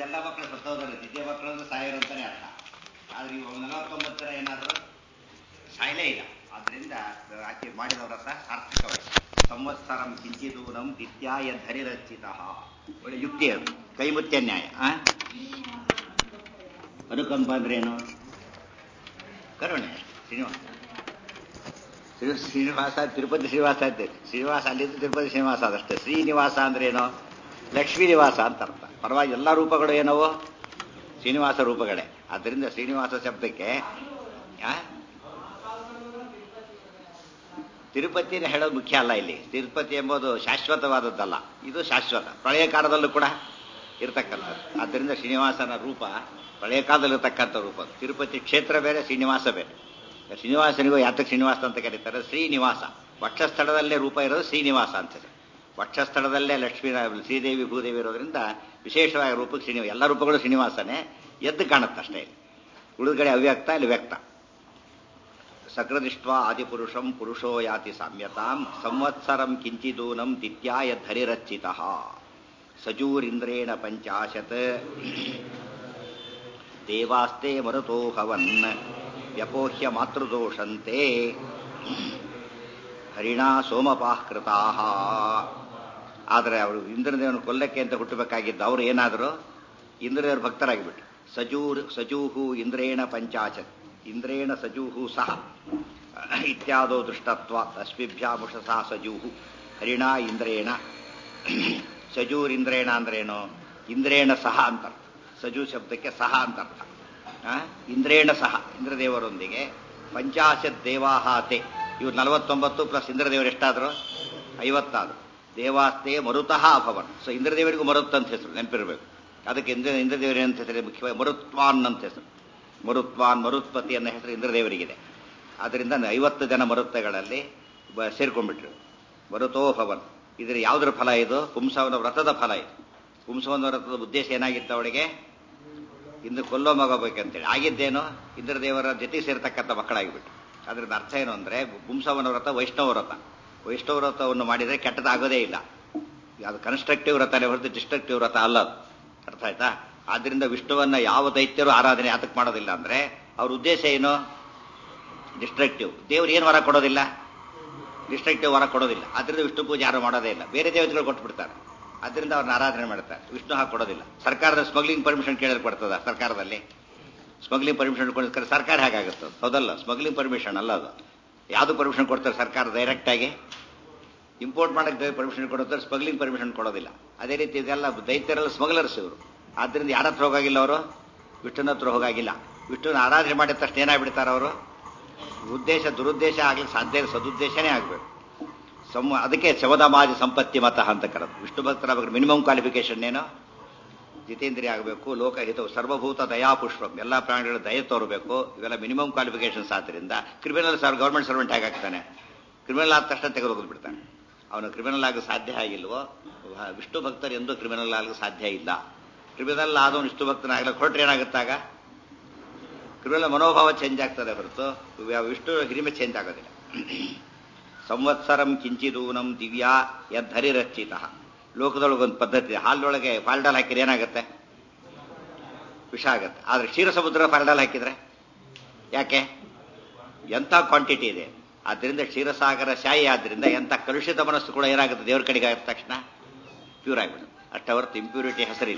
ಎಲ್ಲ ಮಕ್ಕಳು ಸತ್ತೋದರು ದಿದ್ಯ ಮಕ್ಕಳು ಅಂದ್ರೆ ಸಾಯೋರು ಅಂತಾನೆ ಅರ್ಥ ಆದ್ರೆ ಇವಾಗ ನಲವತ್ತೊಂಬತ್ತು ಜನ ಏನಾದ್ರು ಸಾಯಲೇ ಇಲ್ಲ ಆದ್ರಿಂದ ಆಕೆ ಮಾಡಿದ ವ್ರತ ಸಾರ್ಥಕವಾಯಿತು ಸಂವತ್ಸರಂ ಕಿಂಚಿದೂನಂ ದಿತ್ಯಾಯ ಧರಿರಚಿತ ಒಳ್ಳೆ ಯುಕ್ತಿ ಅದು ಕೈಮುತ್ಯ ನ್ಯಾಯ ಆ? ಅನುಕಂಪ ಅಂದ್ರೆ ಏನು ಕರುಣೆ ಶ್ರೀನಿವಾಸ ಶ್ರೀ- ಶ್ರೀನಿವಾಸ ತಿರುಪತಿ ಶ್ರೀನಿವಾಸ ಅಂತೆ ಶ್ರೀನಿವಾಸ ಅಲ್ಲಿದ್ದು ತಿರುಪತಿ ಶ್ರೀನಿವಾಸ ಅದಷ್ಟೇ ಶ್ರೀನಿವಾಸ ಅಂದ್ರೆ ಏನು ಲಕ್ಷ್ಮೀ ನಿವಾಸ ಅಂತ ಅರ್ಥ ಪರವಾಗಿ ಎಲ್ಲ ರೂಪಗಳು ಏನವು ಶ್ರೀನಿವಾಸ ರೂಪಗಳೇ ಆದ್ದರಿಂದ ಶ್ರೀನಿವಾಸ ಶಬ್ದಕ್ಕೆ ಆ? ತಿರುಪತಿನ ಹೇಳೋದು ಮುಖ್ಯ ಅಲ್ಲ ಇಲ್ಲಿ ತಿರುಪತಿ ಎಂಬುದು ಶಾಶ್ವತವಾದದ್ದಲ್ಲ ಇದು ಶಾಶ್ವತ ಪ್ರಳಯ ಕಾಲದಲ್ಲೂ ಕೂಡ ಇರತಕ್ಕಂಥದ್ದು ಆದ್ದರಿಂದ ಶ್ರೀನಿವಾಸನ ರೂಪ ಪ್ರಳಯ ಕಾಲದಲ್ಲಿ ಇರತಕ್ಕಂಥ ರೂಪ ತಿರುಪತಿ ಕ್ಷೇತ್ರ ಬೇರೆ ಶ್ರೀನಿವಾಸ ಬೇರೆ ಶ್ರೀನಿವಾಸನಿಗೂ ಯಾತಕ್ಕೆ ಶ್ರೀನಿವಾಸ ಅಂತ ಕರೀತಾರೆ ಶ್ರೀನಿವಾಸ ವಕ್ಷಸ್ಥಳದಲ್ಲೇ ರೂಪ ಇರೋದು ಶ್ರೀನಿವಾಸ ಅಂತಾರೆ ವಕ್ಷಸ್ಥಳದಲ್ಲೇ ಲಕ್ಷ್ಮೀ ಶ್ರೀದೇವಿ ಭೂದೇವಿ ಇರೋದ್ರಿಂದ ವಿಶೇಷವಾಗಿ ರೂಪಕ್ಕೆ ಶ್ರೀನಿವಾಸ ಎಲ್ಲ ರೂಪಗಳು ಶ್ರೀನಿವಾಸನೇ ಎದ್ದು ಕಾಣುತ್ತೆ ಅಷ್ಟೇ ಇಲ್ಲಿ ಉಳಿದ ಅವ್ಯಕ್ತ ಇಲ್ಲಿ ವ್ಯಕ್ತ ಸಕೃದಿಷ್ಟ ಆದಿಪುರುಷಂ ಪುರುಷೋ ಯಾತಿ ಸಾಮ್ಯತಾಂ ಸಂವತ್ಸರಂ ಕಿಂಚಿದೂನಂ ದಿತ್ಯಾಯ ಧರಿರಚಿತ ಸಜೂರಿಂದ್ರೇಣ ಪಂಚಾಶತ್ ದೇವಾಸ್ತೆ ಮರುತೋ ಭವನ್ ವ್ಯಪೋಹ್ಯ ಮಾತೃದೋಷಂತೆ ಹರಿಣಾ ಸೋಮಪಾಹೃತಾ ಆದರೆ ಅವರು ಇಂದ್ರದೇವನ ಕೊಲ್ಲಕ್ಕೆ ಅಂತ ಹುಟ್ಟಬೇಕಾಗಿದ್ದು ಅವರು ಏನಾದರೂ ಇಂದ್ರದೇವರ ಭಕ್ತರಾಗಿಬಿಟ್ರು ಸಜೂರ್ ಸಜೂಹು ಇಂದ್ರೇಣ ಪಂಚಾಶತ್ ಇಂದ್ರೇಣ ಸಜೂಹು ಸಹ ಇತ್ಯಾದೋ ದೃಷ್ಟತ್ವ ಅಸ್ಮಿಭ್ಯಾಮುಷಸಾ ಸಜೂಹು ಹರಿಣಾ ಇಂದ್ರೇಣ ಸಜೂರಿಂದ್ರೇಣ ಅಂದ್ರೇನು ಇಂದ್ರೇಣ ಸಹ ಅಂತ ಸಜು ಶಬ್ದಕ್ಕೆ ಸಹ ಅಂತ ಅರ್ಥ ಆ? ಇಂದ್ರೇಣ ಸಹ ಇಂದ್ರದೇವರೊಂದಿಗೆ ಪಂಚಾಶತ್ ದೇವಾಹಾತೆ ಇವ್ರು ನಲವತ್ತೊಂಬತ್ತು ಪ್ಲಸ್ ಇಂದ್ರದೇವರು ಎಷ್ಟಾದ್ರು ಐವತ್ತಾದ್ರು ದೇವಾಸ್ತೆ ಮರುತಃ ಅಭವನ್ ಸೊ ಇಂದ್ರದೇವರಿಗೂ ಮರುತ್ ಅಂತ ಹೆಸರು ನೆನಪಿರಬೇಕು ಅದಕ್ಕೆ ಇಂದ್ರ ಇಂದ್ರದೇವರ ಅಂತ ಹೆಸರು ಮುಖ್ಯವಾಗಿ ಮರುತ್ವಾನ್ ಅಂತ ಹೆಸರು ಮರುತ್ವಾನ್ ಮರುತ್ಪತಿ ಅನ್ನೋ ಹೆಸರು ಇಂದ್ರದೇವರಿಗಿದೆ ಅದರಿಂದ ಐವತ್ತು ಜನ ಮರುತ್ತಗಳಲ್ಲಿ ಬ- ಸೇರ್ಕೊಂಡ್ಬಿಟ್ರು ಮರುತೋ ಭವನ್ ಇದರ ಯಾವುದರ ಫಲ ಇದು ಪುಂಸವನ ವ್ರತದ ಫಲ ಇದು ಪುಂಸವನ ವ್ರತದ ಉದ್ದೇಶ ಏನಾಗಿತ್ತು ಅವಳಿಗೆ ಇಂದು ಕೊಲ್ಲೋ ಮಗಬೇಕಂತೇಳಿ ಆಗಿದ್ದೇನೋ ಇಂದ್ರದೇವರ ಜೊತೆ ಸೇರ್ತಕ್ಕಂಥ ಮಕ್ಕಳಾಗಿಬಿಟ್ಟು ಅದರಿಂದ ಅರ್ಥ ಏನು ಅಂದ್ರೆ ಪುಂಸವನ ವ್ರತ ವೈಷ್ಣವ ವ್ರತ ವೈಷ್ಣವ ವ್ರತವನ್ನು ಮಾಡಿದರೆ ಕೆಟ್ಟದಾಗೋದೇ ಇಲ್ಲ ಅದು ಕನ್ಸ್ಟ್ರಕ್ಟಿವ್ ವ್ರತನೇ ಹೊರತು ಡಿಸ್ಟ್ರಕ್ಟಿವ್ ವ್ರತ ಅಲ್ಲ ಅದು ಅರ್ಥ ಆಯ್ತಾ ಆದ್ರಿಂದ ವಿಷ್ಣುವನ್ನ ಯಾವ ದೈತ್ಯರು ಆರಾಧನೆ ಯಾತಕ್ಕೆ ಮಾಡೋದಿಲ್ಲ ಅಂದ್ರೆ ಅವ್ರ ಉದ್ದೇಶ ಏನು ಡಿಸ್ಟ್ರಕ್ಟಿವ್ ದೇವ್ರು ಏನು ವರ ಕೊಡೋದಿಲ್ಲ ಡಿಸ್ಟ್ರಕ್ಟಿವ್ ವರ ಕೊಡೋದಿಲ್ಲ ಅದರಿಂದ ವಿಷ್ಣು ಪೂಜೆ ಯಾರು ಮಾಡೋದೇ ಇಲ್ಲ ಬೇರೆ ದೇವತೆಗಳು ಕೊಟ್ಬಿಡ್ತಾರೆ ಅದರಿಂದ ಅವ್ರನ್ನ ಆರಾಧನೆ ಮಾಡ್ತಾರೆ ವಿಷ್ಣು ಹಾಕಿ ಕೊಡೋದಿಲ್ಲ ಸರ್ಕಾರದ ಸ್ಮಗ್ಲಿಂಗ್ ಪರ್ಮಿಷನ್ ಕೇಳಿದ್ರೆ ಕೊಡ್ತದ ಸರ್ಕಾರದಲ್ಲಿ ಸ್ಮಗ್ಲಿಂಗ್ ಪರ್ಮಿಷನ್ ಕೊಡಿಸ್ತಾರೆ ಸರ್ಕಾರ ಹೇಗಾಗುತ್ತೆ ಹೌದಲ್ಲ ಸ್ಮಗ್ಲಿಂಗ್ ಪರ್ಮಿಷನ್ ಅಲ್ಲ ಅದು ಯಾವುದು ಪರ್ಮಿಷನ್ ಕೊಡ್ತಾರೆ ಸರ್ಕಾರ ಡೈರೆಕ್ಟ್ ಆಗಿ ಇಂಪೋರ್ಟ್ ಮಾಡಕ್ಕೆ ಪರ್ಮಿಷನ್ ಕೊಡುತ್ತಾರೆ ಸ್ಮಗ್ಲಿಂಗ್ ಪರ್ಮಿಷನ್ ಕೊಡೋದಿಲ್ಲ ಅದೇ ರೀತಿ ಇದೆಲ್ಲ ದೈತ್ಯರೆಲ್ಲ ಸ್ಮಗ್ಲರ್ಸ್ ಇವರು ಆದ್ರಿಂದ ಯಾರ ಹತ್ರ ಹೋಗಾಗಿಲ್ಲ ಅವರು ವಿಷ್ಣುನ ಹತ್ರ ಹೋಗಾಗಿಲ್ಲ ವಿಷ್ಣುನ ಆರಾಧನೆ ಮಾಡಿದ ತಕ್ಷಣ ಏನಾಗ್ಬಿಡ್ತಾರೆ ಅವರು ಉದ್ದೇಶ ದುರುದ್ದೇಶ ಆಗ್ಲಿಕ್ಕೆ ಸಾಧ್ಯ ಇಲ್ಲ ಸದುದ್ದೇಶನೇ ಆಗಬೇಕು ಸಮ ಅದಕ್ಕೆ ಶವದಮಾಜ ಸಂಪತ್ತಿ ಮತ ಅಂತ ಕರೆದು ವಿಷ್ಣು ಭಕ್ತರ ಬಗ್ಗೆ ಮಿನಿಮಮ್ ಕ್ವಾಲಿಫಿಕೇಶನ್ ಏನು ಜಿತೇಂದ್ರಿಯ ಆಗಬೇಕು ಲೋಕಹಿತ ಸರ್ವಭೂತ ದಯಾಪುಷ್ಪಂ ಎಲ್ಲ ಪ್ರಾಣಿಗಳ ದಯ ತೋರಬೇಕು ಇವೆಲ್ಲ ಮಿನಿಮಮ್ ಕ್ವಾಲಿಫಿಕೇಶನ್ಸ್ ಆದ್ದರಿಂದ ಕ್ರಿಮಿನಲ್ ಸರ್ ಗೌರ್ಮೆಂಟ್ ಸರ್ವೆಂಟ್ ಹೇಗಾಗ್ತಾನೆ ಕ್ರಿಮಿನಲ್ ಆದ ತಕ್ಷಣ ತೆಗೆದು ಬಿಡ್ತಾನೆ ಅವನು ಕ್ರಿಮಿನಲ್ ಆಗ ಸಾಧ್ಯ ಆಗಿಲ್ವೋ ವಿಷ್ಣು ಭಕ್ತರು ಎಂದೂ ಕ್ರಿಮಿನಲ್ ಆಗಲು ಸಾಧ್ಯ ಇಲ್ಲ ಕ್ರಿಮಿನಲ್ ಆದವನು ವಿಷ್ಣು ಭಕ್ತನಾಗಲಿಕ್ಕೆ ಹೊರಟ್ರೆ ಏನಾಗುತ್ತಾಗ ಕ್ರಿಮಿನಲ್ ಮನೋಭಾವ ಚೇಂಜ್ ಆಗ್ತದೆ ಹೊರತು ವಿಷ್ಣು ಹಿರಿಮೆ ಚೇಂಜ್ ಆಗೋದಿಲ್ಲ ಸಂವತ್ಸರಂ ಕಿಂಚಿದೂನಂ ದಿವ್ಯಾ ಯದ್ಧರಿರಚಿತ ಲೋಕದೊಳಗೊಂದು ಪದ್ಧತಿ ಇದೆ ಹಾಲಿನೊಳಗೆ ಫಾಲ್ಡಾಲ್ ಹಾಕಿದ್ರೆ ಏನಾಗುತ್ತೆ ವಿಷ ಆಗುತ್ತೆ ಆದ್ರೆ ಕ್ಷೀರ ಸಮುದ್ರ ಫಾಲ್ಡಾಲ್ ಹಾಕಿದ್ರೆ ಯಾಕೆ ಎಂಥ ಕ್ವಾಂಟಿಟಿ ಇದೆ ಆದ್ದರಿಂದ ಕ್ಷೀರಸಾಗರ ಶಾಯಿ ಆದ್ರಿಂದ ಎಂಥ ಕಲುಷಿತ ಮನಸ್ಸು ಕೂಡ ಏನಾಗುತ್ತೆ ದೇವ್ರ ಕಡೆಗೆ ಆಗಿದ ತಕ್ಷಣ ಪ್ಯೂರ್ ಆಗಿಬಿಡುತ್ತೆ ಅಷ್ಟ ಹೊರತು ಇಂಪ್ಯೂರಿಟಿ ಹೆಸರಿಲ್ಲ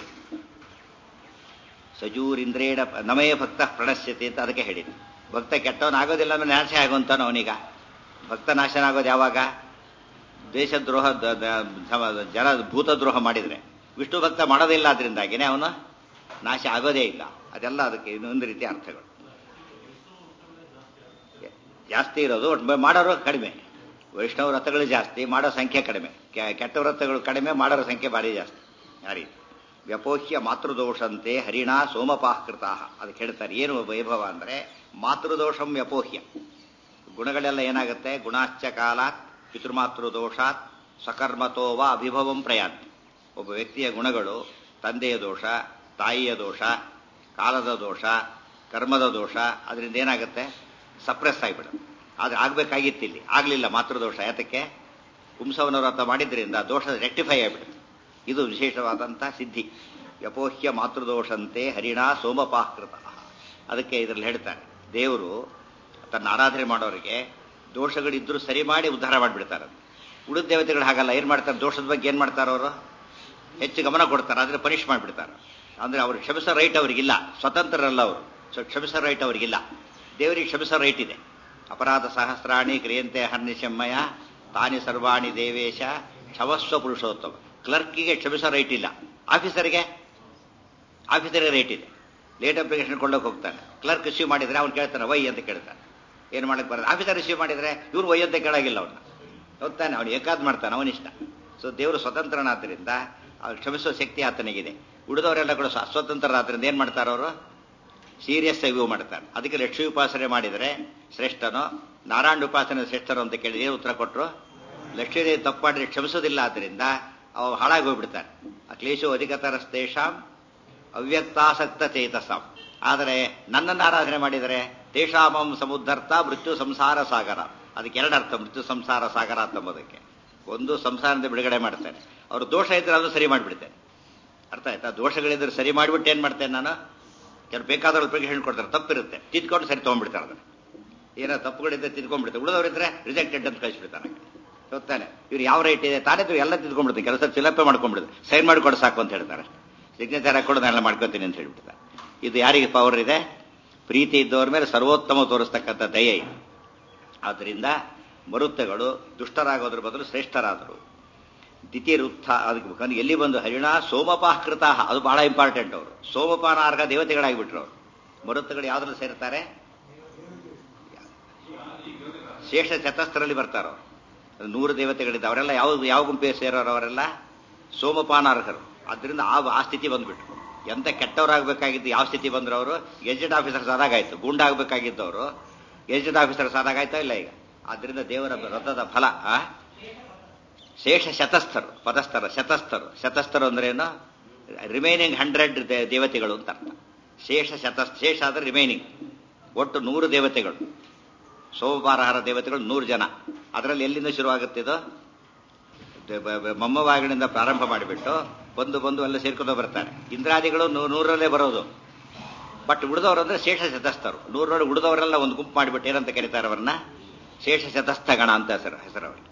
ಸಜೂರಿಂದ್ರೇಣ ನಮೇ ಭಕ್ತ ಪ್ರಣಶ್ಯತೆ ಅಂತ ಅದಕ್ಕೆ ಹೇಳಿದ್ದು ಭಕ್ತ ಕೆಟ್ಟವನಾಗೋದಿಲ್ಲ ಅಂದ್ರೆ ನಾಶ ಆಗುವಂತಾನು ಅವನೀಗ ಭಕ್ತ ನಾಶನ ಆಗೋದು ಯಾವಾಗ ದೇಶದ್ರೋಹ ದ- ದ- ದ- ಜನ ಭೂತದ್ರೋಹ ಮಾಡಿದ್ರೆ ವಿಷ್ಣು ಭಕ್ತ ಮಾಡೋದಿಲ್ಲ ಅದರಿಂದಾಗಿನೇ ಅವನು ನಾಶ ಆಗೋದೇ ಇಲ್ಲ ಅದೆಲ್ಲ ಅದಕ್ಕೆ ಇನ್ನೊಂದು ರೀತಿ ಅರ್ಥಗಳು ಜಾಸ್ತಿ ಇರೋದು ಒಟ್ಟು ಮಾಡೋರು ಕಡಿಮೆ ವೈಷ್ಣವ ವ್ರತಗಳು ಜಾಸ್ತಿ ಮಾಡೋ ಸಂಖ್ಯೆ ಕಡಿಮೆ ಕೆ- ಕೆಟ್ಟ ವ್ರತಗಳು ಕಡಿಮೆ ಮಾಡೋರ ಸಂಖ್ಯೆ ಭಾರಿ ಜಾಸ್ತಿ ಆ ರೀತಿ ವ್ಯಪೋಹ್ಯ ಮಾತೃದೋಷಂತೆ ಹರಿಣಾ ಸೋಮಪಾಹೃತ ಅದಕ್ಕೆ ಹೇಳ್ತಾರೆ ಏನು ವೈಭವ ಅಂದ್ರೆ ಮಾತೃದೋಷಂ ವ್ಯಪೋಹ್ಯ ಗುಣಗಳೆಲ್ಲ ಏನಾಗುತ್ತೆ ಗುಣಾಶ್ಚ ಕಾಲಾತ್ ಪಿತೃಮಾತೃದೋಷಾತ್ ಸಕರ್ಮತೋವ ಅಭಿಭವಂ ಪ್ರಯಾಂತಿ ಒಬ್ಬ ವ್ಯಕ್ತಿಯ ಗುಣಗಳು ತಂದೆಯ ದೋಷ ತಾಯಿಯ ದೋಷ ಕಾಲದ ದೋಷ ಕರ್ಮದ ದೋಷ ಅದರಿಂದ ಏನಾಗುತ್ತೆ ಸಪ್ರೆಸ್ ಆಗಿಬಿಡುತ್ತೆ ಆದ್ರೆ ಆಗ್ಬೇಕಾಗಿತ್ತು ಇಲ್ಲಿ ಆಗ್ಲಿಲ್ಲ ಮಾತೃದೋಷ ಯಾತಕ್ಕೆ ಪುಂಸವನ ವ್ರತ ಮಾಡಿದ್ರಿಂದ ದೋಷ ರೆಕ್ಟಿಫೈ ಆಗಿಬಿಡುತ್ತೆ ಇದು ವಿಶೇಷವಾದಂತಹ ಸಿದ್ಧಿ ವ್ಯಪೋಹ್ಯ ಮಾತೃದೋಷಂತೆ ಹರಿಣ ಸೋಮಪಾಕೃತ ಅದಕ್ಕೆ ಇದರಲ್ಲಿ ಹೇಳ್ತಾರೆ ದೇವರು ತನ್ನ ಆರಾಧನೆ ಮಾಡೋರಿಗೆ ದೋಷಗಳಿದ್ರೂ ಸರಿ ಮಾಡಿ ಉದ್ಧಾರ ಮಾಡಿಬಿಡ್ತಾರೆ ಉಳಿದ ದೇವತೆಗಳು ಹಾಗಲ್ಲ ಏನು ಮಾಡ್ತಾರೆ ದೋಷದ ಬಗ್ಗೆ ಏನು ಮಾಡ್ತಾರೆ ಅವರು ಹೆಚ್ಚು ಗಮನ ಕೊಡ್ತಾರೆ ಆದರೆ ಪನಿಷ್ ಮಾಡಿಬಿಡ್ತಾರೆ ಅಂದರೆ ಅವ್ರು ಕ್ಷಮಿಸೋ ರೈಟ್ ಅವ್ರಿಗಿಲ್ಲ ಸ್ವತಂತ್ರರಲ್ಲ ಅವರು ಸೊ ಕ್ಷಮಿಸೋ ರೈಟ್ ಅವ್ರಿಗಿಲ್ಲ ದೇವರಿಗೆ ಕ್ಷಮಿಸೋ ರೈಟ್ ಇದೆ ಅಪರಾಧ ಸಹಸ್ರಾಣಿ ಕ್ರಿಯಂತೆ ಹರ್ನಿಶಮ್ಮಯ ತಾನಿ ಸರ್ವಾಣಿ ದೇವೇಶ ಕ್ಷಮಸ್ವ ಪುರುಷೋತ್ತಮ ಕ್ಲರ್ಕಿಗೆ ಕ್ಷಮಿಸೋ ರೈಟ್ ಇಲ್ಲ ಆಫೀಸರ್ಗೆ ಆಫೀಸರ್ಗೆ ರೇಟ್ ಇದೆ ಲೇಟ್ ಅಪ್ಲಿಕೇಶನ್ ಕೊಳ್ಳೋಕೆ ಹೋಗ್ತಾನೆ ಕ್ಲರ್ಕ್ ರಿಸೀವ್ ಮಾಡಿದ್ರೆ ಅವ್ನು ಕೇಳ್ತಾನೆ ವೈ ಅಂತ ಕೇಳ್ತಾನೆ ಏನು ಮಾಡಕ್ಕೆ ಬರೋದು ಆಫೀಸರ್ ರಿಸೀವ್ ಮಾಡಿದ್ರೆ ಇವ್ರು ವೈ ಅಂತ ಕೇಳಾಗಿಲ್ಲ ಅವನ್ನ ಹೋಗ್ತಾನೆ ಅವನು ಏಕಾದ್ ಮಾಡ್ತಾನೆ ಅವನಿಷ್ಟ ಸೊ ದೇವರು ಸ್ವತಂತ್ರನಾದ್ದರಿಂದ ಅವ್ರು ಕ್ಷಮಿಸುವ ಶಕ್ತಿ ಆತನಿಗಿದೆ ಉಳಿದವರೆಲ್ಲ ಕೂಡ ಅಸ್ವತಂತ್ರರಾದ್ರಿಂದ ಏನು ಮಾಡ್ತಾರೆ ಅವರು ಸೀರಿಯಸ್ ಆಗಿ ಮಾಡ್ತಾರೆ ಅದಕ್ಕೆ ಲಕ್ಷ್ಮೀ ಉಪಾಸನೆ ಮಾಡಿದರೆ ಶ್ರೇಷ್ಠನೋ ನಾರಾಯಣ ಉಪಾಸನೆ ಶ್ರೇಷ್ಠರು ಅಂತ ಕೇಳಿ ಏನು ಉತ್ತರ ಕೊಟ್ಟರು ಲಕ್ಷ್ಮೀದೇವಿ ತಪ್ಪು ಮಾಡಿದ್ರೆ ಕ್ಷಮಿಸೋದಿಲ್ಲ ಆದ್ದರಿಂದ ಅವು ಹಾಳಾಗಿ ಹೋಗ್ಬಿಡ್ತಾರೆ ಆ ಕ್ಲೇಶೋ ಅಧಿಕತರಸ್ತೇಷಾಂ ಅವ್ಯಕ್ತಾಸಕ್ತ ಚೇತಸಾಂ ಆದರೆ ನನ್ನನ್ನು ಆರಾಧನೆ ಮಾಡಿದರೆ ತೇಷಾಮಂ ಸಮುದ್ಧರ್ಥ ಮೃತ್ಯು ಸಂಸಾರ ಸಾಗರ ಅದಕ್ಕೆ ಎರಡು ಅರ್ಥ ಮೃತ್ಯು ಸಂಸಾರ ಸಾಗರ ಅಂತಂಬೋದಕ್ಕೆ ಒಂದು ಸಂಸಾರದಿಂದ ಬಿಡುಗಡೆ ಮಾಡ್ತೇನೆ ಅವರು ದೋಷ ಇದ್ರೆ ಅದು ಸರಿ ಮಾಡಿಬಿಡ್ತೇನೆ ಅರ್ಥ ಆಯ್ತಾ ದೋಷಗಳಿದ್ರೆ ಸರಿ ಮಾಡಿಬಿಟ್ಟು ಏನು ಮಾಡ್ತೇನೆ ನಾನು ಕೆಲವು ಬೇಕಾದವ್ರು ಅಪ್ಲಿಕೇಶನ್ ಕೊಡ್ತಾರೆ ತಪ್ಪಿರುತ್ತೆ ತಿದ್ಕೊಂಡು ಸರಿ ತೊಗೊಂಡ್ಬಿಡ್ತಾರೆ ಅದನ್ನು ಏನೋ ತಪ್ಪುಗಳಿದ್ದರೆ ತಿದ್ಕೊಂಡ್ಬಿಡ್ತಾರೆ ಉಳಿದವರಿದ್ರೆ ರಿಜೆಕ್ಟೆಡ್ ಅಂತ ಕಳಿಸ್ಬಿಡ್ತಾನೆ ಗೊತ್ತಾನೆ ಇವ್ರು ಯಾವ ರೈಟ್ ಇದೆ ತಾನೇ ಎಲ್ಲ ತಿದ್ಕೊಂಡ್ಬಿಡ್ತಾರೆ ಕೆಲಸ ಚಿಲಪೆ ಮಾಡ್ಕೊಂಡ್ಬಿಡುತ್ತೆ ಸೈನ್ ಮಾಡಿ ಕೊಡು ಸಾಕು ಅಂತ ಹೇಳ್ತಾರೆ ಸಿಗ್ನೇಚರ್ ಹಾಕೊಂಡು ನಾನೆಲ್ಲ ಮಾಡ್ಕೊತೀನಿ ಅಂತ ಹೇಳ್ಬಿಡ್ತಾರೆ ಇದು ಯಾರಿಗೆ ಪವರ್ ಇದೆ ಪ್ರೀತಿ ಇದ್ದವ್ರ ಮೇಲೆ ಸರ್ವೋತ್ತಮ ತೋರಿಸ್ತಕ್ಕಂಥ ದಯ ಇದೆ ಆದ್ದರಿಂದ ಮರುತ್ತಗಳು ದುಷ್ಟರಾಗೋದ್ರ ಬದಲು ಶ್ರೇಷ್ಠರಾದರು ದಿತಿರುತ್ಥ ಅದಕ್ಕೆ ಎಲ್ಲಿ ಬಂದು ಹರಿಣ ಸೋಮಪಾಕೃತ ಅದು ಬಹಳ ಇಂಪಾರ್ಟೆಂಟ್ ಅವರು ಸೋಮಪಾನಾರ್ಗ ದೇವತೆಗಳಾಗಿಬಿಟ್ರು ಅವರು ಮರುತ್ತಗಳು ಯಾವ್ದ್ರಲ್ಲಿ ಸೇರ್ತಾರೆ ಶೇಷ ಚತಸ್ಥರಲ್ಲಿ ಬರ್ತಾರೋ ನೂರು ದೇವತೆಗಳಿದ್ದ ಅವರೆಲ್ಲ ಯಾವ ಯಾವ ಗುಂಪಿಗೆ ಸೇರೋರು ಅವರೆಲ್ಲ ಸೋಮಪಾನಾರ್ಹರು ಅದರಿಂದ ಆ ಆ ಸ್ಥಿತಿ ಬಂದ್ಬಿಟ್ರು ಎಂತ ಕೆಟ್ಟವರಾಗಬೇಕಾಗಿದ್ದು ಯಾವ ಸ್ಥಿತಿ ಬಂದ್ರು ಅವರು ಗೆಜೆಟ್ ಆಫೀಸರ್ಸ್ ಆದಾಗಾಯ್ತು ಗೂಂಡಾಗಬೇಕಾಗಿದ್ದವರು ಗೆಜೆಟ್ ಆಫೀಸರ್ಸ್ ಆದಾಗಾಯ್ತಾ ಇಲ್ಲ ಈಗ ಆದ್ರಿಂದ ದೇವರ ರಥದ ಫಲ ಆ ಶೇಷ ಶತಸ್ಥರು ಪದಸ್ಥರ ಶತಸ್ಥರು ಶತಸ್ಥರು ಅಂದ್ರೆ ಏನು ರಿಮೈನಿಂಗ್ ಹಂಡ್ರೆಡ್ ದೇವತೆಗಳು ಅಂತ ಅರ್ಥ ಶೇಷ ಶತ ಶೇಷ ಅಂದ್ರೆ ರಿಮೈನಿಂಗ್ ಒಟ್ಟು ನೂರು ದೇವತೆಗಳು ಸೋಮವಾರಹಾರ ದೇವತೆಗಳು ನೂರು ಜನ ಅದರಲ್ಲಿ ಎಲ್ಲಿಂದ ಶುರುವಾಗುತ್ತಿದ್ದು ಮಮ್ಮವಾಗಿನಿಂದ ಪ್ರಾರಂಭ ಮಾಡಿಬಿಟ್ಟು ಬಂದು ಬಂದು ಎಲ್ಲ ಸೇರ್ಕೊಂಡು ಬರ್ತಾರೆ ಇಂದ್ರಾದಿಗಳು ನೂರಲ್ಲೇ ಬರೋದು ಬಟ್ ಉಳಿದವರು ಅಂದ್ರೆ ಶೇಷ ಶತಸ್ಥರು ನೂರರಲ್ಲಿ ಉಳಿದವರೆಲ್ಲ ಒಂದು ಗುಂಪು ಮಾಡಿಬಿಟ್ಟು ಏನಂತ ಕರೀತಾರೆ ಅವರನ್ನ ಶೇಷ ಶತಸ್ಥ ಗಣ ಅಂತ ಹೆಸರು ಹೆಸರು ಅವರಿಗೆ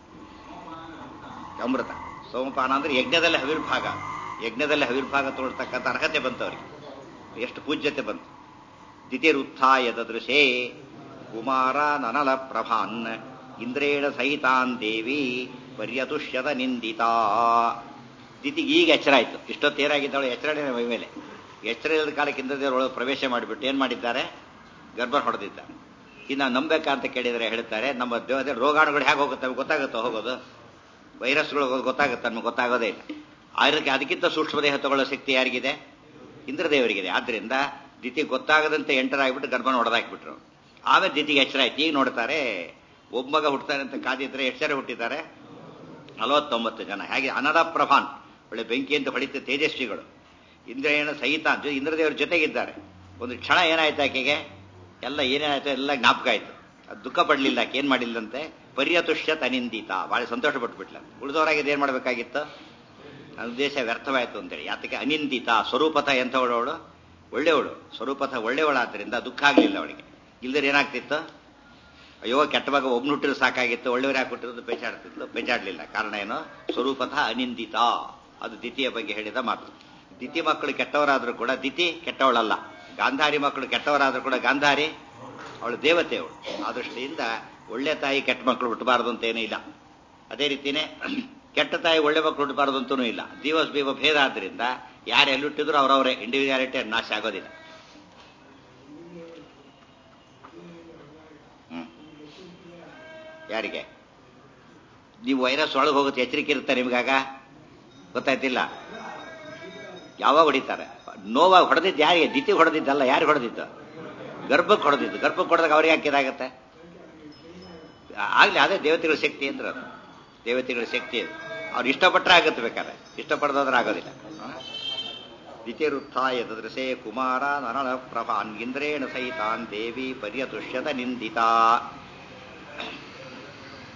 ಅಮೃತ ಸೋಮಪಾನ ಅಂದ್ರೆ ಯಜ್ಞದಲ್ಲಿ ಹವಿರ್ಭಾಗ ಯಜ್ಞದಲ್ಲಿ ಹವಿರ್ಭಾಗ ತೋಳ್ತಕ್ಕಂಥ ಅರ್ಹತೆ ಬಂತು ಅವರಿಗೆ ಎಷ್ಟು ಪೂಜ್ಯತೆ ಬಂತು ದಿತಿರುತ್ಥಾಯ ದೃಶೇ ಕುಮಾರ ನನಲ ಪ್ರಭಾನ್ ಇಂದ್ರೇಣ ಸಹಿತಾನ್ ದೇವಿ ಪರ್ಯತುಷ್ಯದ ನಿಂದಿತಾ ದಿತಿಗೆ ಈಗ ಎಚ್ಚರ ಆಯ್ತು ಇಷ್ಟೊತ್ತು ಏನಾಗಿದ್ದಾಳು ಎಚ್ಚರಣೆ ಮೈ ಮೇಲೆ ಎಚ್ಚರ ಇಲ್ಲದ ಕಾಲಕ್ಕೆ ಇಂದ್ರದೇವರೊಳಗೆ ಪ್ರವೇಶ ಮಾಡಿಬಿಟ್ಟು ಏನ್ ಮಾಡಿದ್ದಾರೆ ಗರ್ಭ ಹೊಡೆದಿದ್ದಾರೆ ಇನ್ನು ನಂಬೇಕಾ ಅಂತ ಕೇಳಿದರೆ ಹೇಳ್ತಾರೆ ನಮ್ಮ ದೇವತೆ ರೋಗಾಣುಗಳು ಹೇಗೆ ಹೋಗುತ್ತೆ ಗೊತ್ತಾಗುತ್ತೋ ಹೋಗೋದು ವೈರಸ್ಗಳು ಗೊತ್ತಾಗುತ್ತೆ ನಮ್ಗೆ ಗೊತ್ತಾಗೋದೇ ಇಲ್ಲ ಅದಕ್ಕೆ ಅದಕ್ಕಿಂತ ಸೂಕ್ಷ್ಮ ದೇಹ ತಗೊಳ್ಳೋ ಶಕ್ತಿ ಯಾರಿಗಿದೆ ಇಂದ್ರದೇವರಿಗಿದೆ ಆದ್ರಿಂದ ದಿತಿ ಗೊತ್ತಾಗದಂತೆ ಎಂಟರ್ ಆಗಿಬಿಟ್ಟು ಗರ್ಭನ ಹೊಡೆದಾಕ್ಬಿಟ್ರು ಆಮೇಲೆ ದಿತಿಗೆ ಎಚ್ಚರ ಆಯ್ತು ಈಗ ನೋಡ್ತಾರೆ ಒಬ್ಬ ಮಗ ಹುಡ್ತಾನೆ ಅಂತ ಕಾದಿದ್ರೆ ಎಚ್ಚರ ಹುಟ್ಟಿದ್ದಾರೆ ನಲವತ್ತೊಂಬತ್ತು ಜನ ಹೇಗೆ ಅನದ ಪ್ರಭಾನ್ ಒಳ್ಳೆ ಬೆಂಕಿ ಅಂತ ಹೊಳಿತ ತೇಜಸ್ವಿಗಳು ಇಂದ್ರೇಣ ಸಹಿತ ಇಂದ್ರದೇವರ ಜೊತೆಗಿದ್ದಾರೆ ಒಂದು ಕ್ಷಣ ಏನಾಯ್ತು ಆಕೆಗೆ ಎಲ್ಲ ಏನೇನಾಯ್ತು ಎಲ್ಲ ಜ್ಞಾಪಕ ಆಯ್ತು ಅದು ದುಃಖ ಪಡಲಿಲ್ಲ ಆಕೆ ಏನ್ ಮಾಡಿಲ್ಲಂತೆ ಪರ್ಯತುಷ್ಯ ತನಿಂದಿತ ಭಾಳ ಸಂತೋಷ ಪಟ್ಟುಬಿಟ್ಲ ಉಳಿದವರಾಗಿದ್ದು ಏನ್ ಮಾಡಬೇಕಾಗಿತ್ತು ನನ್ನ ಉದ್ದೇಶ ವ್ಯರ್ಥವಾಯಿತು ಅಂತೇಳಿ ಯಾತಕ್ಕೆ ಅನಿಂದಿತ ಸ್ವರೂಪಥ ಎಂಥವಳವಳು ಒಳ್ಳೆಯವಳು ಸ್ವರೂಪಥ ಒಳ್ಳೆಯವಳಾದ್ರಿಂದ ದುಃಖ ಆಗಲಿಲ್ಲ ಅವಳಿಗೆ ಇಲ್ದರೆ ಏನಾಗ್ತಿತ್ತು ಅಯ್ಯೋ ಕೆಟ್ಟ ಭಾಗ ಒಬ್ಬನು ಹುಟ್ಟಿದ್ರು ಸಾಕಾಗಿತ್ತು ಒಳ್ಳೆಯವರು ಯಾಕೆ ಹುಟ್ಟಿರೋದು ಬೇಜಾಡ್ತಿತ್ತು ಬೇಜಾಡ್ಲಿಲ್ಲ ಕಾರಣ ಏನು ಸ್ವರೂಪತಃ ಅನಿಂದಿತ ಅದು ದಿತಿಯ ಬಗ್ಗೆ ಹೇಳಿದ ಮಾತು ದಿತಿ ಮಕ್ಕಳು ಕೆಟ್ಟವರಾದ್ರೂ ಕೂಡ ದಿತಿ ಕೆಟ್ಟವಳಲ್ಲ ಗಾಂಧಾರಿ ಮಕ್ಕಳು ಕೆಟ್ಟವರಾದ್ರೂ ಕೂಡ ಗಾಂಧಾರಿ ಅವಳು ದೇವತೆ ಅವಳು ಆ ದೃಷ್ಟಿಯಿಂದ ಒಳ್ಳೆ ತಾಯಿ ಕೆಟ್ಟ ಮಕ್ಕಳು ಹುಟ್ಟಬಾರದು ಅಂತ ಏನೂ ಇಲ್ಲ ಅದೇ ರೀತಿನೇ ಕೆಟ್ಟ ತಾಯಿ ಒಳ್ಳೆ ಮಕ್ಕಳು ಹುಟ್ಟಬಾರದು ಅಂತನೂ ಇಲ್ಲ ದಿವಸ ಬೀವ ಭೇದ ಆದ್ರಿಂದ ಯಾರು ಎಲ್ಲಿ ಹುಟ್ಟಿದ್ರು ಅವರವರೇ ಇಂಡಿವಿಜುವಾಲಿಟಿ ನಾಶ ಆಗೋದಿಲ್ಲ ಹ್ಮ್ ಯಾರಿಗೆ ನೀವು ವೈರಸ್ ಒಳಗೆ ಹೋಗುತ್ತೆ ಎಚ್ಚರಿಕೆ ಇರುತ್ತೆ ನಿಮ್ಗಾಗ ಗೊತ್ತಾಯ್ತಿಲ್ಲ ಯಾವಾಗ ಹೊಡಿತಾರೆ ನೋವಾಗಿ ಹೊಡೆದಿದ್ದು ಯಾರಿಗೆ ದಿತಿ ಹೊಡೆದಿದ್ದಲ್ಲ ಯಾರು ಹೊಡೆದಿದ್ದು ಗರ್ಭಕ್ಕೆ ಹೊಡೆದಿದ್ದು ಗರ್ಭಕ್ಕೆ ಹೊಡೆದಾಗ ಅವ್ರಿಗೆ ಯಾಕೆ ಇದಾಗತ್ತೆ ಆಗ್ಲಿ ಅದೇ ದೇವತೆಗಳ ಶಕ್ತಿ ಅಂದ್ರೆ ಅದು ದೇವತೆಗಳ ಶಕ್ತಿ ಅದು ಅವ್ರು ಇಷ್ಟಪಟ್ಟರೆ ಆಗುತ್ತೆ ಬೇಕಾದ್ರೆ ಇಷ್ಟಪಡದಾದ್ರೆ ಆಗೋದಿಲ್ಲ ದಿತಿರುತ್ಥಾಯ ದೃಶೇ ಕುಮಾರ ನರಳ ಪ್ರಭಾನ್ ಇಂದ್ರೇಣ ಸಹಿತಾನ್ ದೇವಿ ಪರ್ಯತುಷ್ಯತ ನಿಂದಿತಾ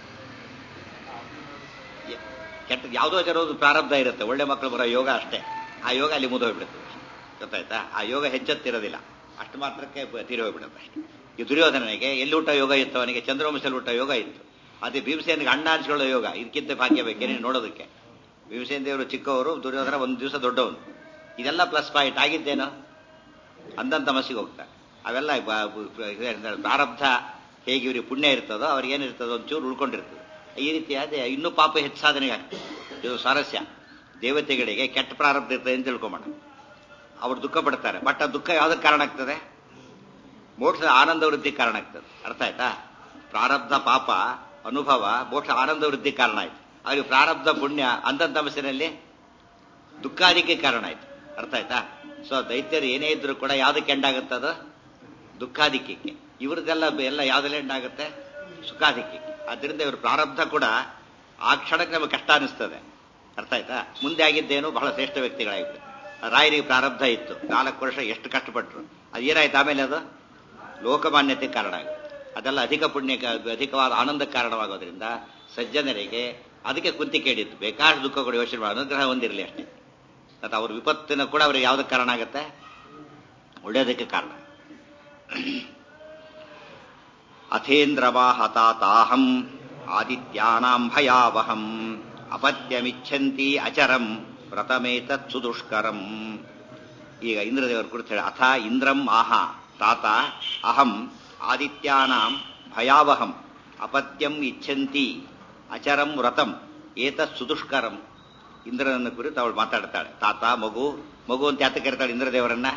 ಕೆಟ್ಟ ಯಾವುದೋ ಜರೋದು ಪ್ರಾರಬ್ಧ ಇರುತ್ತೆ ಒಳ್ಳೆ ಮಕ್ಕಳು ಬರೋ ಯೋಗ ಅಷ್ಟೇ ಆ ಯೋಗ ಅಲ್ಲಿ ಮುಗಿದೋಗ್ಬಿಡುತ್ತೆ ಗೊತ್ತಾಯ್ತಾ ಆ ಯೋಗ ಹೆಚ್ಚುತ್ತಿರೋದಿಲ್ಲ ಅಷ್ಟು ಮಾತ್ರಕ್ಕೆ ತೀರಿ ಹೋಗ್ಬಿಡುತ್ತೆ ಅಷ್ಟೇ ಈ ದುರ್ಯೋಧನನಿಗೆ ಎಲ್ಲಿ ಊಟ ಯೋಗ ಇತ್ತು ಅವನಿಗೆ ಚಂದ್ರವಂಶದಲ್ಲಿ ಊಟ ಯೋಗ ಇತ್ತು ಅದೇ ಭೀಮಸೇನಿಗೆ ಅಣ್ಣ ಅನ್ಸ್ಕೊಳ್ಳೋ ಯೋಗ ಇದಕ್ಕಿಂತ ಭಾಗ್ಯ ಬೇಕೇನೆ ನೋಡೋದಕ್ಕೆ ಭೀಮಸೇನ ದೇವರು ಚಿಕ್ಕವರು ದುರ್ಯೋಧನ ಒಂದು ದಿವಸ ದೊಡ್ಡವನು ಇದೆಲ್ಲ ಪ್ಲಸ್ ಪಾಯಿಂಟ್ ಆಗಿದ್ದೇನೋ ಅಂದಂತ ಮನಸ್ಸಿಗೆ ಹೋಗ್ತಾರೆ ಅವೆಲ್ಲ ಬ- ಬ- ಇದೇನು ಪ್ರಾರಬ್ಧ ಹೇಗೆ ಇವ್ರಿಗೆ ಪುಣ್ಯ ಇರ್ತದೋ ಅವ್ರಿಗೆ ಏನಿರ್ತದೋ ಒಂಚೂರು ಉಳ್ಕೊಂಡಿರ್ತದೆ ಈ ರೀತಿ ಅದೇ ಇನ್ನೂ ಪಾಪ ಹೆಚ್ಚು ಸಾಧನೆಗೆ ಆಗ್ತದೆ ಇದು ಸ್ವಾರಸ್ಯ ದೇವತೆಗಳಿಗೆ ಕೆಟ್ಟ ಪ್ರಾರಬ್ಧ ಇರ್ತದೆ ಅಂತ ತಿಳ್ಕೊಂಬೋಣ ಅವ್ರು ದುಃಖ ಪಡ್ತಾರೆ ಬಟ್ ಆ ದುಃಖ ಯಾವ್ದಕ್ಕೆ ಕಾರಣ ಆಗ್ತದೆ ಮೋಕ್ಷದ ಆನಂದ ವೃದ್ಧಿ ಕಾರಣ ಆಗ್ತದೆ ಅರ್ಥ ಆಯ್ತಾ ಪ್ರಾರಬ್ಧ ಪಾಪ ಅನುಭವ ಮೋಕ್ಷ ಆನಂದ ವೃದ್ಧಿ ಕಾರಣ ಆಯ್ತು ಅವ್ರಿಗೆ ಪ್ರಾರಬ್ಧ ಪುಣ್ಯ ಅಂದಂತ ಮನಸ್ಸಿನಲ್ಲಿ ದುಃಖಾದಿಕ್ಕೆ ಕಾರಣ ಆಯ್ತು ಅರ್ಥ ಆಯ್ತಾ ಸೊ ದೈತ್ಯರು ಏನೇ ಇದ್ರು ಕೂಡ ಯಾವ್ದಕ್ಕೆ ಎಂಡಾಗುತ್ತೆ ಅದು ದುಃಖಾಧಿಕ್ಯಕ್ಕೆ ಇವ್ರದ್ದೆಲ್ಲ ಎಲ್ಲ ಯಾವ್ದೆಲ್ಲ ಎಂಡಾಗುತ್ತೆ ಸುಖಾಧಿಕ್ಯಕ್ಕೆ ಅದರಿಂದ ಇವ್ರ ಪ್ರಾರಬ್ಧ ಕೂಡ ಆ ಕ್ಷಣಕ್ಕೆ ನಮಗೆ ಕಷ್ಟ ಅನಿಸ್ತದೆ ಅರ್ಥ ಆಯ್ತಾ ಮುಂದೆ ಆಗಿದ್ದೇನು ಬಹಳ ಶ್ರೇಷ್ಠ ವ್ಯಕ್ತಿಗಳಾಗಿತ್ತು ರಾಯರಿಗೆ ಪ್ರಾರಬ್ಧ ಇತ್ತು ನಾಲ್ಕು ವರ್ಷ ಎಷ್ಟು ಕಷ್ಟಪಟ್ಟರು ಅದು ಏನಾಯ್ತು ಆಮೇಲೆ ಅದು ಲೋಕಮಾನ್ಯತೆ ಕಾರಣ ಆಗುತ್ತೆ ಅದೆಲ್ಲ ಅಧಿಕ ಪುಣ್ಯಕ್ಕೆ ಅಧಿಕವಾದ ಆನಂದಕ್ಕೆ ಕಾರಣವಾಗೋದ್ರಿಂದ ಸಜ್ಜನರಿಗೆ ಅದಕ್ಕೆ ಕುಂತಿ ಕೇಳಿತ್ತು ಬೇಕಾದ ದುಃಖಗಳು ಯೋಚನೆ ಮಾಡಿ ಅನುಗ್ರಹ ಹೊಂದಿರಲಿ ಅಷ್ಟೇ ಮತ್ತು ಅವ್ರ ವಿಪತ್ತಿನ ಕೂಡ ಅವ್ರಿಗೆ ಯಾವುದಕ್ಕೆ ಕಾರಣ ಆಗುತ್ತೆ ಒಳ್ಳೆಯದಕ್ಕೆ ಕಾರಣ ಅಥೇಂದ್ರವಾಹತಾತಾಹಂ ಆದಿತ್ಯಾನಾಂ ಭಯಾವಹಂ ಅಪತ್ಯಮಿಚ್ಛಂತಿ ಅಚರಂ ವ್ರತಮೇತತ್ ಸುದುಷ್ಕರಂ ಈಗ ಇಂದ್ರದೇವರ ಕುರಿತು ಹೇಳಿ ಅಥ ಇಂದ್ರಂ ಆಹ ತಾತ ಅಹಂ ಆದಿತ್ಯಾನಾಂ ಭಯಾವಹಂ ಅಪತ್ಯಂ ಇಚ್ಛಂತಿ ಅಚರಂ ವ್ರತಂ ಏತತ್ ಸುದುಷ್ಕರಂ ಇಂದ್ರನನ್ನ ಕುರಿತು ಅವಳು ಮಾತಾಡ್ತಾಳೆ ತಾತ ಮಗು ಮಗು ಅಂತ ಯಾತ ಕರೀತಾಳೆ ಇಂದ್ರದೇವರನ್ನ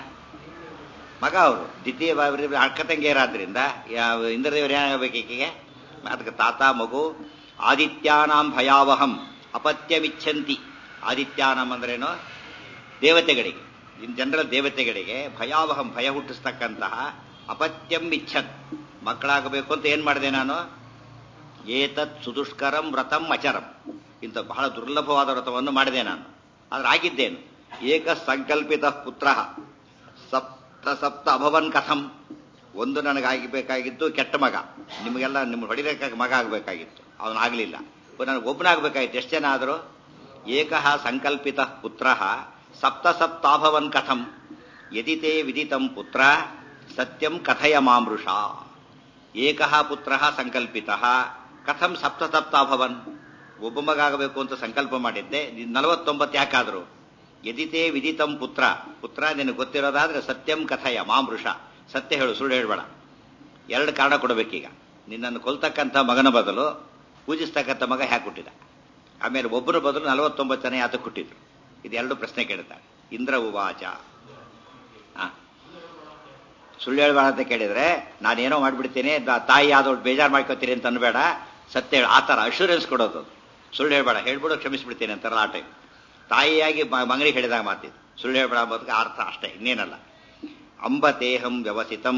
ಮಗ ಅವರು ದ್ವಿತೀಯ ಅಕ್ಕ ತಂಗಿಯರಾದ್ರಿಂದ ಯಾವ ಇಂದ್ರದೇವರು ಏನಾಗಬೇಕು ಈಕೆಗೆ ಅದಕ್ಕೆ ತಾತ ಮಗು ಆದಿತ್ಯಾನಾಂ ಭಯಾವಹಂ ಅಪತ್ಯಮಿಚ್ಛಂತಿ ಆದಿತ್ಯಾನಾಂ ಅಂದ್ರೇನು ದೇವತೆಗಳಿಗೆ ಇನ್ ಜನರಲ್ ದೇವತೆಗಳಿಗೆ ಭಯಾವಹಂ ಭಯ ಹುಟ್ಟಿಸ್ತಕ್ಕಂತಹ ಅಪತ್ಯಂ ಇಚ್ಛನ್ ಮಕ್ಕಳಾಗಬೇಕು ಅಂತ ಏನ್ ಮಾಡಿದೆ ನಾನು ಏತತ್ ಸುದುಷ್ಕರಂ ವ್ರತಂ ಅಚರಂ ಇಂಥ ಬಹಳ ದುರ್ಲಭವಾದ ವ್ರತವನ್ನು ಮಾಡಿದೆ ನಾನು ಆದ್ರೆ ಆಗಿದ್ದೇನು ಏಕ ಸಂಕಲ್ಪಿತ ಪುತ್ರ ಸಪ್ತ ಸಪ್ತ ಅಭವನ್ ಕಥಂ ಒಂದು ನನಗಾಗಬೇಕಾಗಿದ್ದು ಕೆಟ್ಟ ಮಗ ನಿಮಗೆಲ್ಲ ನಿಮ್ಗೆ ಹೊಡಿಬೇಕಾಗಿ ಮಗ ಆಗಬೇಕಾಗಿತ್ತು ಅವನಾಗಲಿಲ್ಲ ನನಗೆ ಒಬ್ಬನಾಗಬೇಕಾಗಿತ್ತು ಎಷ್ಟು ಜನ ಆದರೂ ಏಕಃ ಸಂಕಲ್ಪಿತ ಪುತ್ರ ಸಪ್ತ ಸಪ್ತಾಭವನ್ ಕಥಂ ಯದಿತೇ ವಿದಿತಂ ಪುತ್ರ ಸತ್ಯಂ ಕಥಯ ಮಾಮೃಷ ಏಕಃ ಪುತ್ರ ಸಂಕಲ್ಪಿತ ಕಥಂ ಸಪ್ತ ಸಪ್ತಾಭವನ್ ಒಬ್ಬ ಮಗ ಆಗಬೇಕು ಅಂತ ಸಂಕಲ್ಪ ಮಾಡಿದ್ದೆ ನಲವತ್ತೊಂಬತ್ತು ಯಾಕಾದ್ರು ಯದಿತೇ ವಿದಿತಂ ಪುತ್ರ ಪುತ್ರ ನಿನಗೆ ಗೊತ್ತಿರೋದಾದ್ರೆ ಸತ್ಯಂ ಕಥಯ ಮಾಮೃಷ ಸತ್ಯ ಹೇಳು ಸುಳ್ಳು ಹೇಳ್ಬೇಡ ಎರಡು ಕಾರಣ ಕೊಡಬೇಕೀಗ ನಿನ್ನನ್ನು ಕೊಲ್ತಕ್ಕಂಥ ಮಗನ ಬದಲು ಪೂಜಿಸ್ತಕ್ಕಂಥ ಮಗ ಹ್ಯಾಕೆ ಹುಟ್ಟಿದ ಆಮೇಲೆ ಒಬ್ಬರ ಬದಲು ನಲವತ್ತೊಂಬತ್ತು ಜನ ಯಾತಕ್ಕೆ ಹುಟ್ಟಿದ್ರು ಇದೆರಡು ಪ್ರಶ್ನೆ ಕೇಳ್ತಾರೆ ಇಂದ್ರ ಉವಾಚ ಆ. ಸುಳ್ಳು ಹೇಳ್ಬೇಡ ಅಂತ ಕೇಳಿದ್ರೆ ನಾನೇನೋ ಮಾಡ್ಬಿಡ್ತೀನಿ ದ- ತಾಯಿ ಆದವ್ಳು ಬೇಜಾರು ಮಾಡ್ಕೋತೀರಿ ಅಂತ ಅನ್ಬೇಡ ಸತ್ಯ ಹೇಳು ಆ ಥರ ಅಶೂರೆನ್ಸ್ ಕೊಡೋದು ಅದು. ಸುಳ್ಳು ಹೇಳ್ಬೇಡ ಹೇಳ್ಬಿಡು ಕ್ಷಮಿಸ್ಬಿಡ್ತೀನಿ ಅಂತಾರಲ್ಲ ಆ ಟೈಮ್ ತಾಯಿಯಾಗಿ ಮ- ಮಗನಿಗೆ ಹೇಳಿದಾಗ ಮಾತಿದ್ದು ಸುಳ್ಳು ಹೇಳ್ಬೇಡ ಅಂಬೋದಕ್ಕೆ ಅರ್ಥ ಅಷ್ಟೇ ಇನ್ನೇನಲ್ಲ ಅಂಬತೇಹಂ ವ್ಯವಸಿತಂ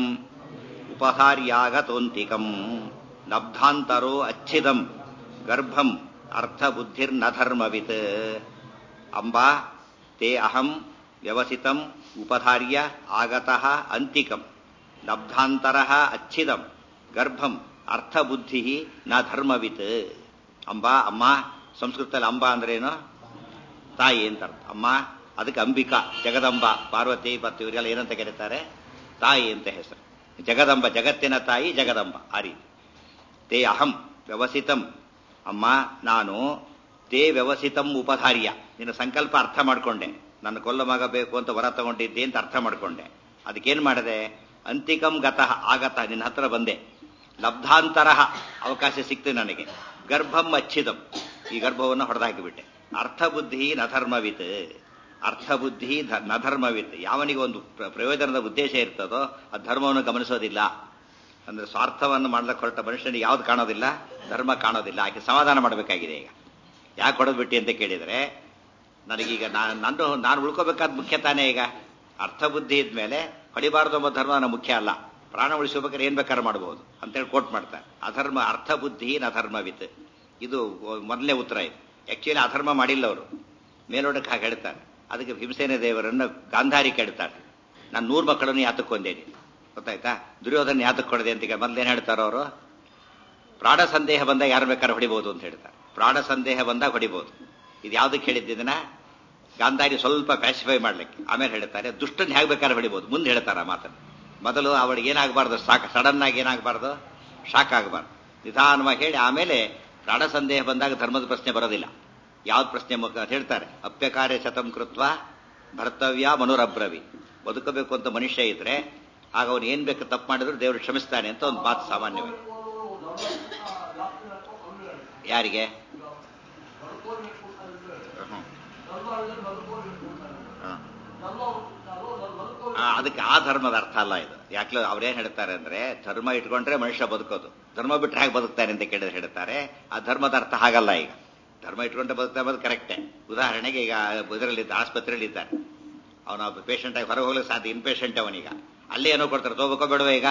ಉಪಹಾರ್ಯಾಗತೋಂತಿಕಂ ನಬ್ಧಾಂತರೋ ಅಚ್ಛಿದಂ ಗರ್ಭಂ ಅರ್ಥಬುದ್ಧಿರ್ನ ಧರ್ಮವಿತ್ ಅಂಬಾ ತೇ ಅಹಂ ವ್ಯವಸಿತಂ ಉಪಧಾರ್ಯ ಆಗತಃ ಅಂತಿಕಂ ಲಬ್ಧಾಂತರ ಅಚ್ಛಿದಂ ಗರ್ಭಂ ಅರ್ಥಬುದ್ಧಿ ನ ಧರ್ಮವಿತ್ ಅಂಬಾ ಅಮ್ಮ ಸಂಸ್ಕೃತದಲ್ಲಿ ಅಂಬಾ ಅಂದ್ರೇನು ತಾಯಿ ಅಂತ ಅರ್ಥ ಅಮ್ಮ ಅದಕ್ಕೆ ಅಂಬಿಕಾ ಜಗದಂಬ ಪಾರ್ವತಿ ಮತ್ತು ಇವರೆಲ್ಲ ಏನಂತ ಕರೀತಾರೆ ತಾಯಿ ಅಂತ ಹೆಸರು ಜಗದಂಬ ಜಗತ್ತಿನ ತಾಯಿ ಜಗದಂಬ ಆ ರೀತಿ ತೇ ಅಹಂ ವ್ಯವಸಿತಂ ಅಮ್ಮ ನಾನು ತೇ ವ್ಯವಸಿತಂ ಉಪಧಾರ್ಯ ನಿನ್ನ ಸಂಕಲ್ಪ ಅರ್ಥ ಮಾಡ್ಕೊಂಡೆ ನನ್ನ ಕೊಲ್ಲ ಮಗ ಬೇಕು ಅಂತ ವರ ತಗೊಂಡಿದ್ದೆ ಅಂತ ಅರ್ಥ ಮಾಡ್ಕೊಂಡೆ ಅದಕ್ಕೇನ್ ಮಾಡಿದೆ ಅಂತಿಕಂ ಗತಃ ಆಗತ ನಿನ್ನ ಹತ್ರ ಬಂದೆ ಲಬ್ಧಾಂತರ ಅವಕಾಶ ಸಿಕ್ತು ನನಗೆ ಗರ್ಭಂ ಅಚ್ಛಿದಂ ಈ ಗರ್ಭವನ್ನು ಹೊಡೆದಾಕಿಬಿಟ್ಟೆ ಅರ್ಥಬುದ್ಧಿ ನಧರ್ಮವಿತ್ ಅರ್ಥಬುದ್ಧಿ ಧ- ನಧರ್ಮವಿತ್ ಯಾವನಿಗೆ ಒಂದು ಪ್ರ- ಪ್ರಯೋಜನದ ಉದ್ದೇಶ ಇರ್ತದೋ ಆ ಧರ್ಮವನ್ನು ಗಮನಿಸೋದಿಲ್ಲ ಅಂದ್ರೆ ಸ್ವಾರ್ಥವನ್ನು ಮಾಡ್ಲಿಕ್ಕೆ ಹೊರಟ ಮನುಷ್ಯನಿಗೆ ಯಾವ್ದು ಕಾಣೋದಿಲ್ಲ ಧರ್ಮ ಕಾಣೋದಿಲ್ಲ ಆಕೆ ಸಮಾಧಾನ ಮಾಡಬೇಕಾಗಿದೆ ಈಗ ಯಾಕೆ ಹೊಡೆದು ಬಿಟ್ಟಿ ಅಂತ ಕೇಳಿದರೆ ನನಗೀಗ ನಾನು ನಾನು ನಾನು ಉಳ್ಕೋಬೇಕಾದ ಮುಖ್ಯ ತಾನೇ ಈಗ ಅರ್ಥಬುದ್ಧಿ ಇದ್ಮೇಲೆ ಹೊಡಿಬಾರ್ದು ಎಂಬ ಧರ್ಮ ನನ್ನ ಮುಖ್ಯ ಅಲ್ಲ ಪ್ರಾಣ ಉಳಿಸ್ಕೋಬೇಕಾದ್ರೆ ಏನ್ ಬೇಕಾದ್ರೆ ಮಾಡಬಹುದು ಅಂತೇಳಿ ಕೋಟ್ ಮಾಡ್ತಾರೆ ಅಧರ್ಮ ಅರ್ಥಬುದ್ಧಿ ನಧರ್ಮವಿತ್ ಇದು ಮೊದಲನೇ ಉತ್ತರ ಇದು ಆಕ್ಚುಲಿ ಅಧರ್ಮ ಮಾಡಿಲ್ಲ ಅವರು ಮೇಲೋಟಕ್ಕೆ ಹಾಗೆ ಹೇಳ್ತಾರೆ ಅದಕ್ಕೆ ಭೀಮಸೇನ ದೇವರನ್ನು ಗಾಂಧಾರಿ ಕೇಳ್ತಾರೆ ನಾನು ನೂರು ಮಕ್ಕಳನ್ನು ಯಾತಕ್ಕೆ ಕೊಂದೇನೆ ಗೊತ್ತಾಯ್ತಾ ದುರ್ಯೋಧನ ಯಾತಕ್ಕೆ ಕೊಡದೆ ಅಂತ ಈಗ ಮೊದಲೇನು ಹೇಳ್ತಾರೋ ಅವರು ಪ್ರಾಣ ಸಂದೇಹ ಬಂದಾಗ ಯಾರು ಬೇಕಾದ್ರೆ ಹೊಡಿಬಹುದು ಅಂತ ಹೇಳ್ತಾರೆ ಪ್ರಾಣ ಸಂದೇಹ ಬಂದಾಗ ಹೊಡಿಬಹುದು ಇದು ಯಾವ್ದಕ್ಕೆ ಹೇಳಿದ್ದಿದನ್ನ ಗಾಂಧಾರಿ ಸ್ವಲ್ಪ ಪ್ಯಾಸಿಫೈ ಮಾಡ್ಲಿಕ್ಕೆ ಆಮೇಲೆ ಹೇಳ್ತಾರೆ ದುಷ್ಟನ್ ಹೇಗೆ ಬೇಕಾದ್ರೆ ಹೊಡಿಬೋದು ಮುಂದೆ ಹೇಳ್ತಾರೆ ಆ ಮಾತನ್ನು ಮೊದಲು ಅವಳಿಗೆ ಏನಾಗಬಾರ್ದು ಸಾಕ್ ಸಡನ್ ಆಗಿ ಏನಾಗಬಾರ್ದು ಶಾಕ್ ಆಗಬಾರ್ದು ನಿಧಾನವಾಗಿ ಹೇಳಿ ಆಮೇಲೆ ಪ್ರಾಣ ಸಂದೇಹ ಬಂದಾಗ ಧರ್ಮದ ಪ್ರಶ್ನೆ ಬರೋದಿಲ್ಲ ಯಾವ್ದು ಪ್ರಶ್ನೆ ಮುಖ ಅಂತ ಹೇಳ್ತಾರೆ ಅಪ್ಯಕಾರ್ಯ ಶತಂ ಕೃತ್ವ ಭರ್ತವ್ಯ ಮನುರಬ್ರವಿ ಬದುಕಬೇಕು ಅಂತ ಮನುಷ್ಯ ಇದ್ರೆ ಆಗ ಅವನು ಏನ್ ಬೇಕು ತಪ್ಪು ಮಾಡಿದ್ರು ದೇವರು ಕ್ಷಮಿಸ್ತಾನೆ ಅಂತ ಒಂದು ಮಾತು ಸಾಮಾನ್ಯವಾಗಿ ಯಾರಿಗೆ ಹ್ಮ್. ಹ್ಮ್. ಆ, ಅದಕ್ಕೆ ಆ ಧರ್ಮದ ಅರ್ಥ ಅಲ್ಲ ಇದು ಯಾಕೆ ಅವ್ರೇನ್ ಹೇಳ್ತಾರೆ ಅಂದ್ರೆ ಧರ್ಮ ಇಟ್ಕೊಂಡ್ರೆ ಮನುಷ್ಯ ಬದುಕೋದು ಧರ್ಮ ಬಿಟ್ಟರೆ ಹೇಗೆ ಬದುಕ್ತಾನೆ ಅಂತ ಕೇಳಿದ್ರೆ ಹೇಳ್ತಾರೆ ಆ ಧರ್ಮದ ಅರ್ಥ ಹಾಗಲ್ಲ ಈಗ ಧರ್ಮ ಇಟ್ಕೊಂಡ್ರೆ ಬದುಕ್ತಾ ಇರೋದು ಕರೆಕ್ಟೇ ಉದಾಹರಣೆಗೆ ಈಗ ಇದರಲ್ಲಿ ಆಸ್ಪತ್ರೆಯಲ್ಲಿ ಇದ್ದಾರೆ ಅವನ ಪೇಷಂಟ್ ಆಗಿ ಹೊರಗೆ ಹೋಗ್ಲಿಕ್ಕೆ ಸಾಧ್ಯ ಇನ್ಪೇಷಂಟ್ ಅವನೀಗ ಅಲ್ಲೇ ಏನೋ ಕೊಡ್ತಾರೆ ತಗೋಬೇಕೋ ಬೇಡವೋ ಈಗ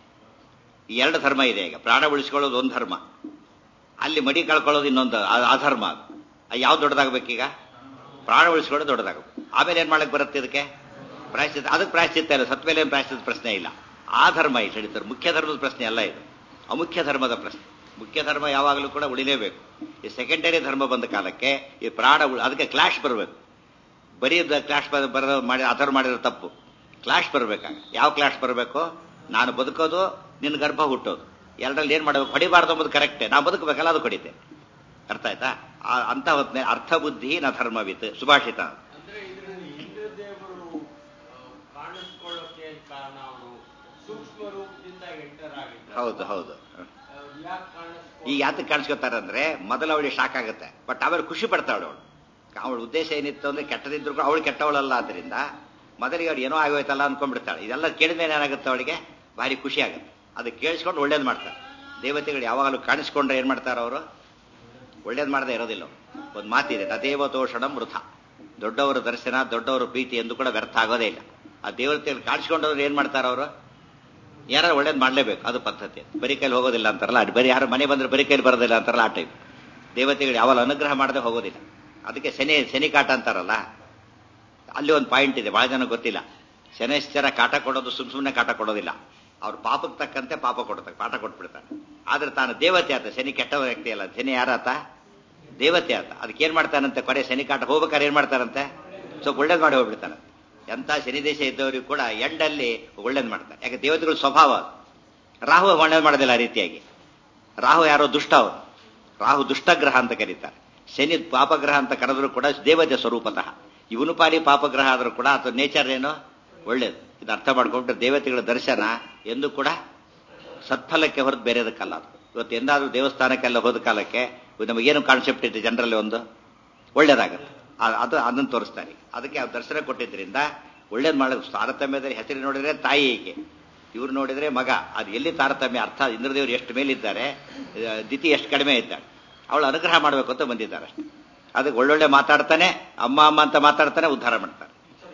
ಈ ಎರಡು ಧರ್ಮ ಇದೆ ಈಗ ಪ್ರಾಣ ಉಳಿಸ್ಕೊಳ್ಳೋದು ಒಂದು ಧರ್ಮ ಅಲ್ಲಿ ಮಡಿ ಕಳ್ಕೊಳ್ಳೋದು ಇನ್ನೊಂದು ಆ- ಆ ಧರ್ಮ ಅದು ಯಾವ್ದು ದೊಡ್ಡದಾಗಬೇಕೀಗ ಪ್ರಾಣ ಉಳಿಸ್ಕೊಳ್ಳೋದು ದೊಡ್ಡದಾಗಬೇಕು ಆಮೇಲೆ ಏನ್ ಮಾಡಕ್ ಬರುತ್ತೆ ಇದಕ್ಕೆ ಪ್ರಾಯಶ್ಚಿತ್ತ ಅದಕ್ಕೆ ಪ್ರಾಯಶ್ಚಿತ್ತ ಇಲ್ಲ ಸತ್ ಮೇಲೆ ಏನು ಪ್ರಾಯಶ್ಚಿತ್ತ ಪ್ರಶ್ನೆ ಇಲ್ಲ ಆ ಧರ್ಮ ಇಲ್ಲಿ ಹೇಳಿದ್ದಾರೆ ಮುಖ್ಯ ಧರ್ಮದ ಪ್ರಶ್ನೆ ಅಲ್ಲ ಇದು ಅಮುಖ್ಯ ಧರ್ಮದ ಪ್ರಶ್ನೆ ಮುಖ್ಯ ಧರ್ಮ ಯಾವಾಗಲೂ ಕೂಡ ಉಳಿಲೇಬೇಕು ಈ ಸೆಕೆಂಡರಿ ಧರ್ಮ ಬಂದ ಕಾಲಕ್ಕೆ ಈ ಪ್ರಾಣ ಉಳ್- ಅದಕ್ಕೆ ಕ್ಲಾಶ್ ಬರಬೇಕು ಬರೀ ಕ್ಲಾಶ್ ಬರೋ ಮಾಡಿ ಆಧಾರ ಮಾಡಿರೋ ತಪ್ಪು ಕ್ಲಾಶ್ ಬರಬೇಕಾಗ ಯಾವ ಕ್ಲಾಶ್ ಬರಬೇಕು ನಾನು ಬದುಕೋದು ನಿನ್ನ ಗರ್ಭ ಹುಟ್ಟೋದು ಎರಡರಲ್ಲಿ ಏನ್ ಮಾಡಬೇಕು ಹೊಡಿಬಾರ್ದು ಅಂಬುದು ಕರೆಕ್ಟೇ ನಾವು ಬದುಕಬೇಕಲ್ಲ ಅದು ಹೊಡಿತೆ ಅರ್ಥ ಆಯ್ತಾ ಆ- ಅಂತ ಹೊತ್ತಿನ ಅರ್ಥ ಬುದ್ಧಿ ನ ಧರ್ಮವಿತ್ ಸುಭಾಷಿತ ಅಂದ್ರೆ ಇದರಲ್ಲಿ ಇಂದ್ರದೇವರು ಆ, ಕಾಣಿಸ್ಕೊಳ್ಳೋಕೆ ಕಾರಣ ಅವರು ಸೂಕ್ಷ್ಮ ರೂಪದಿಂದ ಎಂಟರ್ ಆಗಿದ್ದಾರೆ ಹೌದು ಹೌದು ಯಾಕೆ ಕಾಣಿಸ್ಕೊ ಈಗ ಯಾತಕ್ಕೆ ಕಾಣಿಸ್ಕೊತಾರೆ ಅಂದ್ರೆ ಮೊದಲು ಅವಳಿಗೆ ಶಾಕ್ ಆಗುತ್ತೆ ಬಟ್ ಆಮೇಲೆ ಖುಷಿ ಪಡ್ತಾಳೆ ಅವಳು ಅವಳ ಉದ್ದೇಶ ಏನಿತ್ತು ಅಂದ್ರೆ ಕೆಟ್ಟದಿದ್ರು ಕೂಡ ಅವಳು ಕೆಟ್ಟವಳಲ್ಲ ಆದ್ರಿಂದ ಮೊದಲಿಗೆ ಅವ್ರು ಏನೋ ಆಗೋಯ್ತಲ್ಲ ಅನ್ಕೊಂಡ್ಬಿಡ್ತಾಳೆ ಇದೆಲ್ಲ ಕೇಳಿದ ಮೇಲೆ ಏನಾಗುತ್ತೆ ಅವಳಿಗೆ ಭಾರಿ ಖುಷಿ ಆಗುತ್ತೆ ಅದು ಕೇಳಿಸ್ಕೊಂಡು ಒಳ್ಳೇದು ಮಾಡ್ತಾರೆ ದೇವತೆಗಳು ಯಾವಾಗಲೂ ಕಾಣಿಸ್ಕೊಂಡ್ರೆ ಏನ್ ಮಾಡ್ತಾರೆ ಅವರು ಒಳ್ಳೇದು ಮಾಡದೆ ಇರೋದಿಲ್ಲ ಅವ್ರು. ಒಂದು ಮಾತಿದೆ ತದೇವ ತೋಷಣಂ ವೃಥ ದೊಡ್ಡವರ ದರ್ಶನ ದೊಡ್ಡವರ ಪ್ರೀತಿ ಎಂದು ಕೂಡ ವ್ಯರ್ಥ ಆಗೋದೇ ಇಲ್ಲ ಆ ದೇವತೆಗಳು ಕಾಣಿಸ್ಕೊಂಡವ್ರು ಏನ್ ಮಾಡ್ತಾರೆ ಅವರು ಯಾರು ಒಳ್ಳೇದು ಮಾಡಲೇಬೇಕು ಅದು ಪದ್ಧತಿ ಬರೀ ಕೈಲಿ ಹೋಗೋದಿಲ್ಲ ಅಂತಾರಲ್ಲ ಅದು ಬರೀ ಯಾರು ಮನೆ ಬಂದ್ರೆ ಬರೀ ಕೈಲಿ ಬರೋದಿಲ್ಲ ಅಂತಾರಲ್ಲ ಆ ಟೈಪ್ ದೇವತೆಗಳು ಯಾವಾಗ ಅನುಗ್ರಹ ಮಾಡದೆ ಹೋಗೋದಿಲ್ಲ ಅದಕ್ಕೆ ಶನಿ ಶನಿ ಕಾಟ ಅಂತಾರಲ್ಲ ಅಲ್ಲಿ ಒಂದು ಪಾಯಿಂಟ್ ಇದೆ ಬಹಳ ಜನ ಗೊತ್ತಿಲ್ಲ ಶನೇಶ್ವರ ಕಾಟ ಕೊಡೋದು ಸುಮ್ ಸುಮ್ಮನೆ ಕಾಟ ಕೊಡೋದಿಲ್ಲ ಅವ್ರು ಪಾಪಕ್ಕೆ ತಕ್ಕಂತೆ ಪಾಪ ಕೊಡ್ತಾರೆ ಪಾಠ ಕೊಟ್ಬಿಡ್ತಾರೆ ಆದ್ರೆ ತಾನು ದೇವತೆ ಆತ ಶನಿ ಕೆಟ್ಟ ವ್ಯಕ್ತಿ ಅಲ್ಲ ಶನಿ ಯಾರಾತ ದೇವತೆ ಆತ ಅದಕ್ಕೆ ಏನ್ ಮಾಡ್ತಾನಂತೆ ಕೊನೆ ಶನಿ ಕಾಟ ಹೋಗ್ಬೇಕಾದ್ರೆ ಏನ್ ಮಾಡ್ತಾರಂತೆ ಸ್ವಲ್ಪ ಒಳ್ಳೇದು ಮಾಡಿ ಹೋಗ್ಬಿಡ್ತಾನೆ ಎಂತ ಶನಿ ದೇಶ ಇದ್ದವರಿಗೂ ಕೂಡ ಎಂಡಲ್ಲಿ ಒಳ್ಳೇದು ಮಾಡ್ತಾರೆ ಯಾಕೆ ದೇವತೆಗಳ ಸ್ವಭಾವ ಅದು. ರಾಹು ಒಳ್ಳೇದು ಮಾಡೋದಿಲ್ಲ ಆ ರೀತಿಯಾಗಿ ರಾಹು ಯಾರೋ ದುಷ್ಟ ಅವನು ರಾಹು ದುಷ್ಟಗ್ರಹ ಅಂತ ಕರೀತಾರೆ ಶನಿ ಪಾಪಗ್ರಹ ಅಂತ ಕರೆದ್ರು ಕೂಡ ದೇವತೆ ಸ್ವರೂಪತಃ ಇವನು ಪಾಲಿ ಪಾಪಗ್ರಹ ಆದ್ರೂ ಕೂಡ ಅಥವಾ ನೇಚರ್ ಏನೋ ಒಳ್ಳೇದು ಇದು ಅರ್ಥ ಮಾಡ್ಕೊಂಡ್ರೆ ದೇವತೆಗಳ ದರ್ಶನ ಎಂದು ಕೂಡ ಸತ್ಫಲಕ್ಕೆ ಹೊರತು ಬೇರೆದಕ್ಕಲ್ಲ ಅದು ಇವತ್ತು ಎಂದಾದ್ರೂ ದೇವಸ್ಥಾನಕ್ಕೆಲ್ಲ ಹೋದ ಕಾಲಕ್ಕೆ ನಮಗೇನು ಕಾನ್ಸೆಪ್ಟ್ ಇದೆ ಜನರಲ್ಲಿ ಒಂದು ಒಳ್ಳೇದಾಗುತ್ತೆ ಆ- ಅದು ಅದನ್ನು ತೋರಿಸ್ತಾರೆ ಅದಕ್ಕೆ ಆ ದರ್ಶನ ಕೊಟ್ಟಿದ್ರಿಂದ ಒಳ್ಳೇದು ಮಾಡೋದು ತಾರತಮ್ಯದಲ್ಲಿ ಹೆಸರು ನೋಡಿದ್ರೆ ತಾಯಿ ಈಕೆ ಇವ್ರು ನೋಡಿದ್ರೆ ಮಗ ಅದು ಎಲ್ಲಿ ತಾರತಮ್ಯ ಅರ್ಥ ಇಂದ್ರದೇವರು ಎಷ್ಟು ಮೇಲಿದ್ದಾರೆ ಆ, ದಿತಿ ಎಷ್ಟು ಕಡಿಮೆ ಇದ್ದಾಳೆ ಅವಳು ಅನುಗ್ರಹ ಮಾಡಬೇಕು ಅಂತ ಬಂದಿದ್ದಾರೆ ಅಷ್ಟೇ ಅದಕ್ಕೆ ಒಳ್ಳೊಳ್ಳೆ ಮಾತಾಡ್ತಾನೆ ಅಮ್ಮ ಅಮ್ಮ ಅಂತ ಮಾತಾಡ್ತಾನೆ ಉದ್ಧಾರ ಮಾಡ್ತಾರೆ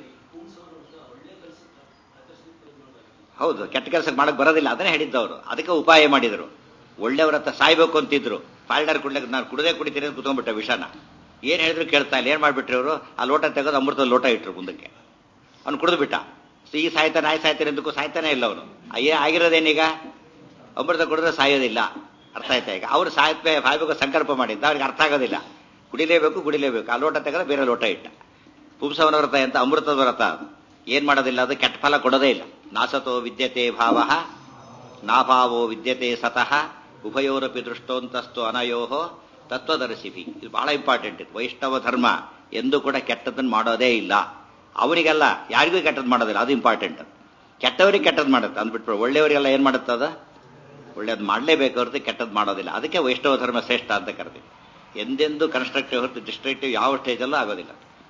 ಹೌದು ಕೆಟ್ಟ ಕೆಲಸ ಮಾಡಕ್ ಬರೋದಿಲ್ಲ ಅದನ್ನೇ ಹೇಳಿದ್ದವರು ಅದಕ್ಕೆ ಉಪಾಯ ಮಾಡಿದ್ರು ಒಳ್ಳೆಯವ್ರ ಹತ್ರ ಸಾಯ್ಬೇಕು ಅಂತಿದ್ರು ಪಾಲ್ಡರ್ ಕುಡ್ಲಿಕ್ಕೆ ನಾನು ಕುಡದೆ ಕುಡಿತೀನಿ ಅಂತ ಕುತ್ಕೊಂಡ್ಬಿಟ್ಟೆ ವಿಷನ ಏನ್ ಹೇಳಿದ್ರು ಕೇಳ್ತಾ ಇಲ್ಲ ಏನ್ ಮಾಡ್ಬಿಟ್ರಿ ಅವರು ಆ ಲೋಟ ತೆಗೆದು ಅಮೃತದ ಲೋಟ ಇಟ್ರು ಮುಂದಕ್ಕೆ ಅವ್ನು ಕುಡಿದು ಬಿಟ್ಟ ಈ ಸಾಯ್ತಾನೆ ಆಯ್ ಸಾಯ್ತಾನೆ ಎಂದಕ್ಕೂ ಸಾಯ್ತಾನೆ ಇಲ್ಲ ಅವನು ಅಯ್ಯೇ ಆಗಿರೋದೇನೀಗ ಅಮೃತ ಕುಡಿದ್ರೆ ಸಾಯೋದಿಲ್ಲ ಅರ್ಥ ಆಯ್ತಾ ಈಗ ಅವ್ರು ಸಾಯ್ತೇ ಸಾಯ್ಬೇಕು ಸಂಕಲ್ಪ ಮಾಡಿದ್ದ ಅವ್ರಿಗೆ ಅರ್ಥ ಆಗೋದಿಲ್ಲ ಕುಡಿಲೇಬೇಕು ಕುಡಿಲೇಬೇಕು ಆ ಲೋಟ ತೆಗೆದು ಬೇರೆ ಲೋಟ ಇಟ್ಟ ಪುಂಸವನ ವ್ರತ ಅಂತ ಅಮೃತದ ವ್ರತ ಅದು ಏನ್ ಮಾಡೋದಿಲ್ಲ ಅದು ಕೆಟ್ಟ ಫಲ ಕೊಡೋದೇ ಇಲ್ಲ ನಾಸತೋ ವಿದ್ಯತೆ ಭಾವ ನಾಭಾವೋ ವಿದ್ಯತೆ ಸತಃ ಉಭಯೋರಪಿ ದೃಷ್ಟೋಂತಸ್ತು ಅನಯೋಹೋ ತತ್ವದರ್ಶಿಭಿ ಇದು ಬಹಳ ಇಂಪಾರ್ಟೆಂಟ್ ಇದು ವೈಷ್ಣವ ಧರ್ಮ ಎಂದು ಕೂಡ ಕೆಟ್ಟದನ್ನು ಮಾಡೋದೇ ಇಲ್ಲ ಅವರಿಗೆಲ್ಲ ಯಾರಿಗೂ ಕೆಟ್ಟದ್ದು ಮಾಡೋದಿಲ್ಲ ಅದು ಇಂಪಾರ್ಟೆಂಟ್ ಕೆಟ್ಟವರಿಗೆ ಕೆಟ್ಟದ್ದು ಮಾಡುತ್ತೆ ಅಂದ್ಬಿಟ್ಬಿಟ್ಟು ಒಳ್ಳೆಯವರಿಗೆಲ್ಲ ಏನ್ ಮಾಡುತ್ತೆ ಅದು ಒಳ್ಳೇದು ಮಾಡಲೇಬೇಕು ಹೊರತು ಕೆಟ್ಟದ್ದು ಮಾಡೋದಿಲ್ಲ ಅದಕ್ಕೆ ವೈಷ್ಣವ ಧರ್ಮ ಶ್ರೇಷ್ಠ ಅಂತ ಕರೆದಿವಿ ಎಂದೆಂದೂ ಕನ್ಸ್ಟ್ರಕ್ಟಿವ್ ಹೊರತು ಡಿಸ್ಟ್ರಕ್ಟಿವ್ ಯಾವ ಸ್ಟೇಜಲ್ಲೂ ಆಗೋದಿಲ್ಲ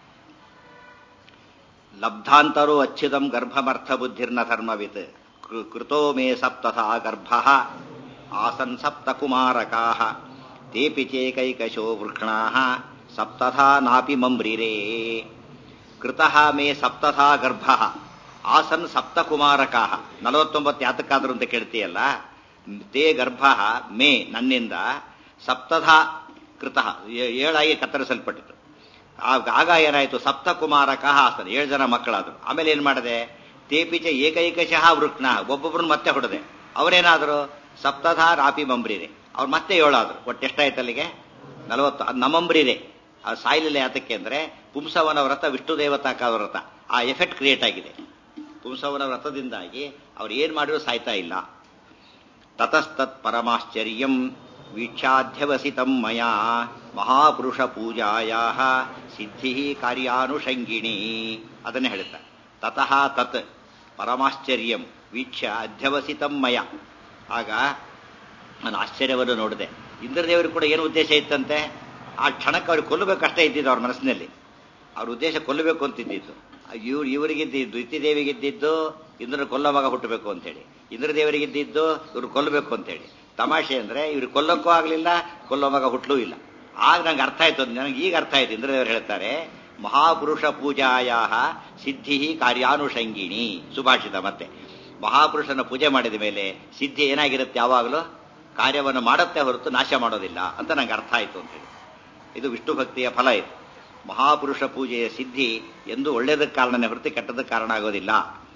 ಲಬ್ಧಾಂತರೋ ಅಚ್ಯುತಂ ಗರ್ಭಮರ್ಥ ಬುದ್ಧಿರ್ನ ಧರ್ಮವಿತ್ ಕೃ- ಕೃತೋ ಮೇ ಸಪ್ತಥಾ ಗರ್ಭ ಆಸನ್ ಸಪ್ತ ಕುಮಾರಕಾ ತೇಪಿ ಚೇಕೈಕಶೋ ವೃಕ್ಷಣಾ ಸಪ್ತಥಾ ನಾಪಿ ಮಮ್ರಿರೇ ಕೃತಃ ಮೇ ಸಪ್ತಥಾ ಗರ್ಭ ಆಸನ್ ಸಪ್ತ ಕುಮಾರಕಾ ನಲವತ್ತೊಂಬತ್ತು ಯಾತಕ್ಕಾದ್ರು ಅಂತ ಕೇಳ್ತೀಯಲ್ಲ ತೇ ಗರ್ಭ ಮೇ ನನ್ನಿಂದ ಸಪ್ತಥಾ ಕೃತಃ ಏ- ಏಳಾಗಿ ಕತ್ತರಿಸಲ್ಪಟ್ಟಿತು ಆಗ ಆಗ ಏನಾಯ್ತು ಸಪ್ತ ಕುಮಾರಕ ಆಸನ ಏಳು ಜನ ಮಕ್ಕಳಾದ್ರು ಆಮೇಲೆ ಏನ್ ಮಾಡಿದೆ ತೇಪಿಚ ಏಕೈಕಶಃ ವೃಕ್ನ ಒಬ್ಬೊಬ್ರನ್ನ ಮತ್ತೆ ಹೊಡೆದೆ ಅವರೇನಾದ್ರು ಸಪ್ತಧಾ ರಾಪಿ ಮಂಬ್ರಿದೆ ಅವ್ರು ಮತ್ತೆ ಏಳಾದ್ರು ಒಟ್ಟು ಎಷ್ಟಾಯ್ತು ಅಲ್ಲಿಗೆ ನಲವತ್ತು ಅದು ನಮಂಬ್ರಿದೆ ಅದು ಸಾಯ್ಲಿಲ್ಲ ಯಾತಕ್ಕೆ ಅಂದ್ರೆ ಪುಂಸವನ ವ್ರತ ವಿಷ್ಣು ದೇವತಾಕ ವ್ರತ ಆ ಎಫೆಕ್ಟ್ ಕ್ರಿಯೇಟ್ ಆಗಿದೆ ಪುಂಸವನ ವ್ರತದಿಂದಾಗಿ ಅವ್ರು ಏನ್ ಮಾಡಿದ್ರು ಸಾಯ್ತಾ ಇಲ್ಲ ತತಸ್ತತ್ ಪರಮಾಶ್ಚರ್ಯಂ ವೀಕ್ಷಾಧ್ಯವಸಿತಂ ಮಯಾ ಮಹಾಪುರುಷ ಪೂಜಾಯಾ ಸಿದ್ಧಿ ಕಾರ್ಯಾನುಷಂಗಿಣಿ ಅದನ್ನೇ ಹೇಳ್ತಾರೆ ತತಃ ತತ್ ಪರಮಾಶ್ಚರ್ಯಂ ವೀಕ್ಷ ಅಧ್ಯವಸಿತಂ ಮಯ ಆಗ ನಾನು ಆಶ್ಚರ್ಯವನ್ನು ನೋಡಿದೆ ಇಂದ್ರದೇವರಿಗೆ ಕೂಡ ಏನು ಉದ್ದೇಶ ಇತ್ತಂತೆ ಆ ಕ್ಷಣಕ್ಕೆ ಅವ್ರಿಗೆ ಕೊಲ್ಲಬೇಕಷ್ಟೇ ಇದ್ದಿದ್ದು ಅವ್ರ ಮನಸ್ಸಿನಲ್ಲಿ ಅವ್ರ ಉದ್ದೇಶ ಕೊಲ್ಲಬೇಕು ಅಂತಿದ್ದಿದ್ದು ಇವ್ರು ಇವರಿಗಿದ್ದಿದ್ದು ಇತ್ತಿದೇವಿಗಿದ್ದಿದ್ದು ಇಂದ್ರನ ಕೊಲ್ಲ ಮಗ ಹುಟ್ಟಬೇಕು ಅಂತೇಳಿ ಇಂದ್ರದೇವರಿಗಿದ್ದಿದ್ದು ಇವ್ರು ಕೊಲ್ಲಬೇಕು ಅಂತೇಳಿ ತಮಾಷೆ ಅಂದ್ರೆ ಇವ್ರು ಕೊಲ್ಲಕ್ಕೂ ಆಗಲಿಲ್ಲ ಕೊಲ್ಲೋ ಮಗ ಹುಟ್ಟಲೂ ಇಲ್ಲ ಆಗ ನಂಗೆ ಅರ್ಥ ಆಯ್ತು ನನಗೆ ಈಗ ಅರ್ಥ ಆಯ್ತು ಇಂದ್ರದೇವರು ಹೇಳ್ತಾರೆ ಮಹಾಪುರುಷ ಪೂಜಾಯಾ ಸಿದ್ಧಿ ಕಾರ್ಯಾನುಷಂಗಿಣಿ ಸುಭಾಷಿತ ಮತ್ತೆ ಮಹಾಪುರುಷನ ಪೂಜೆ ಮಾಡಿದ ಮೇಲೆ ಸಿದ್ಧಿ ಏನಾಗಿರುತ್ತೆ ಯಾವಾಗಲೂ ಕಾರ್ಯವನ್ನು ಮಾಡುತ್ತೆ ಹೊರತು ನಾಶ ಮಾಡೋದಿಲ್ಲ ಅಂತ ನಂಗೆ ಅರ್ಥ ಆಯ್ತು ಅಂತ ಹೇಳಿ ಇದು ವಿಷ್ಣು ಭಕ್ತಿಯ ಫಲ ಇದು ಮಹಾಪುರುಷ ಪೂಜೆಯ ಸಿದ್ಧಿ ಎಂದು ಒಳ್ಳೆಯದಕ್ಕೆ ಕಾರಣನೇ ಹೊರತು ಕೆಟ್ಟದಕ್ಕೆ ಕಾರಣ ಆಗೋದಿಲ್ಲ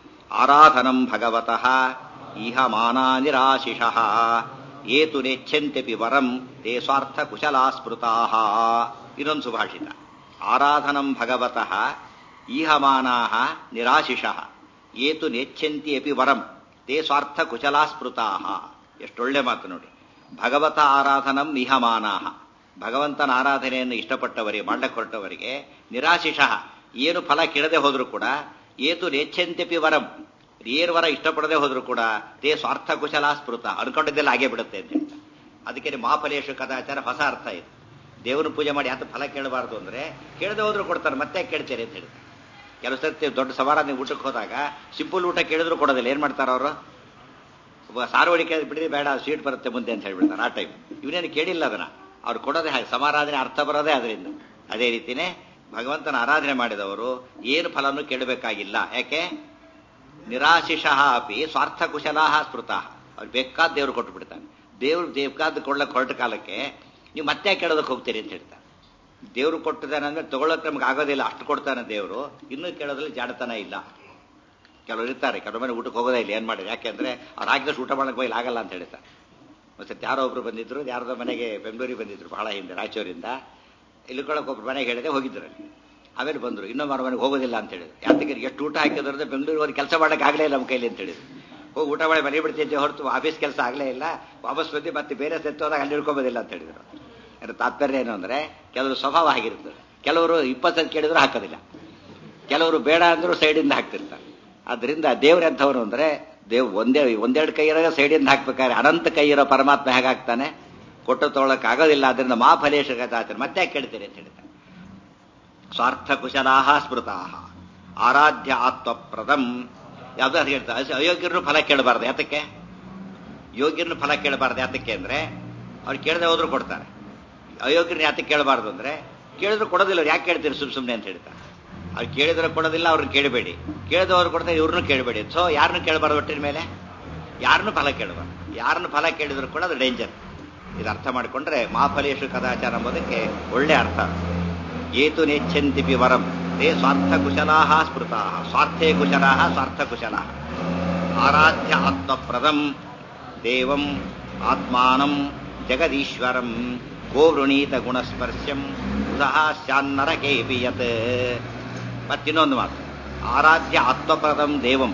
ಆರಾಧನಂ ಭಗವತಃ ಇಹ ಮಾನಾ ನಿರಾಶಿಷಃ ಏತು ನೆಚ್ಛಂತ್ಯಪಿ ವರಂ ತೇ ಸ್ವಾರ್ಥ ಕುಶಲಾ ಸ್ಮೃತಾ ಇನ್ನೊಂದು ಸುಭಾಷಿತ ಆರಾಧನಂ ಭಗವತಃ ಈಹ ಮಾನಾ ನಿರಾಶಿಷಃ ಏತು ನೆಚ್ಛಂತಿ ಅಪಿ ವರಂ ತೇ ಸ್ವಾರ್ಥ ಕುಶಲಾ ಸ್ಮೃತಾ ಎಷ್ಟೊಳ್ಳೆ ಮಾತು ನೋಡಿ ಭಗವತ ಆರಾಧನಂ ಇಹ ಮಾನಾಹ ಭಗವಂತನ ಆರಾಧನೆಯನ್ನು ಇಷ್ಟಪಟ್ಟವರಿಗೆ ಮಾಡಕ್ಕೆ ಹೊರಟವರಿಗೆ ನಿರಾಶಿಷಃ ಏನು ಫಲ ಕೇಳದೆ ಹೋದರೂ ಕೂಡ ಏತು ನೇಚ್ಛಂತ್ಯಪಿ ವರಂ ಏನು ವರ ಇಷ್ಟಪಡದೆ ಹೋದರೂ ಕೂಡ ತೇ ಸ್ವಾರ್ಥ ಕುಶಲ ಸ್ಮೃತ ಅನ್ಕೊಂಡಿದ್ದೆಲ್ಲ ಹಾಗೆ ಬಿಡುತ್ತೆ ಅಂತ ಹೇಳ್ತಾರೆ ಅದಕ್ಕೆ ಮಾಫಲೇಶು ಕದಾಚಾರ ಹೊಸ ಅರ್ಥ ಇದೆ ದೇವರ ಪೂಜೆ ಮಾಡಿ ಯಾತ ಫಲ ಕೇಳಬಾರ್ದು ಅಂದ್ರೆ ಕೇಳದೆ ಹೋದ್ರು ಕೊಡ್ತಾರೆ ಮತ್ತೆ ಕೇಳ್ತಾರೆ ಅಂತ ಹೇಳ್ತಾರೆ ಕೆಲವು ಸರ್ತಿ ದೊಡ್ಡ ಸಮಾರಾಧನೆ ಊಟಕ್ಕೆ ಹೋದಾಗ ಸಿಂಪಲ್ ಊಟ ಕೇಳಿದ್ರು ಕೊಡೋದಿಲ್ಲ ಏನ್ ಮಾಡ್ತಾರ ಅವರು ಸಾರ್ವಜನಿಕ ಬಿಡ್ರಿ ಬೇಡ ಸ್ವೀಟ್ ಬರುತ್ತೆ ಮುಂದೆ ಅಂತ ಹೇಳ್ಬಿಡ್ತಾರೆ ಆ ಟೈಮ್ ಇವನೇನು ಕೇಳಿಲ್ಲ ಅದನ್ನ ಅವ್ರು ಕೊಡೋದೇ ಹಾಗೆ ಸಮಾರಾಧನೆ ಅರ್ಥ ಬರೋದೇ ಅದರಿಂದ ಅದೇ ರೀತಿನೇ ಭಗವಂತನ ಆರಾಧನೆ ಮಾಡಿದವರು ಏನು ಫಲವನ್ನು ಕೇಳಬೇಕಾಗಿಲ್ಲ ಯಾಕೆ ನಿರಾಶಿಷಃ ಅಪಿ ಸ್ವಾರ್ಥ ಕುಶಲಾಹ ಸ್ಮೃತಃ ಅವ್ರು ಬೇಕಾದ ದೇವ್ರು ಕೊಟ್ಟು ಬಿಡ್ತಾನೆ ದೇವ್ರು ಬೇಕಾದ ಕೊಡ್ಲಕ್ಕೆ ಹೊರಟ ಕಾಲಕ್ಕೆ ನೀವು ಮತ್ತೆ ಕೇಳೋದಕ್ಕೆ ಹೋಗ್ತೀರಿ ಅಂತ ಹೇಳ್ತಾರೆ ದೇವ್ರು ಕೊಟ್ಟಿದ್ದಾನೆ ಅಂದ್ರೆ ತಗೊಳ್ಳೋಕೆ ನಮ್ಗೆ ಆಗೋದಿಲ್ಲ ಅಷ್ಟು ಕೊಡ್ತಾನೆ ದೇವರು ಇನ್ನೂ ಕೇಳೋದ್ರಲ್ಲಿ ಜಾಡತನ ಇಲ್ಲ ಕೆಲವರು ಇರ್ತಾರೆ ಕೆಲವು ಮನೆ ಊಟಕ್ಕೆ ಹೋಗೋದೇ ಇಲ್ಲ ಏನ್ ಮಾಡಿದ್ರೆ ಯಾಕೆಂದ್ರೆ ಅವ್ರು ಹಾಕಿದಷ್ಟು ಊಟ ಮಾಡಕ್ಕೆ ಬೈಲ್ ಆಗಲ್ಲ ಅಂತ ಹೇಳ್ತಾರೆ ಮತ್ತೆ ಯಾರೋ ಒಬ್ರು ಬಂದಿದ್ರು ಯಾರ್ದೋ ಮನೆಗೆ ಬೆಂಗಳೂರಿಗೆ ಬಂದಿದ್ರು ಬಹಳ ಹಿಂದೆ ರಾಯಚೂರಿಂದ ಇಳ್ಕೊಳಕ್ಕೆ ಒಬ್ರು ಮನೆಗೆ ಹೇಳಿದೆ ಹೋಗಿದ್ರು ಅಲ್ಲಿ ಆಮೇಲೆ ಬಂದ್ರು ಇನ್ನೊಬ್ಬರ ಮನೆಗೆ ಹೋಗೋದಿಲ್ಲ ಅಂತ ಹೇಳಿದ್ರು ಯಾತಕ್ಕೆ ಎಷ್ಟು ಊಟ ಹಾಕಿದ್ರೆ ಬೆಂಗಳೂರಿಗೆ ಹೋಗಿ ಕೆಲಸ ಮಾಡಕ್ಕೆ ಆಗಲೇ ಇಲ್ಲ ನಮ್ಮ ಕೈಲಿ ಅಂತ ಹೇಳಿದ್ರು ಹೋಗಿ ಊಟ ಮಾಡಿ ಮನೆ ಬಿಡ್ತಿದ್ದೆ ಹೊರತು ಆಫೀಸ್ ಕೆಲಸ ಆಗಲೇ ಇಲ್ಲ ವಾಪಸ್ ಬಂದು ಮತ್ತೆ ಬೇರೆ ಸೆತ್ತೋದಾಗ ಅಲ್ಲಿ ಹಿಡ್ಕೊಬೋದಿಲ್ಲ ಅಂತ ಹೇಳಿದ್ರು ಅದ್ರ ತಾತ್ಪರ್ಯ ಏನು ಅಂದ್ರೆ ಕೆಲವರು ಸ್ವಭಾವ ಆಗಿರ್ತದೆ ಕೆಲವರು ಇಪ್ಪತ್ತು ಸಲ ಕೇಳಿದ್ರು ಹಾಕೋದಿಲ್ಲ ಕೆಲವರು ಬೇಡ ಅಂದ್ರೂ ಸೈಡಿಂದ ಹಾಕ್ತಿರ್ತಾರೆ ಅದರಿಂದ ದೇವ್ರೆಂಥವ್ರು ಅಂದ್ರೆ ದೇವ್ ಒಂದೇ ಒಂದೆರಡು ಕೈ ಇರೋ ಸೈಡಿಂದ ಹಾಕ್ಬೇಕಾದ್ರೆ ಅನಂತ ಕೈ ಇರೋ ಪರಮಾತ್ಮ ಹೇಗಾಗ್ತಾನೆ ಕೊಟ್ಟು ತೊಗೊಳಕ್ ಆಗೋದಿಲ್ಲ ಅದರಿಂದ ಮಾ ಫಲೇಶ ಗತಾಚರ ಮತ್ತೆ ಯಾಕೆ ಕೇಳ್ತೀರಿ ಅಂತ ಹೇಳ್ತಾರೆ ಸ್ವಾರ್ಥ ಕುಶಲಾಹ ಸ್ಮೃತಾಹ ಆರಾಧ್ಯ ಆತ್ಮಪ್ರದಂ ಯಾವ್ದಾದ್ರು ಹೇಳ್ತಾರೆ ಅಯೋಗ್ಯರನ್ನು ಫಲ ಕೇಳಬಾರ್ದು ಯಾತಕ್ಕೆ ಯೋಗ್ಯರನ್ನು ಫಲ ಕೇಳಬಾರ್ದು ಯಾತಕ್ಕೆ ಅಂದ್ರೆ ಅವ್ರು ಕೇಳದೆ ಹೋದ್ರು ಕೊಡ್ತಾರೆ ಅಯೋಗ್ಯರನ್ನ ಯಾತಕ್ಕೆ ಕೇಳಬಾರ್ದು ಅಂದ್ರೆ ಕೇಳಿದ್ರು ಕೊಡೋದಿಲ್ಲ ಅವ್ರು ಯಾಕೆ ಕೇಳ್ತೀರಿ ಸುಮ್ ಸುಮ್ಮನೆ ಅಂತ ಹೇಳ್ತಾರೆ ಅವ್ರು ಕೇಳಿದ್ರೆ ಕೊಡೋದಿಲ್ಲ ಅವ್ರನ್ನ ಕೇಳಬೇಡಿ ಕೇಳಿದವ್ರು ಕೊಡ್ತಾರೆ ಇವ್ರನ್ನೂ ಕೇಳಬೇಡಿ ಸೊ ಯಾರನ್ನು ಕೇಳಬಾರ್ದು ಒಟ್ಟಿನ ಮೇಲೆ ಯಾರನ್ನು ಫಲ ಕೇಳಬಾರ್ದು ಯಾರನ್ನು ಫಲ ಕೇಳಿದ್ರು ಕೂಡ ಅದು ಡೇಂಜರ್ ಇದು ಅರ್ಥ ಮಾಡಿಕೊಂಡ್ರೆ ಮಾಫಲೇಶು ಕದಾಚಾರ ಎಂಬುದಕ್ಕೆ ಒಳ್ಳೆ ಅರ್ಥ ಏತು ನೆಚ್ಛಂತಿಪಿ ವರಂ ತೇ ಸ್ವಾರ್ಥ ಕುಶಲಾ ಸ್ಮೃತಾ ಸ್ವಾರ್ಥೇ ಕುಶಲಾ ಸ್ವಾರ್ಥ ಕುಶಲಾ ಆರಾಧ್ಯ ಆತ್ಮಪ್ರದಂ ದೇವಂ ಆತ್ಮಾನಂ ಜಗದೀಶ್ವರಂ ಗೋ ವೃಣೀತ ಗುಣಸ್ಪರ್ಶ್ಯಂ ಉದಹ ಸ್ಯಾನ್ನರಕೇಪಿ ಯತ್ ಮತ್ತಿನ್ನೊಂದು ಮಾತು ಆರಾಧ್ಯ ಆತ್ಮಪ್ರದಂ ದೇವಂ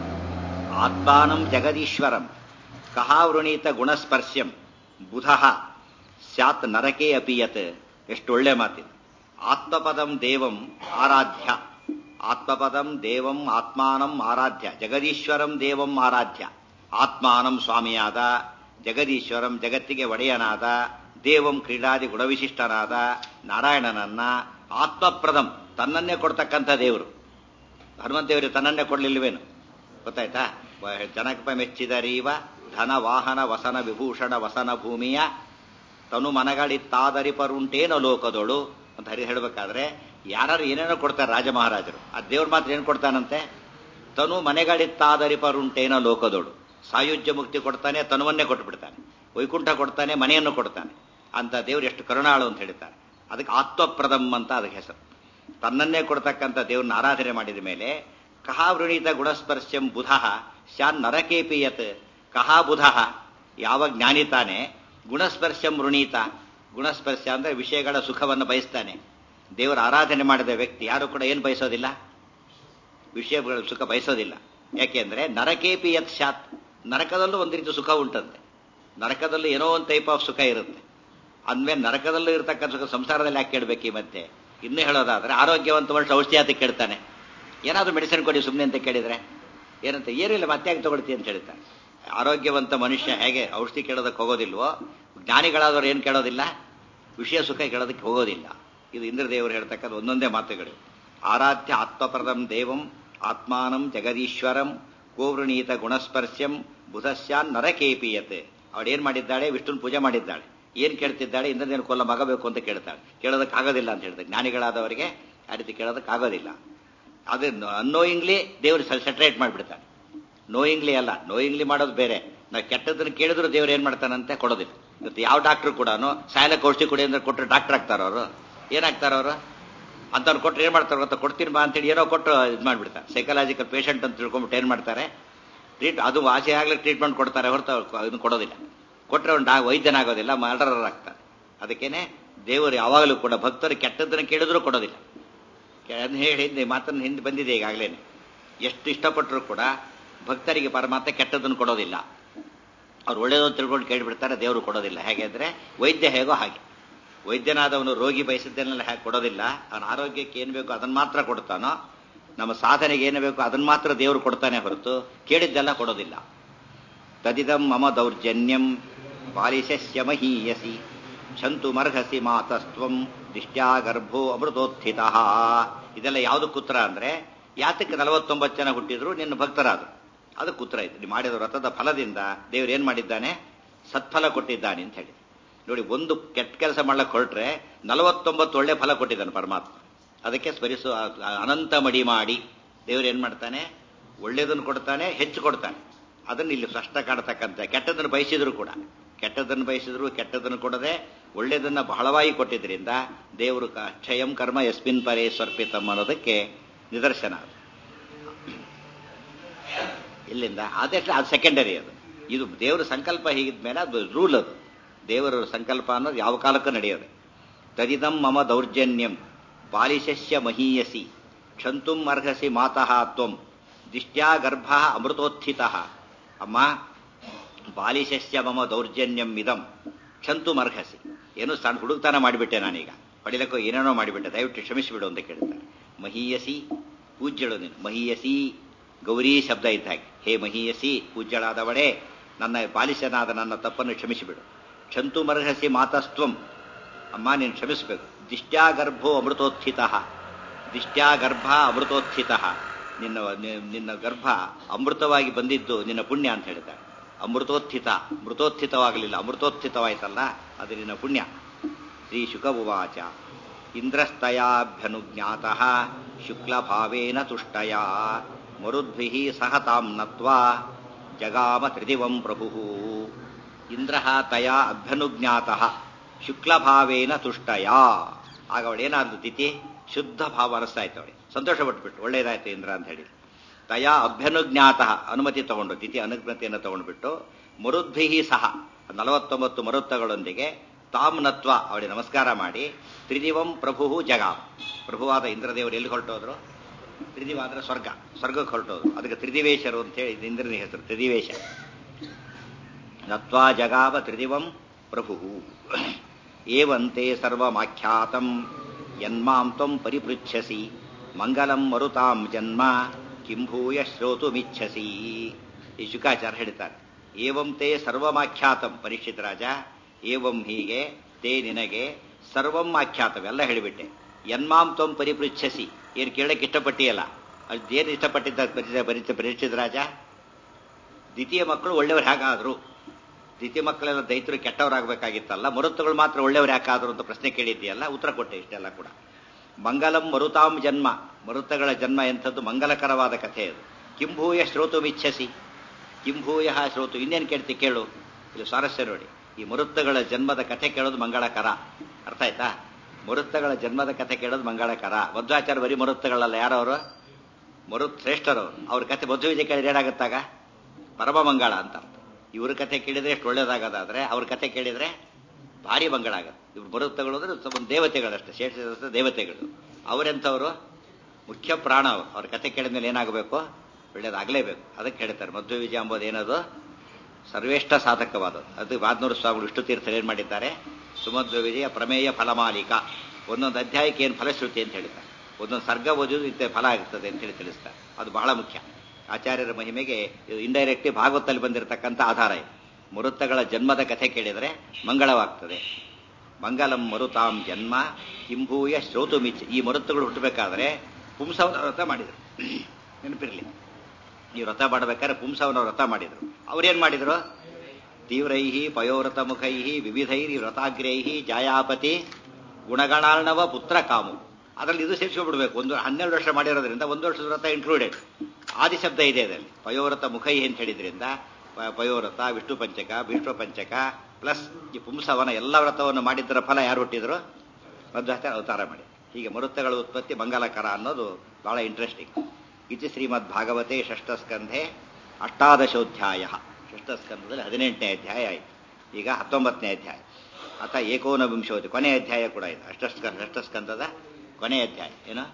ಆತ್ಮಾನಂ ಜಗದೀಶ್ವರಂ ಕಹ ವೃಣೀತ ಗುಣಸ್ಪರ್ಶ್ಯಂ ಬುಧ ಸ್ಯಾತ್ ನರಕೇ ಅಪಿಯತ್ ಎಷ್ಟು ಒಳ್ಳೆ ಮಾತಿದೆ ಆತ್ಮಪದಂ ದೇವಂ ಆರಾಧ್ಯ ಆತ್ಮಪದಂ ದೇವಂ ಆತ್ಮಾನಂ ಆರಾಧ್ಯ ಜಗದೀಶ್ವರಂ ದೇವಂ ಆರಾಧ್ಯ ಆತ್ಮಾನಂ ಸ್ವಾಮಿಯಾದ ಜಗದೀಶ್ವರಂ ಜಗತ್ತಿಗೆ ಒಡೆಯನಾದ ದೇವಂ ಕ್ರೀಡಾದಿ ಗುಣವಿಶಿಷ್ಟನಾದ ನಾರಾಯಣನನ್ನ ಆತ್ಮಪ್ರದಂ ತನ್ನನ್ನೇ ಕೊಡ್ತಕ್ಕಂಥ ದೇವರು ಹನುಮಂತ ದೇವರಿಗೆ ತನ್ನನ್ನೇ ಕೊಡ್ಲಿಲ್ವೇನು ಗೊತ್ತಾಯ್ತಾ ಜನಕಪ ಮೆಚ್ಚಿದರೀವ ಧನ ವಾಹನ ವಸನ ವಿಭೂಷಣ ವಸನ ಭೂಮಿಯ ತನು ಮನಗಳಿತ್ತಾದರಿಪರುಂಟೇನೋ ಲೋಕದೋಳು ಅಂತ ಹರಿ ಹೇಳಬೇಕಾದ್ರೆ ಯಾರು ಏನೇನೋ ಕೊಡ್ತಾರೆ ರಾಜ ಮಹಾರಾಜರು ಆ ದೇವ್ರ ಮಾತ್ರ ಏನು ಕೊಡ್ತಾನಂತೆ ತನು ಮನೆಗಳಿತ್ತಾದರಿಪರುಂಟೇನೋ ಲೋಕದೋಳು ಸಾಯುಜ್ಯ ಮುಕ್ತಿ ಕೊಡ್ತಾನೆ ತನುವನ್ನೇ ಕೊಟ್ಬಿಡ್ತಾನೆ ವೈಕುಂಠ ಕೊಡ್ತಾನೆ ಮನೆಯನ್ನು ಕೊಡ್ತಾನೆ ಅಂತ ದೇವ್ರು ಎಷ್ಟು ಕರುಣಾಳು ಅಂತ ಹೇಳ್ತಾರೆ ಅದಕ್ಕೆ ಆತ್ಮಪ್ರದಂ ಅಂತ ಅದಕ್ಕೆ ಹೆಸರು ತನ್ನನ್ನೇ ಕೊಡ್ತಕ್ಕಂಥ ದೇವ್ರನ್ನ ಆರಾಧನೆ ಮಾಡಿದ ಮೇಲೆ ಕಹಾ ವೃಣೀತ ಗುಣಸ್ಪರ್ಶ್ಯಂ ಬುಧ ಶಾನ್ ನರಕೇಪಿಯತ್ ಕಹಾ ಬುಧ ಯಾವ ಜ್ಞಾನಿ ತಾನೆ ಗುಣಸ್ಪರ್ಶಂ ವೃಣೀತ ಗುಣಸ್ಪರ್ಶ ಅಂದ್ರೆ ವಿಷಯಗಳ ಸುಖವನ್ನು ಬಯಸ್ತಾನೆ ದೇವರ ಆರಾಧನೆ ಮಾಡಿದ ವ್ಯಕ್ತಿ ಯಾರು ಕೂಡ ಏನು ಬಯಸೋದಿಲ್ಲ ವಿಷಯಗಳ ಸುಖ ಬಯಸೋದಿಲ್ಲ ಯಾಕೆಂದ್ರೆ ನರಕೇಪಿ ಯತ್ ಶಾತ್ ನರಕದಲ್ಲೂ ಒಂದು ರೀತಿ ಸುಖ ಉಂಟಂತೆ ನರಕದಲ್ಲೂ ಏನೋ ಒಂದು ಟೈಪ್ ಆಫ್ ಸುಖ ಇರುತ್ತೆ ಅಂದ್ಮೇಲೆ ನರಕದಲ್ಲೂ ಇರತಕ್ಕಂಥ ಸುಖ ಸಂಸಾರದಲ್ಲಿ ಯಾಕೆ ಕೇಳಬೇಕು ಈ ಮತ್ತೆ ಇನ್ನೂ ಹೇಳೋದಾದ್ರೆ ಆರೋಗ್ಯವಂತ ವರ್ಷ ಔಷಧಿ ಅಂತ ಕೇಳ್ತಾನೆ ಏನಾದರೂ ಮೆಡಿಸಿನ್ ಕೊಡಿ ಸುಮ್ಮನೆ ಅಂತ ಕೇಳಿದ್ರೆ ಏನಂತ ಏನಿಲ್ಲ ಮತ್ತೆ ಯಾಕೆ ತಗೊಳ್ತಿ ಅಂತ ಹೇಳ್ತಾನೆ ಆರೋಗ್ಯವಂತ ಮನುಷ್ಯ ಹೇಗೆ ಔಷಧಿ ಕೇಳೋದಕ್ಕೆ ಹೋಗೋದಿಲ್ವೋ ಜ್ಞಾನಿಗಳಾದವ್ರು ಏನು ಕೇಳೋದಿಲ್ಲ ವಿಷಯ ಸುಖ ಕೇಳೋದಕ್ಕೆ ಹೋಗೋದಿಲ್ಲ ಇದು ಇಂದ್ರದೇವರು ಹೇಳ್ತಕ್ಕಂಥ ಒಂದೊಂದೇ ಮಾತುಗಳು ಆರಾಧ್ಯ ಆತ್ಮಪ್ರದಂ ದೇವಂ ಆತ್ಮಾನಂ ಜಗದೀಶ್ವರಂ ಗೋವೃಣೀತ ಗುಣಸ್ಪರ್ಶ್ಯಂ ಬುಧಸ್ಯಾನ್ ನರಕೇಪಿಯತೆ ಅವಳೇನ್ ಮಾಡಿದ್ದಾಳೆ ವಿಷ್ಣುನ್ ಪೂಜೆ ಮಾಡಿದ್ದಾಳೆ ಏನ್ ಕೇಳ್ತಿದ್ದಾಳೆ ಇಂದ್ರದೇವನ ಕೊಲ್ಲ ಮಗಬೇಕು ಅಂತ ಕೇಳ್ತಾಳೆ ಕೇಳೋದಕ್ಕಾಗೋದಿಲ್ಲ ಅಂತ ಹೇಳ್ತಾರೆ ಜ್ಞಾನಿಗಳಾದವರಿಗೆ ಆ ರೀತಿ ಕೇಳೋದಕ್ಕಾಗೋದಿಲ್ಲ ಅದು ಅನ್ನೋಯಿಂಗ್ಲಿ ದೇವರು ಸೆಟ್ರೇಟ್ ಮಾಡಿಬಿಡ್ತಾನೆ ನೋಯಿಂಗ್ಲಿ ಅಲ್ಲ ನೋಯಿಂಗ್ಲಿ ಮಾಡೋದು ಬೇರೆ ನಾವು ಕೆಟ್ಟದನ್ನು ಕೇಳಿದ್ರು ದೇವ್ರು ಏನ್ ಮಾಡ್ತಾನಂತೆ ಕೊಡೋದಿಲ್ಲ ಇವತ್ತು ಯಾವ ಡಾಕ್ಟರ್ ಕೂಡ ಸಾಯಲಕ್ಕೆ ಔಷಧಿ ಕೊಡಿ ಅಂದ್ರೆ ಕೊಟ್ಟರೆ ಡಾಕ್ಟರ್ ಆಗ್ತಾರ ಅವರು ಏನಾಗ್ತಾರ ಅವರು ಅಂತವ್ರು ಕೊಟ್ಟರೆ ಏನ್ ಮಾಡ್ತಾರೆ ಗೊತ್ತಾ ಕೊಡ್ತೀನಿ ಬಾ ಅಂತೇಳಿ ಏನೋ ಕೊಟ್ಟು ಇದು ಮಾಡ್ಬಿಡ್ತಾರೆ ಸೈಕಲಾಜಿಕಲ್ ಪೇಷಂಟ್ ಅಂತ ತಿಳ್ಕೊಂಬಿಟ್ಟು ಏನ್ ಮಾಡ್ತಾರೆ ಟ್ರೀಟ್ ಅದು ವಾಸಿ ಆಗ್ಲಿಕ್ಕೆ ಟ್ರೀಟ್ಮೆಂಟ್ ಕೊಡ್ತಾರೆ ಹೊರತು ಅದನ್ನು ಕೊಡೋದಿಲ್ಲ ಕೊಟ್ಟರೆ ಒಂದು ಡಾ ವೈದ್ಯನಾಗೋದಿಲ್ಲ ಮರ್ಡರರ್ ಆಗ್ತಾರೆ ಅದಕ್ಕೇನೆ ದೇವರು ಯಾವಾಗಲೂ ಕೂಡ ಭಕ್ತರು ಕೆಟ್ಟದ್ದನ್ನು ಕೇಳಿದ್ರು ಕೊಡೋದಿಲ್ಲ ಅದನ್ನ ಹೇಳಿ ಹಿಂದೆ ಮಾತನ್ನು ಹಿಂದೆ ಬಂದಿದೆ ಈಗಾಗಲೇ ಎಷ್ಟು ಇಷ್ಟಪಟ್ಟರು ಕೂಡ ಭಕ್ತರಿಗೆ ಪರಮಾತ್ಮ ಕೆಟ್ಟದ್ದನ್ನು ಕೊಡೋದಿಲ್ಲ ಅವ್ರು ಒಳ್ಳೇದು ತಿಳ್ಕೊಂಡು ಕೇಳಿಬಿಡ್ತಾರೆ ದೇವರು ಕೊಡೋದಿಲ್ಲ ಹೇಗೆ ಅಂದ್ರೆ ವೈದ್ಯ ಹೇಗೋ ಹಾಗೆ ವೈದ್ಯನಾದವನು ರೋಗಿ ಬಯಸಿದ್ದನ್ನೆಲ್ಲ ಹೇಗೆ ಕೊಡೋದಿಲ್ಲ ಅವನ ಆರೋಗ್ಯಕ್ಕೆ ಏನು ಬೇಕೋ ಅದನ್ನು ಮಾತ್ರ ಕೊಡ್ತಾನೋ ನಮ್ಮ ಸಾಧನೆಗೆ ಏನು ಬೇಕೋ ಅದನ್ನು ಮಾತ್ರ ದೇವರು ಕೊಡ್ತಾನೆ ಹೊರತು ಕೇಳಿದ್ದೆಲ್ಲ ಕೊಡೋದಿಲ್ಲ ತದಿದಂ ಮಮ ದೌರ್ಜನ್ಯಂ ಬಾಲಿಶಸ್ಯ ಮಹೀಯಸಿ ಕ್ಷಂತು ಮರ್ಹಸಿ ಮಾತಸ್ತ್ವಂ ದಿಷ್ಟ್ಯಾ ಗರ್ಭೋ ಅಮೃತೋತ್ಥಿತ ಇದೆಲ್ಲ ಯಾವುದು ಕುತ್ರ ಅಂದ್ರೆ ಯಾತಕ್ಕೆ ನಲವತ್ತೊಂಬತ್ತು ಜನ ಹುಟ್ಟಿದ್ರು ನಿನ್ನ ಭಕ್ತರಾದ್ರು ಅದು ಕುತ್ರ ಇತ್ತು ನೀವು ಮಾಡಿದ ವ್ರತದ ಫಲದಿಂದ ದೇವರು ಏನ್ ಮಾಡಿದ್ದಾನೆ ಸತ್ಫಲ ಕೊಟ್ಟಿದ್ದಾನೆ ಅಂತ ಹೇಳಿ ನೋಡಿ ಒಂದು ಕೆಟ್ಟ ಕೆಲಸ ಮಾಡ್ಲಕ್ಕೆ ಹೊರಟ್ರೆ ನಲವತ್ತೊಂಬತ್ತು ಒಳ್ಳೆ ಫಲ ಕೊಟ್ಟಿದ್ದಾನೆ ಪರಮಾತ್ಮ ಅದಕ್ಕೆ ಸ್ಮರಿಸು ಅನಂತ ಮಡಿ ಮಾಡಿ ದೇವರು ಏನ್ ಮಾಡ್ತಾನೆ ಒಳ್ಳೇದನ್ನು ಕೊಡ್ತಾನೆ ಹೆಚ್ಚು ಕೊಡ್ತಾನೆ ಅದನ್ನ ಇಲ್ಲಿ ಸ್ಪಷ್ಟ ಕಾಡ್ತಕ್ಕಂಥ ಕೆಟ್ಟದನ್ನು ಬಯಸಿದ್ರು ಕೂಡ ಕೆಟ್ಟದನ್ನು ಬಯಸಿದ್ರು ಕೆಟ್ಟದನ್ನು ಕೊಡದೆ ಒಳ್ಳೇದನ್ನ ಬಹಳವಾಗಿ ಕೊಟ್ಟಿದ್ರಿಂದ ದೇವರು ಕ್ಷಯಂ ಕರ್ಮ ಯಸ್ಮಿನ್ ಪರೇ ಸ್ವರ್ಪಿತಂ ಅನ್ನೋದಕ್ಕೆ ನಿದರ್ಶನ ಅದು ಇಲ್ಲಿಂದ ಅದೆಷ್ಟು ಅದು ಸೆಕೆಂಡರಿ ಅದು ಇದು ದೇವರ ಸಂಕಲ್ಪ ಹೀಗಿದ್ಮೇಲೆ ಅದು ರೂಲ್ ಅದು ದೇವರ ಸಂಕಲ್ಪ ಅನ್ನೋದು ಯಾವ ಕಾಲಕ್ಕೂ ನಡೆಯೋದು ತದಿದಂ ಮಮ ದೌರ್ಜನ್ಯಂ ಬಾಲಿಶಸ್ಯ ಮಹೀಯಸಿ ಕ್ಷಂತುಂ ಅರ್ಹಸಿ ಮಾತಃ ತ್ವಂ ದಿಷ್ಟ್ಯಾ ಗರ್ಭ ಅಮೃತೋತ್ಥಿತ ಅಮ್ಮ ಬಾಲಿಶಸ್ಯ ಮಮ ದೌರ್ಜನ್ಯಂ ಇದಂ ಕ್ಷಂತುಂ ಅರ್ಹಸಿ ಏನು ಸಣ್ಣ ಹುಡುಕ್ತಾನ ಮಾಡಿಬಿಟ್ಟೆ ನಾನೀಗ ಹೊಡಿಲಕ್ಕೋ ಏನೇನೋ ಮಾಡಿಬಿಟ್ಟೆ ದಯವಿಟ್ಟು ಕ್ಷಮಿಸಿಬಿಡು ಅಂತ ಕೇಳ್ತಾರೆ ಮಹೀಯಸಿ ಪೂಜ್ಯಳು ನೀನು ಮಹೀಯಸಿ ಗೌರಿ ಶಬ್ದ ಇದ್ದ ಹಾಗೆ ಹೇ ಮಹೀಯಸಿ ಪೂಜ್ಯಳಾದವಳೇ ನನ್ನ ಬಾಲಿಶನಾದ ನನ್ನ ತಪ್ಪನ್ನು ಕ್ಷಮಿಸಿಬಿಡು ಕ್ಷಂತು ಮರ್ಹಸಿ ಮಾತಸ್ತ್ವಂ ಅಮ್ಮ ನೀನು ಕ್ಷಮಿಸಬೇಕು ದಿಷ್ಟ್ಯಾ ಗರ್ಭೋ ಅಮೃತೋತ್ಥಿತ ದಿಷ್ಟ್ಯಾ ಗರ್ಭ ಅಮೃತೋತ್ಥಿತ ನಿನ್ನ ನಿನ್ನ ಗರ್ಭ ಅಮೃತವಾಗಿ ಬಂದಿದ್ದು ನಿನ್ನ ಪುಣ್ಯ ಅಂತ ಹೇಳಿದ್ದಾರೆ ಅಮೃತೋತ್ಥಿತ ಮೃತೋತ್ಥಿತವಾಗಲಿಲ್ಲ ಅಮೃತೋತ್ಥಿತವಾಯ್ತಲ್ಲ ಅದು ನಿನ್ನ ಪುಣ್ಯ ಶ್ರೀ ಶುಕ ಉವಾಚ ಇಂದ್ರಸ್ತಯಾಭ್ಯನುಜ್ಞಾತ ಶುಕ್ಲಭಾವೇನ ತುಷ್ಟಯ ಮರುದ್ಭಿ ಸಹ ತಾಂ ನತ್ವಾ ಜಗಾಮ ತ್ರಿದಿವಂ ಪ್ರಭು ಇಂದ್ರ ತಯಾ ಅಭ್ಯನುಜ್ಞಾತ ಶುಕ್ಲಭಾವೇನ ತುಷ್ಟಯ ಆಗ ಅವಳೇನಾದ್ಲು ತಿಥಿ ಶುದ್ಧ ಭಾವ ಅನಿಸ್ತಾ ಇತ್ತು ಅವಳಿಗೆ ಸಂತೋಷ ಪಟ್ಬಿಟ್ಟು ಒಳ್ಳೇದಾಯ್ತು ಇಂದ್ರ ಅಂತ ಹೇಳಿ ತಯಾ ಅಭ್ಯನುಜ್ಞಾತ ಅನುಮತಿ ತಗೊಂಡು ತಿಥಿ ಅನುಜ್ಞತೆಯನ್ನು ತಗೊಂಡ್ಬಿಟ್ಟು ಮರುದ್ಭಿ ಸಹ ನಲವತ್ತೊಂಬತ್ತು ಮರುತ್ತಗಳೊಂದಿಗೆ ತಾಮ್ನತ್ವ ಅವಳಿಗೆ ನಮಸ್ಕಾರ ಮಾಡಿ ತ್ರಿದಿವಂ ಪ್ರಭು ಜಗಾಮ್ ಪ್ರಭುವಾದ ಇಂದ್ರದೇವರು ಎಲ್ಲಿ ಹೊರಟೋದ್ರು ತ್ರಿದಿವ ಅಂದ್ರೆ ಸ್ವರ್ಗ ಸ್ವರ್ಗಕ್ಕೆ ಹೊರಟೋದು ಅದಕ್ಕೆ ತ್ರಿದಿವೇಶರು ಅಂತ ಹೇಳಿ ಇಂದ್ರನ ಹೆಸರು ತ್ರಿದಿವೇಶ ನತ್ವಾ ಜಗಾವ ತ್ರಿದಿವಂ ಪ್ರಭು ಏವಂತೆ ಸರ್ವಮಾಖ್ಯಾತಂ ಯನ್ಮಾಂ ತ್ವಂ ಪರಿಪೃಚ್ಛಸಿ ಮಂಗಲಂ ಮರುತಾಂ ಜನ್ಮ ಕಿಂಭೂಯ ಶ್ರೋತುಮಿಚ್ಛಸಿ ಈ ಶುಕಾಚಾರ ಹೇಳ್ತಾರೆ ಏವಂ ತೇ ಸರ್ವಮಾಖ್ಯಾತಂ ಪರೀಕ್ಷಿತ್ ರಾಜ ಏವಂ ಹೀಗೆ ತೇ ನಿನಗೆ ಸರ್ವಂ ಆಖ್ಯಾತಂ ಎಲ್ಲ ಹೇಳಿಬಿಟ್ಟೆ ಯನ್ಮಾಂ ತ್ವಂ ಪರಿಪೃಚ್ಛಸಿ ಏನು ಕೇಳಕ್ಕೆ ಇಷ್ಟಪಟ್ಟಿಯಲ್ಲ ಅದೇನು ಇಷ್ಟಪಟ್ಟಿದ್ದ ಪರಿಚಯ ಪರಿಚಯ ಪರೀಕ್ಷಿತ್ ರಾಜ ದ್ವಿತೀಯ ಮಕ್ಕಳು ಒಳ್ಳೆಯವ್ರು ಹೇಗಾದ್ರು ದ್ವಿತೀಯ ಮಕ್ಕಳೆಲ್ಲ ದೈತ್ರು ಕೆಟ್ಟವರಾಗಬೇಕಾಗಿತ್ತಲ್ಲ ಮರುತ್ತುಗಳು ಮಾತ್ರ ಒಳ್ಳೆಯವ್ರು ಯಾಕಾದ್ರು ಅಂತ ಪ್ರಶ್ನೆ ಕೇಳಿದ್ದೀಯಲ್ಲ ಉತ್ತರ ಕೊಟ್ಟೆ ಇಷ್ಟೆಲ್ಲ ಕೂಡ ಮಂಗಲಂ ಮರುತಾಂ ಜನ್ಮ ಮರುತಗಳ ಜನ್ಮ ಎಂಥದ್ದು ಮಂಗಲಕರವಾದ ಕಥೆ ಅದು ಕಿಂಭೂಯ ಶ್ರೋತು ಮಿಚ್ಛಸಿ ಕಿಂಭೂಯ ಶ್ರೋತು ಇನ್ನೇನು ಕೇಳ್ತಿ ಕೇಳು ಇಲ್ಲಿ ಸ್ವಾರಸ್ಯ ನೋಡಿ ಈ ಮರುತ್ತಗಳ ಜನ್ಮದ ಕಥೆ ಕೇಳೋದು ಮಂಗಳಕರ ಅರ್ಥ ಆಯ್ತಾ ಮರುತ್ತಗಳ ಜನ್ಮದ ಕಥೆ ಕೇಳೋದು ಮಂಗಳಕರ ಮಧ್ವಾಚಾರ್ಯ ಬರೀ ಮರುತ್ತಗಳಲ್ಲ ಯಾರವರು ಮರುತ್ ಶ್ರೇಷ್ಠರವರು ಅವ್ರ ಕಥೆ ಮಧ್ವ ವಿಜಯ ಕೇಳಿದ್ರೆ ಏನಾಗುತ್ತಾಗ ಪರಮ ಮಂಗಳ ಅಂತ ಅರ್ಥ ಇವ್ರ ಕಥೆ ಕೇಳಿದ್ರೆ ಎಷ್ಟು ಒಳ್ಳೇದಾಗದಾದ್ರೆ ಅವ್ರ ಕಥೆ ಕೇಳಿದ್ರೆ ಭಾರಿ ಮಂಗಳ ಆಗುತ್ತೆ ಇವ್ರು ಬರೋದು ತಗೊಳ್ಳೋದ್ರೆ ಒಂದು ದೇವತೆಗಳಷ್ಟೇ ಶೇಷ ದೇವತೆಗಳು ಅವರೆಂಥವರು ಮುಖ್ಯ ಪ್ರಾಣ ಅವರು ಅವ್ರ ಕತೆ ಕೇಳಿದ ಮೇಲೆ ಏನಾಗಬೇಕು ಒಳ್ಳೇದಾಗಲೇಬೇಕು ಅದಕ್ಕೆ ಹೇಳ್ತಾರೆ ಮಧ್ವ ವಿಜಯ ಎಂಬುದು ಏನದು ಸರ್ವೇಷ್ಟ ಸಾಧಕವಾದದ್ದು ಅದು ವಾದ್ನೂರು ಸ್ವಾಮಿಗಳು ವಿಷ್ಣು ತೀರ್ಥರು ಏನು ಮಾಡಿದ್ದಾರೆ ಸುಮಧ್ವ ವಿಜಯ ಪ್ರಮೇಯ ಫಲಮಾಲಿಕ ಒಂದೊಂದು ಅಧ್ಯಾಯಕ್ಕೆ ಏನು ಫಲಶ್ರುತಿ ಅಂತ ಹೇಳ್ತಾರೆ ಒಂದೊಂದು ಸರ್ಗ ಓದಿದ್ರು ಇಂಥ ಫಲ ಆಗ್ತದೆ ಅಂತ ಹೇಳಿ ತಿಳಿಸ್ತಾರೆ ಅದು ಬಹಳ ಮುಖ್ಯ ಆಚಾರ್ಯರ ಮಹಿಮೆಗೆ ಇದು ಇಂಡೈರೆಕ್ಟ್ಲಿ ಭಾಗವತದಲ್ಲಿ ಬಂದಿರತಕ್ಕಂಥ ಆಧಾರ ಇದು ಮರುತ್ತಗಳ ಜನ್ಮದ ಕಥೆ ಕೇಳಿದರೆ ಮಂಗಳವಾಗ್ತದೆ ಮಂಗಲಂ ಮರುತಾಂ ಜನ್ಮ ಕಿಂಭೂಯ ಶ್ರೋತು ಮಿಚ್ ಈ ಮರುತ್ತುಗಳು ಹುಟ್ಟಬೇಕಾದ್ರೆ ಪುಂಸವನ ವ್ರತ ಮಾಡಿದರು ನೆನಪಿರಲಿ ಈ ವ್ರತ ಮಾಡಬೇಕಾದ್ರೆ ಪುಂಸವನ ವ್ರತ ಮಾಡಿದರು ಅವ್ರೇನ್ ಮಾಡಿದ್ರು ತೀವ್ರೈಹಿ ಪಯೋವ್ರತ ಮುಖೈಹಿ ವಿವಿಧೈರಿ ವ್ರತಾಗ್ರೈಹಿ ಜಾಯಾಪತಿ ಗುಣಗಣಾರ್ಣವ ಪುತ್ರ ಕಾಮು ಅದರಲ್ಲಿ ಇದು ಸೇರಿಸ್ಕೊಂಡ್ಬಿಡ್ಬೇಕು ಒಂದು ಹನ್ನೆರಡು ವರ್ಷ ಮಾಡಿರೋದ್ರಿಂದ ಒಂದು ವರ್ಷದ ವ್ರತ ಇನ್ಕ್ಲೂಡೆಡ್ ಆದಿ ಶಬ್ದ ಇದೆ ಅದರಲ್ಲಿ ಪಯೋವ್ರತ ಮುಖೈ ಅಂತ ಹೇಳಿದ್ರಿಂದ ಪ- ಪಯೋವ್ರತ ವಿಷ್ಣು ಪಂಚಕ ವಿಷ್ಣು ಪಂಚಕ ಪ್ಲಸ್ ಈ ಪುಂಸವನ ಎಲ್ಲ ವ್ರತವನ್ನು ಮಾಡಿದ್ದರ ಫಲ ಯಾರು ಹುಟ್ಟಿದ್ರು ಮಧ್ವಾಚಾರ್ಯ ಅವತಾರ ಮಾಡಿ ಹೀಗೆ ಮರುತ್ತಗಳ ಉತ್ಪತ್ತಿ ಮಂಗಲಕರ ಅನ್ನೋದು ಬಹಳ ಇಂಟ್ರೆಸ್ಟಿಂಗ್ ಇತಿ ಶ್ರೀಮದ್ ಭಾಗವತೆ ಷಷ್ಠಸ್ಕಂಧೆ ಅಷ್ಟಾದಶೋಧ್ಯಾಯ ಷಷ್ಠಸ್ಕಂಧದಲ್ಲಿ ಹದಿನೆಂಟನೇ ಅಧ್ಯಾಯ ಆಯಿತು ಈಗ ಹತ್ತೊಂಬತ್ತನೇ ಅಧ್ಯಾಯ ಅಥ ಏಕೋನವಿಂಶೋತಿ ಕೊನೆಯ ಅಧ್ಯಾಯ ಕೂಡ ಇದೆ ಅಷ್ಟಸ್ಕ ಷಷ್ಠಸ್ಕಂಧದ ಕೊನೆಯ ಅಧ್ಯಾಯ ಏನು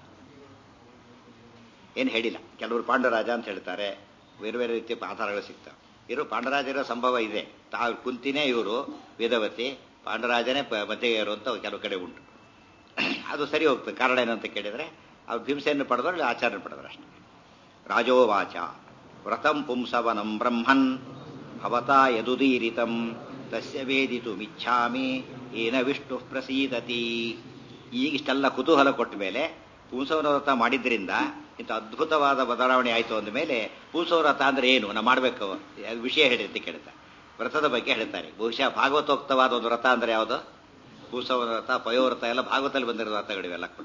ಏನು ಹೇಳಿಲ್ಲ ಕೆಲವರು ಪಾಂಡರಾಜ ಅಂತ ಹೇಳ್ತಾರೆ ಬೇರೆ ಬೇರೆ ರೀತಿಯ ಆಧಾರಗಳು ಸಿಗ್ತವೆ ಇವರು ಪಾಂಡರಾಜರ ಸಂಭವ ಇದೆ ತಾವು ಕುಂತಿನೇ ಇವರು ವೇದವತಿ ಪಾಂಡರಾಜನೇ ಪ- ಮಧ್ಯೆಯರು ಅಂತ ಕೆಲವು ಕಡೆ ಉಂಟು ಅದು ಸರಿ ಹೋಗ್ತದೆ ಕಾರಣ ಏನು ಅಂತ ಕೇಳಿದರೆ ಅವ್ರು ಭೀಮಸೆಯನ್ನು ಪಡೆದವರು ಆಚಾರ್ಯ ಪಡೆದ್ರು ಅಷ್ಟೇ ರಾಜೋವಾಚ ವ್ರತಂ ಪುಂಸವನಂ ಬ್ರಹ್ಮನ್ ಭವತಾ ಯದುದೀರಿತಂ ತಸ್ಯ ವೇದಿತು ಮಿಚ್ಛಾಮಿ ಏನ ವಿಷ್ಣು ಪ್ರಸೀದತಿ ಈಗ ಇಷ್ಟೆಲ್ಲ ಕುತೂಹಲ ಕೊಟ್ಟ ಮೇಲೆ ಪುಂಸವನ ವ್ರತ ಮಾಡಿದ್ರಿಂದ ಇಂಥ ಅದ್ಭುತವಾದ ಬದಲಾವಣೆ ಆಯಿತು ಅಂದ ಮೇಲೆ ಪುಂಸವ ವ್ರತ ಅಂದ್ರೆ ಏನು ನಾವು ಮಾಡಬೇಕು ಅದು ವಿಷಯ ಹೇಳಿರ್ತಿ ಕೇಳ್ತಾ ವ್ರತದ ಬಗ್ಗೆ ಹೇಳ್ತಾರೆ ಬಹುಶಃ ಭಾಗವತೋಕ್ತವಾದ ಒಂದು ವ್ರತ ಅಂದ್ರೆ ಯಾವುದು ಪುಂಸವನ ವ್ರತ ಪಯೋವ್ರತ ಎಲ್ಲ ಭಾಗವತದಲ್ಲಿ ಬಂದಿರೋ ವ್ರತಗಳಿವೆಲ್ಲ ಕೂಡ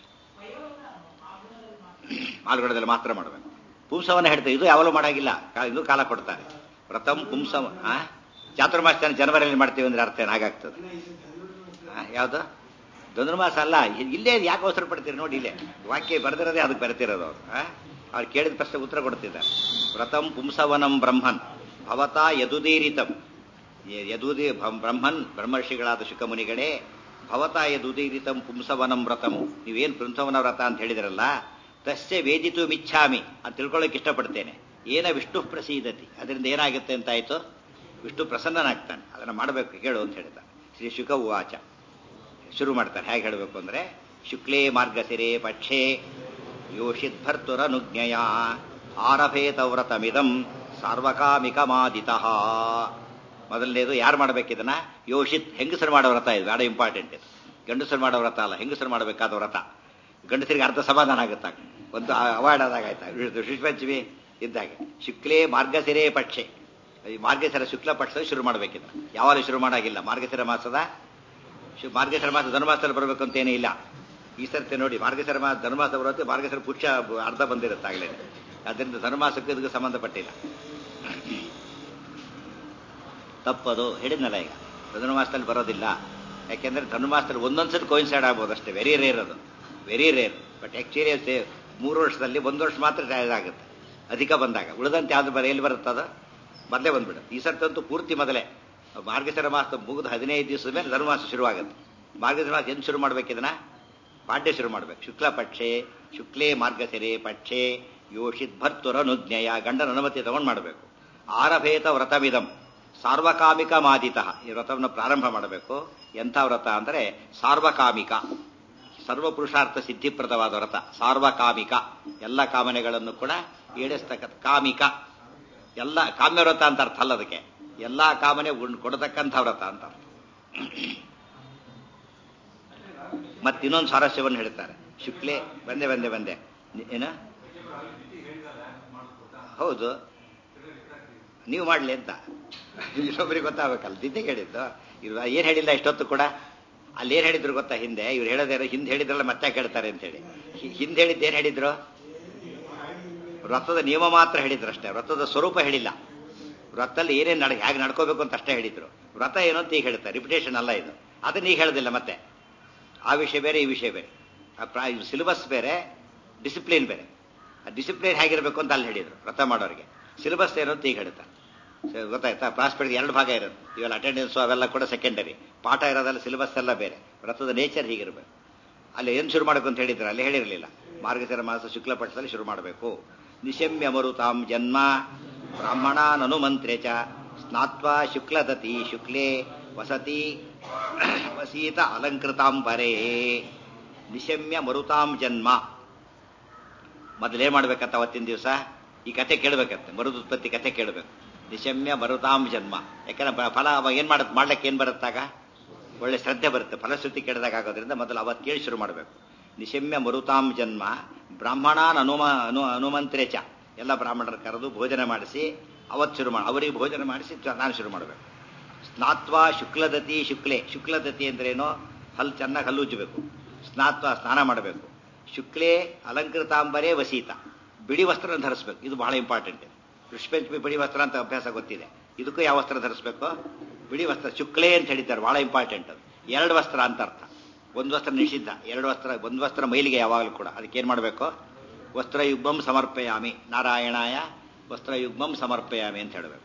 ಮಾಲ್ಗಡದಲ್ಲಿ ಮಾತ್ರ ಮಾಡಬೇಕು ಪುಂಸವನ್ನ ಹೇಳ್ತಾರೆ ಇದು ಯಾವಾಗಲೂ ಮಾಡಾಗಿಲ್ಲ ಕಾ- ಇದು ಕಾಲ ಕೊಡ್ತಾರೆ ವ್ರತಂ ಪುಂಸವ ಆ ಚಾತುರ್ಮಾಸ ಜನವರಿಯಲ್ಲಿ ಮಾಡ್ತೀವಿ ಅಂದ್ರೆ ಅರ್ಥ ಏನು ಹಾಗಾಗ್ತದೆ ಆ, ಯಾವುದು ಧನುರ್ಮಾಸ ಅಲ್ಲ ಇ- ಇಲ್ಲೇ ಯಾಕೆ ಅವಸರ ಪಡ್ತೀರಿ ನೋಡಿ ಇಲ್ಲೇ ವಾಕ್ಯ ಬರೆದಿರೋದೇ ಅದಕ್ಕೆ ಬರೆತಿರೋದು ಅವ್ರು ಆ? ಅವ್ರು ಕೇಳಿದ ಪ್ರಶ್ನೆ ಉತ್ತರ ಕೊಡ್ತಿದ್ದಾರೆ ವ್ರತಂ ಪುಂಸವನಂ ಬ್ರಹ್ಮನ್ ಭವತಾ ಯದುದೀರಿತಂ ಯ- ಯದುದಿ ಭಂ- ಬ್ರಹ್ಮನ್ ಬ್ರಹ್ಮರ್ಷಿಗಳಾದ ಶುಕಮುನಿಗಳೇ ಭವತಾ ಯದುದೀರಿತಂ ಪುಂಸವನಂ ವ್ರತಂ ನೀವೇನು ಪುಂಸವನ ವ್ರತ ಅಂತ ಹೇಳಿದಿರಲ್ಲ ತಸ್ಯ ವೇದಿತು ಮಿಚ್ಛಾಮಿ ಅಂತ ತಿಳ್ಕೊಳ್ಳೋಕೆ ಇಷ್ಟಪಡ್ತೇನೆ ಏನ ವಿಷ್ಣು ಪ್ರಸೀದತಿ ಅದರಿಂದ ಏನಾಗುತ್ತೆ ಅಂತಾಯ್ತು ವಿಷ್ಣು ಪ್ರಸನ್ನನಾಗ್ತಾನೆ ಅದನ್ನು ಮಾಡಬೇಕು ಕೇಳು ಅಂತ ಹೇಳಿದ ಶ್ರೀ ಶುಕ ಉವಾಚ ಶುರು ಮಾಡ್ತಾರೆ ಹೇಗೆ ಹೇಳಬೇಕು ಅಂದ್ರೆ ಶುಕ್ಲೇ ಮಾರ್ಗಸಿರೆ ಪಕ್ಷೇ ಯೋಷಿತ್ ಭರ್ತುರನುಜ್ಞಯ ಆರಭೇತ ವ್ರತಮಿದಂ ಸಾರ್ವಕಾಮಿಕಮಾದಿತಃ ಮೊದಲನೇದು ಯಾರು ಮಾಡ್ಬೇಕಿದನ್ನ ಯೋಷಿತ್ ಹೆಂಗಸರು ಮಾಡೋ ವ್ರತ ಇದು ಬಹಳ ಇಂಪಾರ್ಟೆಂಟ್ ಇದು ಗಂಡಸರು ಮಾಡೋ ವ್ರತ ಅಲ್ಲ ಹೆಂಗಸರು ಮಾಡಬೇಕಾದ ವ್ರತ ಗಂಡಸರಿಗೆ ಅರ್ಧ ಸಮಾಧಾನ ಆಗುತ್ತಾಗ ಒಂದು ಅವಾರ್ಡ್ ಆದಾಗ ಆಯ್ತಾ ಶಿಶುಪಂಚಮಿ ಇದ್ದಾಗೆ ಶುಕ್ಲೇ ಮಾರ್ಗಸಿರೇ ಪಕ್ಷೆ ಈ ಮಾರ್ಗಶಿರ ಶುಕ್ಲ ಪಕ್ಷದಲ್ಲಿ ಶುರು ಮಾಡಬೇಕಿದ ಯಾವಾಗಲೂ ಶುರು ಮಾಡಾಗಿಲ್ಲ ಮಾರ್ಗಶಿರ ಮಾಸದ ಶು- ಮಾರ್ಗಶಿರ ಮಾಸ ಧನುಮಾಸದಲ್ಲಿ ಬರಬೇಕು ಅಂತ ಏನೂ ಇಲ್ಲ ಈ ಸರ್ತಿ ನೋಡಿ ಮಾರ್ಗಶಿರ ಮಾಸ ಧನುಮಾಸ ಬರುತ್ತೆ ಮಾರ್ಗಶಿರ ಪುರುಷ ಅರ್ಧ ಬಂದಿರುತ್ತೆ ಆಗಲೇ ಅದರಿಂದ ಧನುಮಾಸಕ್ಕೆ ಇದಕ್ಕೆ ಸಂಬಂಧಪಟ್ಟಿಲ್ಲ ತಪ್ಪದು ಹೇಳಿದ್ನಲ್ಲ ಈಗ ಧನುರ್ಮಾಸದಲ್ಲಿ ಬರೋದಿಲ್ಲ ಯಾಕೆಂದ್ರೆ ಧನುರ್ಮಾಸದಲ್ಲಿ ಒಂದೊಂದ್ಸರಿ ಕೋಯಿನ್ಸೈಡ್ ಆಗ್ಬೋದು ಅಷ್ಟೇ ವೆರಿ ರೇರ್ ಅದು ವೆರಿ ರೇರ್ ಬಟ್ ಆಕ್ಚುಲಿ ಮೂರು ವರ್ಷದಲ್ಲಿ ಒಂದು ವರ್ಷ ಮಾತ್ರ ಇದಾಗುತ್ತೆ ಅಧಿಕ ಬಂದಾಗ ಉಳಿದಂತೆ ಯಾವ್ದು ಬರ ಎಲ್ಲಿ ಬರುತ್ತೆ ಅದು ಮೊದಲೇ ಬಂದ್ಬಿಡು ಈ ಸರ್ತಿ ಪೂರ್ತಿ ಮೊದಲೇ ಮಾರ್ಗಶಿರ ಮಾಸ ಮುಗಿದು ಹದಿನೈದು ದಿವಸದ ಮೇಲೆ ಧನುರ್ಮಾಸ ಶುರುವಾಗುತ್ತೆ ಮಾರ್ಗಶಿರ ಮಾಸ ಎಂದು ಶುರು ಮಾಡ್ಬೇಕಿದನ್ನ ಪಾಠ್ಯ ಶುರು ಮಾಡ್ಬೇಕು ಶುಕ್ಲ ಪಕ್ಷೆ ಶುಕ್ಲೇ ಮಾರ್ಗಶಿರೆ ಪಕ್ಷೆ ಯೋಷಿತ್ ಭರ್ತುರನುಜ್ಞೆಯ ಗಂಡನ ಅನುಮತಿ ತಗೊಂಡು ಮಾಡಬೇಕು ಆರಭೇತ ವ್ರತವಿದಂ ಸಾರ್ವಕಾಮಿಕ ಮಾದಿತ ಈ ವ್ರತವನ್ನು ಪ್ರಾರಂಭ ಮಾಡಬೇಕು ಎಂಥ ವ್ರತ ಅಂದರೆ ಸಾರ್ವಕಾಮಿಕ ಸರ್ವ ಪುರುಷಾರ್ಥ ಸಿದ್ಧಿಪ್ರದವಾದ ವ್ರತ ಸಾರ್ವಕಾಮಿಕ ಎಲ್ಲ ಕಾಮನೆಗಳನ್ನು ಕೂಡ ಈಡೇಸ್ತಕ್ಕ ಕಾಮಿಕ ಎಲ್ಲ ಕಾಮ್ಯ ವ್ರತ ಅಂತ ಅರ್ಥ ಅಲ್ಲ ಅದಕ್ಕೆ ಎಲ್ಲಾ ಕಾಮನೆ ಉಂಡ್- ಕೊಡತಕ್ಕಂಥ ವ್ರತ ಅಂತ ಅರ್ಥ. ಮತ್ತೆ ಇನ್ನೊಂದು ಸ್ವಾರಸ್ಯವನ್ನು ಹೇಳ್ತಾರೆ ಶುಕ್ಲೆ ಬಂದೆ ಬಂದೆ ಬಂದೆ ನಿ- ಏನ ಹೌದು ನೀವು ಮಾಡ್ಲಿ ಅಂತ ಇನ್ನೊಬ್ಬರಿಗೆ ಗೊತ್ತಾಗಬೇಕಲ್ಲ ದಿದ್ದೆ ಹೇಳಿದ್ದು ಇವ್ರು ಏನ್ ಹೇಳಿಲ್ಲ ಇಷ್ಟೊತ್ತು ಕೂಡ ಅಲ್ಲಿ ಏನ್ ಹೇಳಿದ್ರು ಗೊತ್ತಾ ಹಿಂದೆ ಇವ್ರು ಹೇಳೋದೇ ಹಿಂದೆ ಹೇಳಿದ್ರಲ್ಲ ಮತ್ತೆ ಯಾಕೆ ಹೇಳ್ತಾರೆ ಅಂತ ಹೇಳಿ ಹಿ- ಹಿಂದೆ ಹೇಳಿದ್ದು ಏನ್ ಹೇಳಿದ್ರು ವ್ರತದ ನಿಯಮ ಮಾತ್ರ ಹೇಳಿದ್ರು ಅಷ್ಟೇ ವ್ರತದ ಸ್ವರೂಪ ಹೇಳಿಲ್ಲ ವ್ರತದಲ್ಲಿ ಏನೇನು ನಡ ಹೇಗೆ ನಡ್ಕೋಬೇಕು ಅಂತ ಅಷ್ಟೇ ಹೇಳಿದ್ರು ವ್ರತ ಏನು ಅಂತ ಈಗ ಹೇಳ್ತಾರೆ ರಿಪಿಟೇಷನ್ ಅಲ್ಲ ಇದು ಅದನ್ನ ಈಗ ಹೇಳೋದಿಲ್ಲ ಮತ್ತೆ ಆ ವಿಷಯ ಬೇರೆ ಈ ವಿಷಯ ಬೇರೆ ಸಿಲೆಬಸ್ ಬೇರೆ ಡಿಸಿಪ್ಲಿನ್ ಬೇರೆ ಆ ಡಿಸಿಪ್ಲಿನ್ ಹೇಗಿರಬೇಕು ಅಂತ ಅಲ್ಲಿ ಹೇಳಿದ್ರು ವ್ರತ ಮಾಡೋರಿಗೆ ಸಿಲೆಬಸ್ ಏನು ಅಂತ ಈಗ ಹೇಳ್ತಾರೆ ಸ- ಗೊತ್ತಾಯ್ತಾ ಪ್ರಾಸ್ಪೆಕ್ಟ್ ಎರಡು ಭಾಗ ಇರುತ್ತೆ ಇವೆಲ್ಲ ಅಟೆಂಡೆನ್ಸು ಅವೆಲ್ಲ ಕೂಡ ಸೆಕೆಂಡರಿ ಪಾಠ ಇರೋದೆಲ್ಲ ಸಿಲೆಬಸ್ ಎಲ್ಲ ಬೇರೆ ವ್ರತದ ನೇಚರ್ ಹೀಗಿರ್ಬೇಕು ಅಲ್ಲಿ ಏನು ಶುರು ಮಾಡಬೇಕು ಅಂತ ಹೇಳಿದ್ರೆ ಅಲ್ಲಿ ಹೇಳಿರಲಿಲ್ಲ ಮಾರ್ಗಶಿರ ಮಾಸ ಶುಕ್ಲ ಪಕ್ಷದಲ್ಲಿ ಶುರು ಮಾಡಬೇಕು ನಿಶಮ್ಯ ಮರುತಾಂ ಜನ್ಮ ಬ್ರಾಹ್ಮಣಾನನುಮಂತ್ರೆ ಚ ಸ್ನಾತ್ವಾ ಶುಕ್ಲದತಿ ಶುಕ್ಲೇ ವಸತಿ ವಸೀತ ಅಲಂಕೃತಾಂ ಪರೇ ನಿಶಮ್ಯ ಮರುತಾಂ ಜನ್ಮ ಮೊದಲೇನ್ ಮಾಡ್ಬೇಕಂತ ಅವತ್ತಿನ ದಿವಸ ಈ ಕತೆ ಕೇಳಬೇಕಂತೆ ಮರುದುತ್ಪತ್ತಿ ಕತೆ ಕೇಳಬೇಕು ನಿಶಮ್ಯ ಮರುತಾಂ ಜನ್ಮ ಯಾಕಂದ್ರೆ ಬ- ಫಲ ಅವ ಏನ್ ಮಾಡ ಮಾಡ್ಲಿಕ್ಕೆ ಏನ್ ಬರುತ್ತಾಗ ಒಳ್ಳೆ ಶ್ರದ್ಧೆ ಬರುತ್ತೆ ಫಲಶ್ರುತಿ ಕೇಳಿದಾಗ ಆಗೋದ್ರಿಂದ ಮೊದಲು ಅವತ್ತು ಕೇಳಿ ಶುರು ಮಾಡಬೇಕು ನಿಶಮ್ಯ ಮರುತಾಂ ಜನ್ಮ ಬ್ರಾಹ್ಮಣಾನ್ ಅನುಮ ಅನು ಅನುಮಂತ್ರೆ ಚ ಎಲ್ಲ ಬ್ರಾಹ್ಮಣರ ಕರೆದು ಭೋಜನ ಮಾಡಿಸಿ ಅವತ್ತು ಶುರು ಮಾಡಿ ಅವರಿಗೆ ಭೋಜನ ಮಾಡಿಸಿ ಚ- ನಾನು ಶುರು ಮಾಡಬೇಕು ಸ್ನಾತ್ವಾ ಶುಕ್ಲದತಿ ಶುಕ್ಲೆ ಶುಕ್ಲದತಿ ಅಂದ್ರೇನು ಹಲ್ಲು ಚೆನ್ನಾಗಿ ಹಲ್ಲು ಉಜ್ಜಬೇಕು ಸ್ನಾತ್ವ ಸ್ನಾನ ಮಾಡಬೇಕು ಶುಕ್ಲೆ ಅಲಂಕೃತಾಂಬರೇ ವಸೀತ ಬಿಳಿ ವಸ್ತ್ರ ಧರಿಸ್ಬೇಕು ಇದು ಬಹಳ ಇಂಪಾರ್ಟೆಂಟ್ ಕೃಷ್ಣಪಂಚಮಿ ಬಿಳಿ ವಸ್ತ್ರ ಅಂತ ಅಭ್ಯಾಸ ಗೊತ್ತಿದೆ ಇದಕ್ಕೂ ಯಾವ ವಸ್ತ್ರ ಧರಿಸ್ಬೇಕು ಬಿಳಿ ವಸ್ತ್ರ ಶುಕ್ಲೆ ಅಂತ ಹೇಳಿದ್ದಾರೆ ಬಹಳ ಇಂಪಾರ್ಟೆಂಟ್ ಅದು ಎರಡು ವಸ್ತ್ರ ಅಂತ ಅರ್ಥ ಒಂದು ವಸ್ತ್ರ ನಿಷಿದ್ಧ ಎರಡು ವಸ್ತ್ರ ಒಂದು ವಸ್ತ್ರ ಮೈಲಿಗೆ ಯಾವಾಗಲೂ ಕೂಡ ಅದಕ್ಕೆ ಏನ್ ಮಾಡಬೇಕು ವಸ್ತ್ರಯುಗ್ಮಂ ಸಮರ್ಪಯಾಮಿ ನಾರಾಯಣಾಯ ವಸ್ತ್ರಯುಗ್ಮಂ ಸಮರ್ಪಯಾಮಿ ಅಂತ ಹೇಳಬೇಕು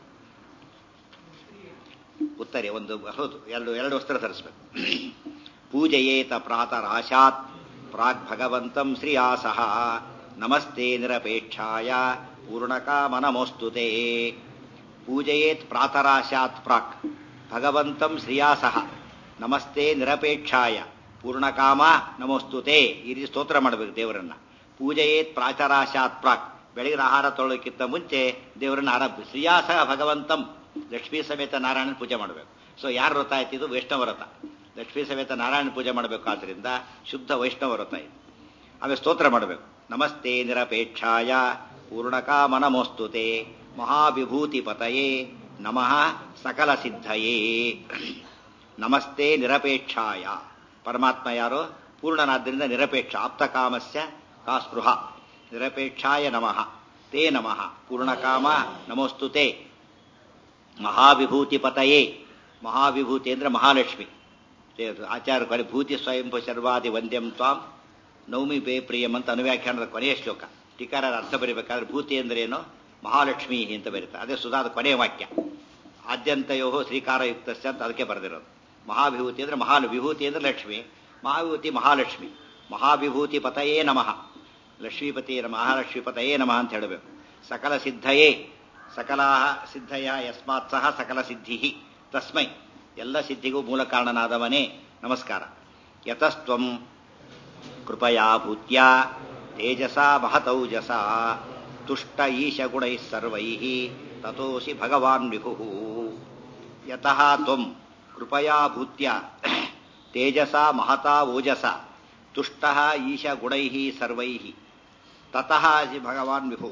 ಉತ್ತರೆ ಒಂದು ಹೌದು ಎರಡು ಎರಡು ವಸ್ತ್ರ ಧರಿಸ್ಬೇಕು ಪೂಜಯೇತ ಪ್ರಾತರಾಶಾತ್ ಪ್ರಾಗ್ ಭಗವಂತಂ ಶ್ರೀಯಾಸಃ ನಮಸ್ತೆ ನಿರಪೇಕ್ಷಾಯ ಪೂರ್ಣಕಾಮನಮೋಸ್ತುತೆ ಪೂಜಯೇತ್ ಪ್ರಾತರಾಶಾತ್ ಪ್ರಾಕ್ ಭಗವಂತಂ ಶ್ರೀಯಾಸಃ ನಮಸ್ತೆ ನಿರಪೇಕ್ಷಾಯ ಪೂರ್ಣಕಾಮ ನಮೋಸ್ತುತೆ ಈ ರೀತಿ ಸ್ತೋತ್ರ ಮಾಡಬೇಕು ದೇವರನ್ನ ಪೂಜಯೇತ್ ಪ್ರಾತರಾಶಾತ್ ಪ್ರಾಕ್ ಬೆಳಗಿನ ಆಹಾರ ತೊಳೋಕ್ಕಿಂತ ಮುಂಚೆ ದೇವರನ್ನ ಆರಂಭ ಶ್ರೀಯಾಸಃ ಭಗವಂತಂ ಲಕ್ಷ್ಮೀ ಸಮೇತ ನಾರಾಯಣನ ಪೂಜೆ ಮಾಡಬೇಕು ಸೊ ಯಾರು ವ್ರತ ಆಯ್ತು ಇದು ವೈಷ್ಣವ ವ್ರತ ಲಕ್ಷ್ಮೀ ಸಮೇತ ನಾರಾಯಣ ಪೂಜೆ ಮಾಡಬೇಕಾದ್ರಿಂದ ಶುದ್ಧ ವೈಷ್ಣವ ವ್ರತ ಇದು ಆಮೇಲೆ ಸ್ತೋತ್ರ ಮಾಡಬೇಕು ನಮಸ್ತೆ ನಿರಪೇಕ್ಷಾಯ ಪೂರ್ಣಕಾಮನಮೋಸ್ತುತೆ ಮಹಾವಿಭೂತಿ ಪತಯೇ ನಮಃ ಸಕಲ ಸಿದ್ಧಯೇ ನಮಸ್ತೆ ನಿರಪೇಕ್ಷಾಯ ಪರಮಾತ್ಮ ಯಾರು ಪೂರ್ಣನಾದ್ದರಿಂದ ನಿರಪೇಕ್ಷ ಆಪ್ತಕಾಮಸ್ಯ ಕಾ ಸ್ಪೃಹ ನಿರಪೇಕ್ಷಾಯ ನಮಃ ತೇ ನಮಃ ಪೂರ್ಣಕಾಮ ನಮೋಸ್ತುತೆ ಮಹಾವಿಭೂತಿ ಪತಯೇ ಮಹಾವಿಭೂತಿ ಅಂದ್ರೆ ಮಹಾಲಕ್ಷ್ಮಿ ಆಚಾರ್ಯ ಕೊನೆ ಭೂತಿ ಸ್ವಯಂ ಶರ್ವಾದಿ ವಂದ್ಯಂ ತ್ವಾಂ ನೌಮಿ ಬೇ ಪ್ರಿಯಂ ಅಂತ ಅನುವ್ಯಾಖ್ಯಾನದ ಕೊನೆಯ ಶ್ಲೋಕ ಟೀಕಾರರ ಅರ್ಥ ಬರೀಬೇಕಾದ್ರೆ ಭೂತಿ ಅಂದ್ರೆ ಏನು ಮಹಾಲಕ್ಷ್ಮಿ ಅಂತ ಬರೀತಾರೆ ಅದೇ ಸುಧಾದ ಕೊನೆಯ ವಾಕ್ಯ ಆದ್ಯಂತಯೋ ಶ್ರೀಕಾರಯುಕ್ತ ಅಂತ ಅದಕ್ಕೆ ಬರೆದಿರೋದು ಮಹಾವಿಭೂತಿ ಅಂದ್ರೆ ಮಹಾ ವಿಭೂತಿ ಅಂದ್ರೆ ಲಕ್ಷ್ಮಿ ಮಹಾವಿಭೂತಿ ಮಹಾಲಕ್ಷ್ಮಿ ಮಹಾವಿಭೂತಿ ಪತಯೇ ನಮಃ ಲಕ್ಷ್ಮೀಪತಿ ಮಹಾಲಕ್ಷ್ಮೀ ಪತಯೇ ನಮಃ ಅಂತ ಹೇಳಬೇಕು ಸಕಲ ಸಿದ್ಧಯೇ ಸಕಲಾ ಸಿದ್ಧಯ ಯಸ್ಮಾತ್ ಸಹ ಸಕಲ ಸಿದ್ಧಿ ತಸ್ಮೈ ಎಲ್ಲ ಸಿದ್ಧಿಗೂ ಮೂಲ ಕಾರಣನಾದವನೇ ನಮಸ್ಕಾರ ಯತಸ್ತ್ವಂ ಕೃಪಯಾ ಭೂತ್ಯ ತೇಜಸ ಮಹತೌಜಸ ತುಷ್ಟ ಈಶ ಗುಣೈ ಸರ್ವೈ ತಥೋಸಿ ಭಗವಾನ್ ವಿಭು ಯತಃ ತ್ವಂ ಕೃಪಯಾ ಭೂತ್ಯ ತೇಜಸ ಮಹತಾ ಓಜಸ ತುಷ್ಟ ಈಶ ಗುಣೈ ಸರ್ವೈ ತತಃ ಅಸಿ ಭಗವಾನ್ ವಿಭು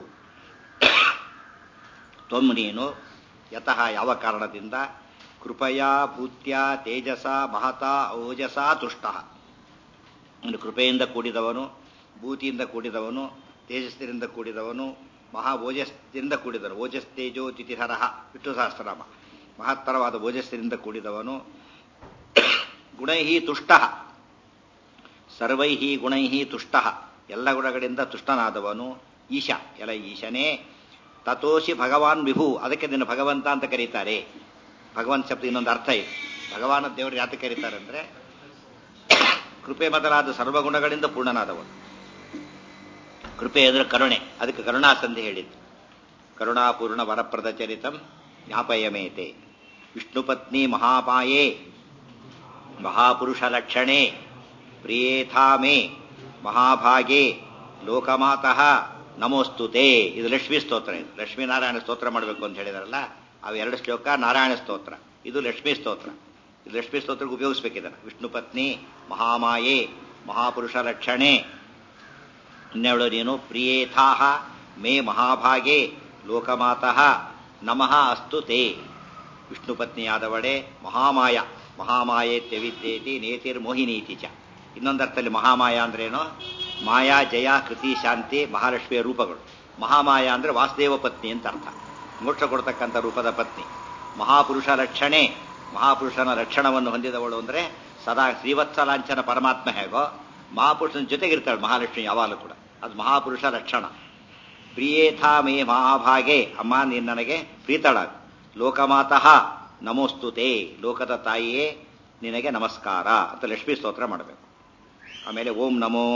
ತ್ವಂ ನೀನು ಯತಃ ಯಾವ ಕಾರಣದಿಂದ ಕೃಪಯಾ ಭೂತ್ಯ ತೇಜಸ ಮಹತಾ ಓಜಸ ತುಷ್ಟ ಒಂದು ಕೃಪೆಯಿಂದ ಕೂಡಿದವನು ಭೂತಿಯಿಂದ ಕೂಡಿದವನು ತೇಜಸ್ಸಿನಿಂದ ಕೂಡಿದವನು ಮಹಾ ಓಜಸ್ಸಿನಿಂದ ಕೂಡಿದವನು ಓಜಸ್ ತೇಜೋ ತಿಥಿಹರಹ ವಿಷ್ಣು ಸಹಸ್ರನಾಮ ಮಹತ್ತರವಾದ ಓಜಸ್ಸಿನಿಂದ ಕೂಡಿದವನು ಗುಣೈ ತುಷ್ಟ ಸರ್ವೈ ಗುಣೈ ತುಷ್ಟ ಎಲ್ಲ ಗುಣಗಳಿಂದ ತುಷ್ಟನಾದವನು ಈಶ ಎಲ್ಲ ಈಶನೇ ತತೋಷಿ ಭಗವಾನ್ ವಿಭು ಅದಕ್ಕೆ ನಿನ್ನ ಭಗವಂತ ಅಂತ ಕರೀತಾರೆ ಭಗವಂತ ಶಬ್ದ ಇನ್ನೊಂದು ಅರ್ಥ ಇದೆ ಭಗವಾನ ದೇವರು ಯಾತ ಕರೀತಾರೆ ಅಂದ್ರೆ ಕೃಪೆ ಮೊದಲಾದ ಸರ್ವಗುಣಗಳಿಂದ ಪೂರ್ಣನಾದವನು ಕೃಪೆ ಅಂದ್ರೆ ಕರುಣೆ ಅದಕ್ಕೆ ಕರುಣಾಸಂಧಿ ಹೇಳಿದ್ದು ಕರುಣಾಪೂರ್ಣ ವರಪ್ರದ ಚರಿತಂ ಜ್ಞಾಪಯಮೇತೆ ವಿಷ್ಣುಪತ್ನಿ ಮಹಾಪಾಯೇ ಮಹಾಪುರುಷ ಲಕ್ಷಣೆ ಪ್ರಿಯೇಥಾಮೇ ಮಹಾಭಾಗೆ ಲೋಕಮಾತಃ ನಮೋಸ್ತುತೆ ಇದು ಲಕ್ಷ್ಮೀ ಸ್ತೋತ್ರ ಇದು ಲಕ್ಷ್ಮೀನಾರಾಯಣ ಸ್ತೋತ್ರ ಮಾಡಬೇಕು ಅಂತ ಹೇಳಿದಾರಲ್ಲ ಅವು ಎರಡು ಶ್ಲೋಕ ನಾರಾಯಣ ಸ್ತೋತ್ರ ಇದು ಲಕ್ಷ್ಮೀ ಸ್ತೋತ್ರ ಇದು ಲಕ್ಷ್ಮೀ ಸ್ತೋತ್ರಕ್ಕೆ ಉಪಯೋಗಿಸ್ಬೇಕಿದ್ದಾನೆ ವಿಷ್ಣು ಪತ್ನಿ ಮಹಾಮಾಯೆ ಮಹಾಪುರುಷ ರಕ್ಷಣೆ ಇನ್ನೆವಳು ನೀನು ಪ್ರಿಯೇಥಾಹ ಮೇ ಮಹಾಭಾಗೆ ಲೋಕಮಾತಃ ನಮಃ ಅಸ್ತು ತೇ ವಿಷ್ಣು ಪತ್ನಿಯಾದವಳೆ ಮಹಾಮಾಯ ಮಹಾಮಾಯೇತ್ಯವಿದ್ಯೇತಿ ನೇತಿರ್ ಮೋಹಿನೀತಿ ಚ ಇನ್ನೊಂದರ್ಥದಲ್ಲಿ ಮಹಾಮಾಯ ಅಂದ್ರೇನು ಮಾಯಾ ಜಯ ಕೃತಿ ಶಾಂತಿ ಮಹಾಲಕ್ಷ್ಮಿಯ ರೂಪಗಳು ಮಹಾಮಾಯ ಅಂದ್ರೆ ವಾಸುದೇವ ಪತ್ನಿ ಅಂತ ಅರ್ಥ ಮೋಕ್ಷ ಕೊಡ್ತಕ್ಕಂಥ ರೂಪದ ಪತ್ನಿ ಮಹಾಪುರುಷ ರಕ್ಷಣೆ ಮಹಾಪುರುಷನ ರಕ್ಷಣವನ್ನು ಹೊಂದಿದವಳು ಅಂದ್ರೆ ಸದಾ ಶ್ರೀವತ್ಸಲಾಂಛನ ಪರಮಾತ್ಮ ಹೇಗೋ ಮಹಾಪುರುಷನ ಜೊತೆಗಿರ್ತಾಳೆ ಮಹಾಲಕ್ಷ್ಮಿ ಯಾವಾಗಲೂ ಕೂಡ ಅದು ಮಹಾಪುರುಷ ಲಕ್ಷಣ ಪ್ರಿಯೇಥಾ ಮೇ ಮಹಾಭಾಗೆ ಅಮ್ಮ ನೀನು ನನಗೆ ಪ್ರೀತಳಾಗು ಲೋಕಮಾತಃ ನಮೋಸ್ತುತೆ ಲೋಕದ ತಾಯಿಯೇ ನಿನಗೆ ನಮಸ್ಕಾರ ಅಂತ ಲಕ್ಷ್ಮೀ ಸ್ತೋತ್ರ ಮಾಡಬೇಕು ಆಮೇಲೆ ಓಂ ನಮೋ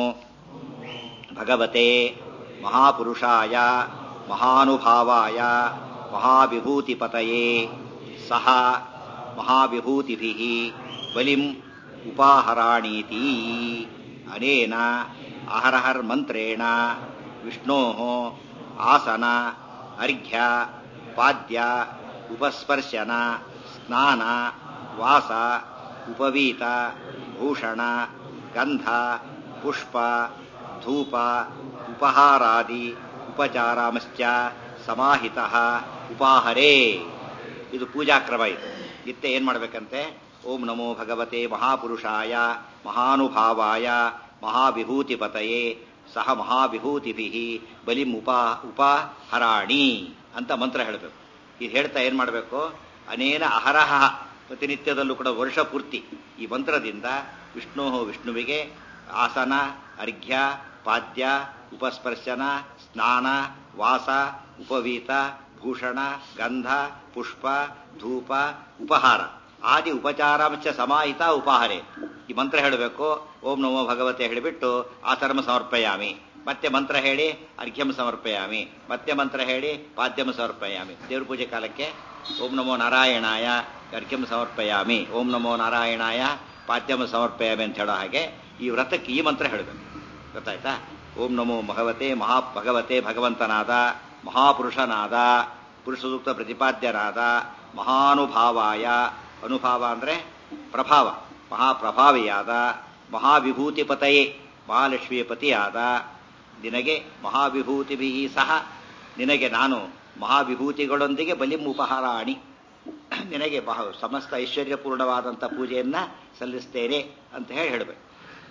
ಭಗವತೆ ಮಹಾಪುರುಷಾಯ ಮಹಾನುಭಾವಾಯ ಮಹಾವಿಭೂತಿಪತಯೇ ಸಹ ಮಹಾವಿಭೂತಿಭಿ ಬಲಿಂ ಉಪಾಹರಾಣೀತಿ ಅನೇನ ಅಹರಹರ್ ಮಂತ್ರೇಣ ವಿಷ್ಣೋ ಆಸನ ಅರ್ಘ್ಯ ಪಾದ್ಯ ಉಪಸ್ಪರ್ಶನ ಸ್ನಾನ ವಾಸ ಉಪವೀತ ಭೂಷಣ ಗಂಧ ಪುಷ್ಪ ಧೂಪ ಉಪಹಾರಾದಿ ಉಪಚಾರಾಮಶ್ಚ ಸಮಾಹಿತ ಉಪಾಹರೇ ಇದು ಪೂಜಾಕ್ರಮ ಇದು ನಿತ್ಯ ಏನ್ ಮಾಡ್ಬೇಕಂತೆ ಓಂ ನಮೋ ಭಗವತೆ ಮಹಾಪುರುಷಾಯ ಮಹಾನುಭಾವಾಯ ಮಹಾವಿಭೂತಿಪತಯೇ ಸಹ ಮಹಾವಿಭೂತಿಭಿ ಬಲಿಂ ಉಪ ಉಪಹರಾಣಿ ಅಂತ ಮಂತ್ರ ಹೇಳಬೇಕು ಇದು ಹೇಳ್ತಾ ಏನ್ ಮಾಡಬೇಕು ಅನೇನ ಅಹರಹ ಪ್ರತಿನಿತ್ಯದಲ್ಲೂ ಕೂಡ ವರ್ಷ ಪೂರ್ತಿ ಈ ಮಂತ್ರದಿಂದ ವಿಷ್ಣು ವಿಷ್ಣುವಿಗೆ ಆಸನ ಅರ್ಘ್ಯ ಪಾದ್ಯ ಉಪಸ್ಪರ್ಶನ ಸ್ನಾನ ವಾಸ ಉಪವೀತ ಭೂಷಣ ಗಂಧ ಪುಷ್ಪ ಧೂಪ ಉಪಹಾರ ಆದಿ ಉಪಚಾರಾಂಶ ಸಮಾಹಿತ ಉಪಹಾರೆ ಈ ಮಂತ್ರ ಹೇಳಬೇಕು ಓಂ ನಮೋ ಭಗವತೆ ಹೇಳಿಬಿಟ್ಟು ಆಸನಮ ಸಮರ್ಪಯಾಮಿ ಮತ್ತೆ ಮಂತ್ರ ಹೇಳಿ ಅರ್ಘ್ಯಂ ಸಮರ್ಪಯಾಮಿ ಮತ್ತೆ ಮಂತ್ರ ಹೇಳಿ ಪಾದ್ಯಂ ಸಮರ್ಪಯಾಮಿ ದೇವ್ರ ಪೂಜೆ ಕಾಲಕ್ಕೆ ಓಂ ನಮೋ ನಾರಾಯಣಾಯ ಅರ್ಘ್ಯಂ ಸಮರ್ಪಯಾಮಿ ಓಂ ನಮೋ ನಾರಾಯಣಾಯ ಪಾದ್ಯಂ ಸಮರ್ಪಯಾಮಿ ಅಂತ ಹೇಳೋ ಹಾಗೆ ಈ ವ್ರತಕ್ಕೆ ಈ ಮಂತ್ರ ಹೇಳಬೇಕು ಗೊತ್ತಾಯ್ತಾ ಓಂ ನಮೋ ಭಗವತೆ ಮಹಾ ಭಗವತೆ ಭಗವಂತನಾದ ಮಹಾಪುರುಷನಾದ ಪುರುಷ ಸೂಕ್ತ ಪ್ರತಿಪಾದ್ಯನಾದ ಮಹಾನುಭಾವಾಯ ಅನುಭಾವ ಅಂದ್ರೆ ಪ್ರಭಾವ ಮಹಾಪ್ರಭಾವಿಯಾದ ಮಹಾವಿಭೂತಿಪತಯೇ ಮಹಾಲಕ್ಷ್ಮಿಯ ಪತಿಯಾದ ನಿನಗೆ ಮಹಾವಿಭೂತಿಭಿ ಸಹ ನಿನಗೆ ನಾನು ಮಹಾವಿಭೂತಿಗಳೊಂದಿಗೆ ಬಲಿಂ ಉಪಹಾರಾಣಿ ನಿನಗೆ ಬಹ ಸಮಸ್ತ ಐಶ್ವರ್ಯಪೂರ್ಣವಾದಂಥ ಪೂಜೆಯನ್ನ ಸಲ್ಲಿಸ್ತೇನೆ ಅಂತ ಹೇಳಿ ಹೇಳಬೇಕು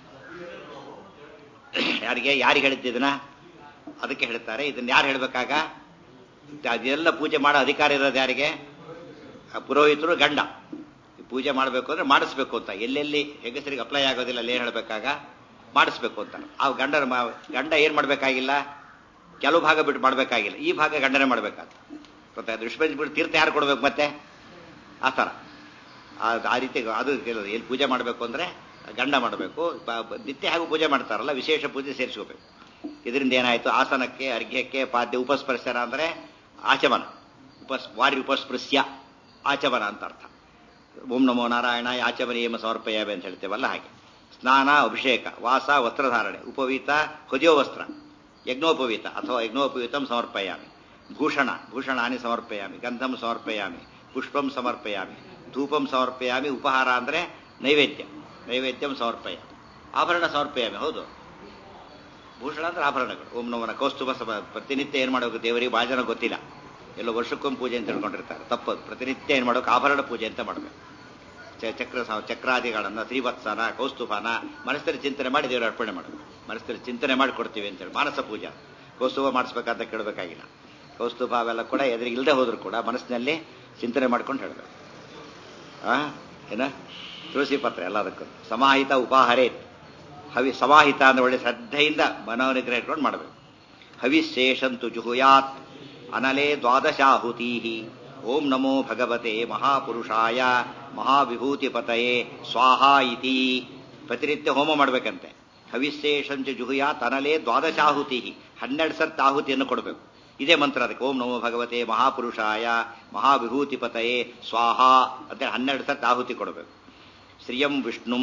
ಯಾರಿಗೆ ಯಾರಿಗೆ ಹೇಳಿದ್ದಿದನ ಅದಕ್ಕೆ ಹೇಳ್ತಾರೆ ಇದನ್ನ ಯಾರು ಹೇಳ್ಬೇಕಾಗ ಅದೆಲ್ಲ ಪೂಜೆ ಮಾಡೋ ಅಧಿಕಾರ ಇರೋದು ಯಾರಿಗೆ ಆ ಪುರೋಹಿತರು ಗಂಡ ಪೂಜೆ ಮಾಡಬೇಕು ಅಂದ್ರೆ ಮಾಡಿಸ್ಬೇಕು ಅಂತ ಎಲ್ಲೆಲ್ಲಿ ಹೆಂಗಸರಿಗೆ ಅಪ್ಲೈ ಆಗೋದಿಲ್ಲ ಅಲ್ಲಿ ಏನ್ ಹೇಳ್ಬೇಕಾಗ ಮಾಡಿಸ್ಬೇಕು ಅಂತ ಆ ಗಂಡನ ಮ- ಗಂಡ ಏನ್ ಮಾಡ್ಬೇಕಾಗಿಲ್ಲ ಕೆಲವು ಭಾಗ ಬಿಟ್ಟು ಮಾಡ್ಬೇಕಾಗಿಲ್ಲ ಈ ಭಾಗ ಗಂಡನೇ ಮಾಡ್ಬೇಕಾದ ಗೊತ್ತಾಯ್ತು ವಿಶ್ವ ಬಿಟ್ಟು ತೀರ್ಥ ಯಾರು ಕೊಡ್ಬೇಕು ಮತ್ತೆ ಆ ಥರ ಆ- ಆ ರೀತಿ ಅದು ಕೆಲವು ಎಲ್ಲಿ ಪೂಜೆ ಮಾಡಬೇಕು ಅಂದ್ರೆ ಗಂಡ ಮಾಡಬೇಕು ನಿತ್ಯ ಹಾಗೂ ಪೂಜೆ ಮಾಡ್ತಾರಲ್ಲ ವಿಶೇಷ ಪೂಜೆ ಸೇರಿಸ್ಕೋಬೇಕು ಇದರಿಂದ ಏನಾಯ್ತು ಆಸನಕ್ಕೆ ಅರ್ಘ್ಯಕ್ಕೆ ಪಾದ್ಯ ಉಪಸ್ಪರ್ಶನ ಅಂದ್ರೆ ಆಚಮನ ಉಪಸ್ ವಾರಿ ಉಪಸ್ಪೃಶ್ಯ ಆಚಮನ ಅಂತ ಅರ್ಥ ಓಂ ನಮೋ ನಾರಾಯಣ ಆಚಮನೀಯಮ ಸಮರ್ಪಯಾವೆ ಅಂತ ಹೇಳ್ತೇವಲ್ಲ ಹಾಗೆ ಸ್ನಾನ ಅಭಿಷೇಕ ವಾಸ ವಸ್ತ್ರಧಾರಣೆ ಉಪವೀತ ಹೊದಿಯೋ ವಸ್ತ್ರ ಯಜ್ಞೋಪವೀತ ಅಥವಾ ಯಜ್ಞೋಪವೀತಂ ಸಮರ್ಪಯಾಮಿ ಭೂಷಣ ಭೂಷಣಾನಿ ಸಮರ್ಪಯಾಮಿ ಗಂಧಂ ಸಮರ್ಪಯಾಮಿ ಪುಷ್ಪಂ ಸಮರ್ಪಯಾಮಿ ಧೂಪಂ ಸಮರ್ಪಯಾಮಿ ಉಪಹಾರ ಅಂದ್ರೆ ನೈವೇದ್ಯ ನೈವೇದ್ಯಂ ಸಮರ್ಪಯಾಮಿ ಆಭರಣ ಸಮರ್ಪಯಾಮಿ ಹೌದು ಭೂಷಣ ಅಂದ್ರೆ ಆಭರಣಗಳು ಓಂ ನಮನ ಕೌಸ್ತುಭ ಸಮ ಪ್ರತಿನಿತ್ಯ ಏನ್ ಮಾಡಬೇಕು ದೇವರಿಗೆ ಭಾಳ ಜನ ಗೊತ್ತಿಲ್ಲ ಎಲ್ಲೋ ವರ್ಷಕ್ಕೊಮ್ಮೆ ಪೂಜೆ ಅಂತ ತಿಳ್ಕೊಂಡಿರ್ತಾರೆ ತಪ್ಪದು ಪ್ರತಿನಿತ್ಯ ಏನ್ ಮಾಡಬೇಕು ಆಭರಣ ಪೂಜೆ ಅಂತ ಮಾಡಬೇಕು ಚ- ಚಕ್ರ ಸ- ಚಕ್ರಾದಿಗಳನ್ನ ಶ್ರೀವತ್ಸನ ಕೌಸ್ತುಭನ ಮನಸ್ಸಲ್ಲಿ ಚಿಂತನೆ ಮಾಡಿ ದೇವರ ಅರ್ಪಣೆ ಮಾಡಬೇಕು ಮನಸ್ಸಲ್ಲಿ ಚಿಂತನೆ ಮಾಡಿ ಕೊಡ್ತೀವಿ ಅಂತೇಳಿ ಮಾನಸ ಪೂಜಾ ಕೌಸ್ತುಭ ಮಾಡಿಸ್ಬೇಕಂತ ಕೇಳಬೇಕಾಗಿಲ್ಲ ಕೌಸ್ತುಭ ಅವೆಲ್ಲ ಕೂಡ ಎದುರಿಗೆ ಇಲ್ಲದೆ ಹೋದ್ರು ಕೂಡ ಮನಸ್ಸಿನಲ್ಲಿ ಚಿಂತನೆ ಮಾಡ್ಕೊಂಡು ಹೇಳಬೇಕು ಆ ಏನ ತುಳಸಿ ಪತ್ರ ಎಲ್ಲದಕ್ಕೂ ಸಮಾಹಿತ ಉಪಾಹರೇ ಹವಿ ಸಮಾಹಿತ ಅಂದ್ರೆ ಒಳ್ಳೆ ಶ್ರದ್ಧೆಯಿಂದ ಮನೋನಿಗ್ರಹ ಇಟ್ಕೊಂಡು ಮಾಡಬೇಕು ಹವಿಶೇಷಂತು ಜುಹುಯಾತ್ ಅನಲೇ ದ್ವಾದಶಾಹುತಿ ಓಂ ನಮೋ ಭಗವತೆ ಮಹಾಪುರುಷಾಯ ಮಹಾವಿಭೂತಿಪತಯೇ ಸ್ವಾಹಾ ಇತಿ ಪ್ರತಿನಿತ್ಯ ಹೋಮ ಮಾಡಬೇಕಂತೆ ಹವಿಶೇಷಂಚ ಜುಹುಯಾತ್ ಅನಲೇ ದ್ವಾದಶಾಹುತಿ ಹನ್ನೆರಡು ಸತ್ ಆಹುತಿಯನ್ನು ಕೊಡಬೇಕು ಇದೇ ಮಂತ್ರ ಅದಕ್ಕೆ ಓಂ ನಮೋ ಭಗವತೆ ಮಹಾಪುರುಷಾಯ ಮಹಾವಿಭೂತಿಪತಯೇ ಸ್ವಾಹಾ ಅಂತ ಹನ್ನೆರಡು ಸತ್ ಆಹುತಿ ಕೊಡಬೇಕು ಶ್ರಿಯಂ ವಿಷ್ಣುಂ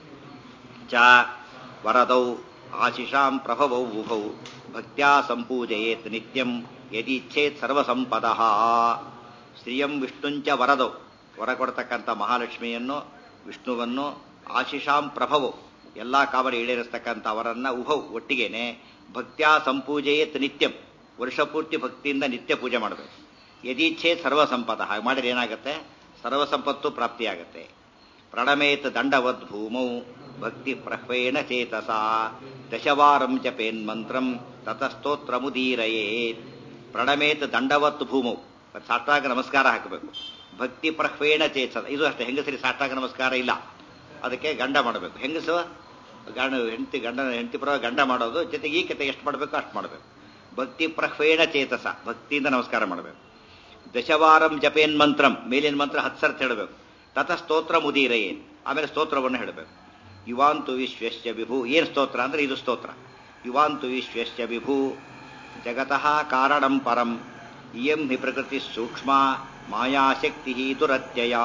ಚ ವರದೌ ಆಶಿಷಾಂ ಪ್ರಭವೌ ಉಭೌ ಭಕ್ತ್ಯಾ ಸಂಪೂಜಯೇತ್ ನಿತ್ಯಂ ಯದಿಚ್ಛೇತ್ ಸರ್ವಸಂಪದ ಶ್ರಿಯಂ ವಿಷ್ಣುಂಚ ವರದೌ ವರ ಕೊಡ್ತಕ್ಕಂಥ ಮಹಾಲಕ್ಷ್ಮಿಯನ್ನು ವಿಷ್ಣುವನ್ನು ಆಶಿಷಾಂ ಪ್ರಭವೌ ಎಲ್ಲಾ ಕಾವಲಿ ಈಡೇರಿಸ್ತಕ್ಕಂಥ ಅವರನ್ನ ಉಭೌ ಒಟ್ಟಿಗೆನೆ ಭಕ್ತ್ಯಾ ಸಂಪೂಜಯೇತ್ ನಿತ್ಯಂ ವರ್ಷಪೂರ್ತಿ ಭಕ್ತಿಯಿಂದ ನಿತ್ಯ ಪೂಜೆ ಮಾಡಬೇಕು ಯದೀಚ್ಛೆ ಸರ್ವಸಂಪದ ಹಾಗೆ ಮಾಡಿದ್ರೆ ಏನಾಗುತ್ತೆ ಸರ್ವಸಂಪತ್ತು ಪ್ರಾಪ್ತಿಯಾಗತ್ತೆ ಪ್ರಣಮೇತ್ ದಂಡವದ್ ಭೂಮೌ ಭಕ್ತಿ ಪ್ರಹ್ವೇಣ ಚೇತಸ ದಶವಾರಂ ಜಪೇನ್ ಮಂತ್ರಂ ತತಸ್ತೋತ್ರ ಮುದೀರಯೇತ್ ಪ್ರಣಮೇತ್ ದಂಡವತ್ ಭೂಮೌ ಸಾಷ್ಟಾಗ ನಮಸ್ಕಾರ ಹಾಕಬೇಕು ಭಕ್ತಿ ಪ್ರಹ್ವೇಣ ಚೇತಸ ಇದು ಅಷ್ಟೇ ಹೆಂಗಸರಿ ಸಾಷ್ಟಾಗ ನಮಸ್ಕಾರ ಇಲ್ಲ ಅದಕ್ಕೆ ಗಂಡ ಮಾಡಬೇಕು ಹೆಂಗಸು ಗಂಡ ಹೆಂಡತಿ ಗಂಡನ ಹೆಂಡತಿ ಪರ ಗಂಡ ಮಾಡೋದು ಜೊತೆಗೆ ಈ ಕತೆ ಎಷ್ಟು ಮಾಡಬೇಕು ಅಷ್ಟು ಮಾಡಬೇಕು ಭಕ್ತಿ ಪ್ರಹ್ವೇಣ ಚೇತಸ ಭಕ್ತಿಯಿಂದ ನಮಸ್ಕಾರ ಮಾಡಬೇಕು ದಶವಾರಂ ಜಪೇನ್ ಮಂತ್ರಂ ಮೇಲಿನ ಮಂತ್ರ ಹತ್ತು ಸರ್ತಿ ಹೇಳಬೇಕು ತತ ಸ್ತೋತ್ರ ಮುದೀರಯೇನ್ ಆಮೇಲೆ ಸ್ತೋತ್ರವನ್ನು ಹೇಳಬೇಕು ಯುವಾಂತು ವಿಶ್ವಶ್ಯ ವಿಭು ಏನು ಸ್ತೋತ್ರ ಅಂದ್ರೆ ಇದು ಸ್ತೋತ್ರ ಯುವಾಂತು ವಿಶ್ವಶ್ಯ ವಿಭು ಜಗತಃ ಕಾರಣಂ ಪರಂ ಇಯಂ ಹಿ ಪ್ರಕೃತಿ ಸೂಕ್ಷ್ಮ ಮಾಯಾಶಕ್ತಿ ದುರತ್ಯಯ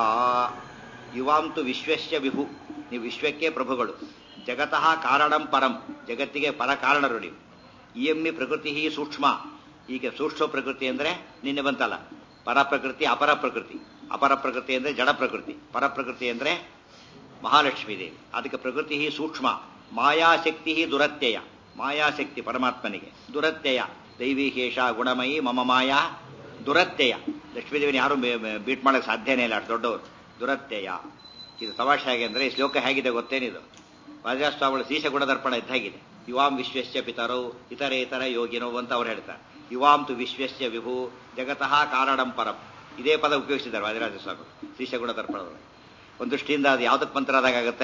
ಯುವಾಂತು ವಿಶ್ವಶ್ಯ ವಿಭು ನೀವು ವಿಶ್ವಕ್ಕೆ ಪ್ರಭುಗಳು ಜಗತಃ ಕಾರಣಂ ಪರಂ ಜಗತ್ತಿಗೆ ಪರ ಕಾರಣರು ನೀವು ಇಯಮ್ಮಿ ಪ್ರಕೃತಿ ಸೂಕ್ಷ್ಮ ಈಗ ಸೂಕ್ಷ್ಮ ಪ್ರಕೃತಿ ಅಂದ್ರೆ ನಿನ್ನೆ ಬಂತಲ್ಲ ಪರ ಪ್ರಕೃತಿ ಅಪರ ಪ್ರಕೃತಿ ಅಪರ ಪ್ರಕೃತಿ ಅಂದ್ರೆ ಜಡ ಪ್ರಕೃತಿ ಪರ ಪ್ರಕೃತಿ ಅಂದ್ರೆ ಮಹಾಲಕ್ಷ್ಮೀ ದೇವಿ ಅದಕ್ಕೆ ಪ್ರಕೃತಿ ಸೂಕ್ಷ್ಮ ಮಾಯಾಶಕ್ತಿ ದುರತ್ಯಯ ಮಾಯಾಶಕ್ತಿ ಪರಮಾತ್ಮನಿಗೆ ದುರತ್ಯಯ ದೈವಿ ಹೇಷ ಗುಣಮಯಿ ಮಮ ಮಾಯಾ ದುರತ್ಯಯ ಲಕ್ಷ್ಮೀದೇವಿನ ಯಾರು ಬೀಟ್ ಮಾಡಕ್ಕೆ ಸಾಧ್ಯನೇ ಇಲ್ಲ ಅಷ್ಟು ದೊಡ್ಡವರು ದುರತ್ಯಯ ಇದು ತಮಾಷೆ ಹೇಗೆ ಅಂದ್ರೆ ಈ ಶ್ಲೋಕ ಹೇಗಿದೆ ಗೊತ್ತೇನಿದು ವಾಜರಾಸ್ವಾಮಿಗಳ ಶೀಶ ಗುಣದರ್ಪಣ ಇದ್ದಾಗಿದೆ ಯುವಾಂ ವಿಶ್ವಸ್ಯ ಪಿತರೋ ಇತರ ಇತರ ಯೋಗಿನೋ ಅಂತ ಅವ್ರು ಹೇಳ್ತಾರೆ ಯುವಾಂ ತು ವಿಶ್ವಸ್ಯ ವಿಭು ಜಗತಃ ಕಾರಣಂ ಪರಂ ಇದೇ ಪದ ಉಪಯೋಗಿಸಿದ್ದಾರೆ ವಾದಿರಾಜ ಸ್ವಾಮಿ ಶೀಶ ಗುಣದರ್ಪಣದಲ್ಲಿ ಒಂದು ದೃಷ್ಟಿಯಿಂದ ಅದು ಯಾವುದಕ್ಕೆ ಮಂತ್ರ ಆದಾಗುತ್ತೆ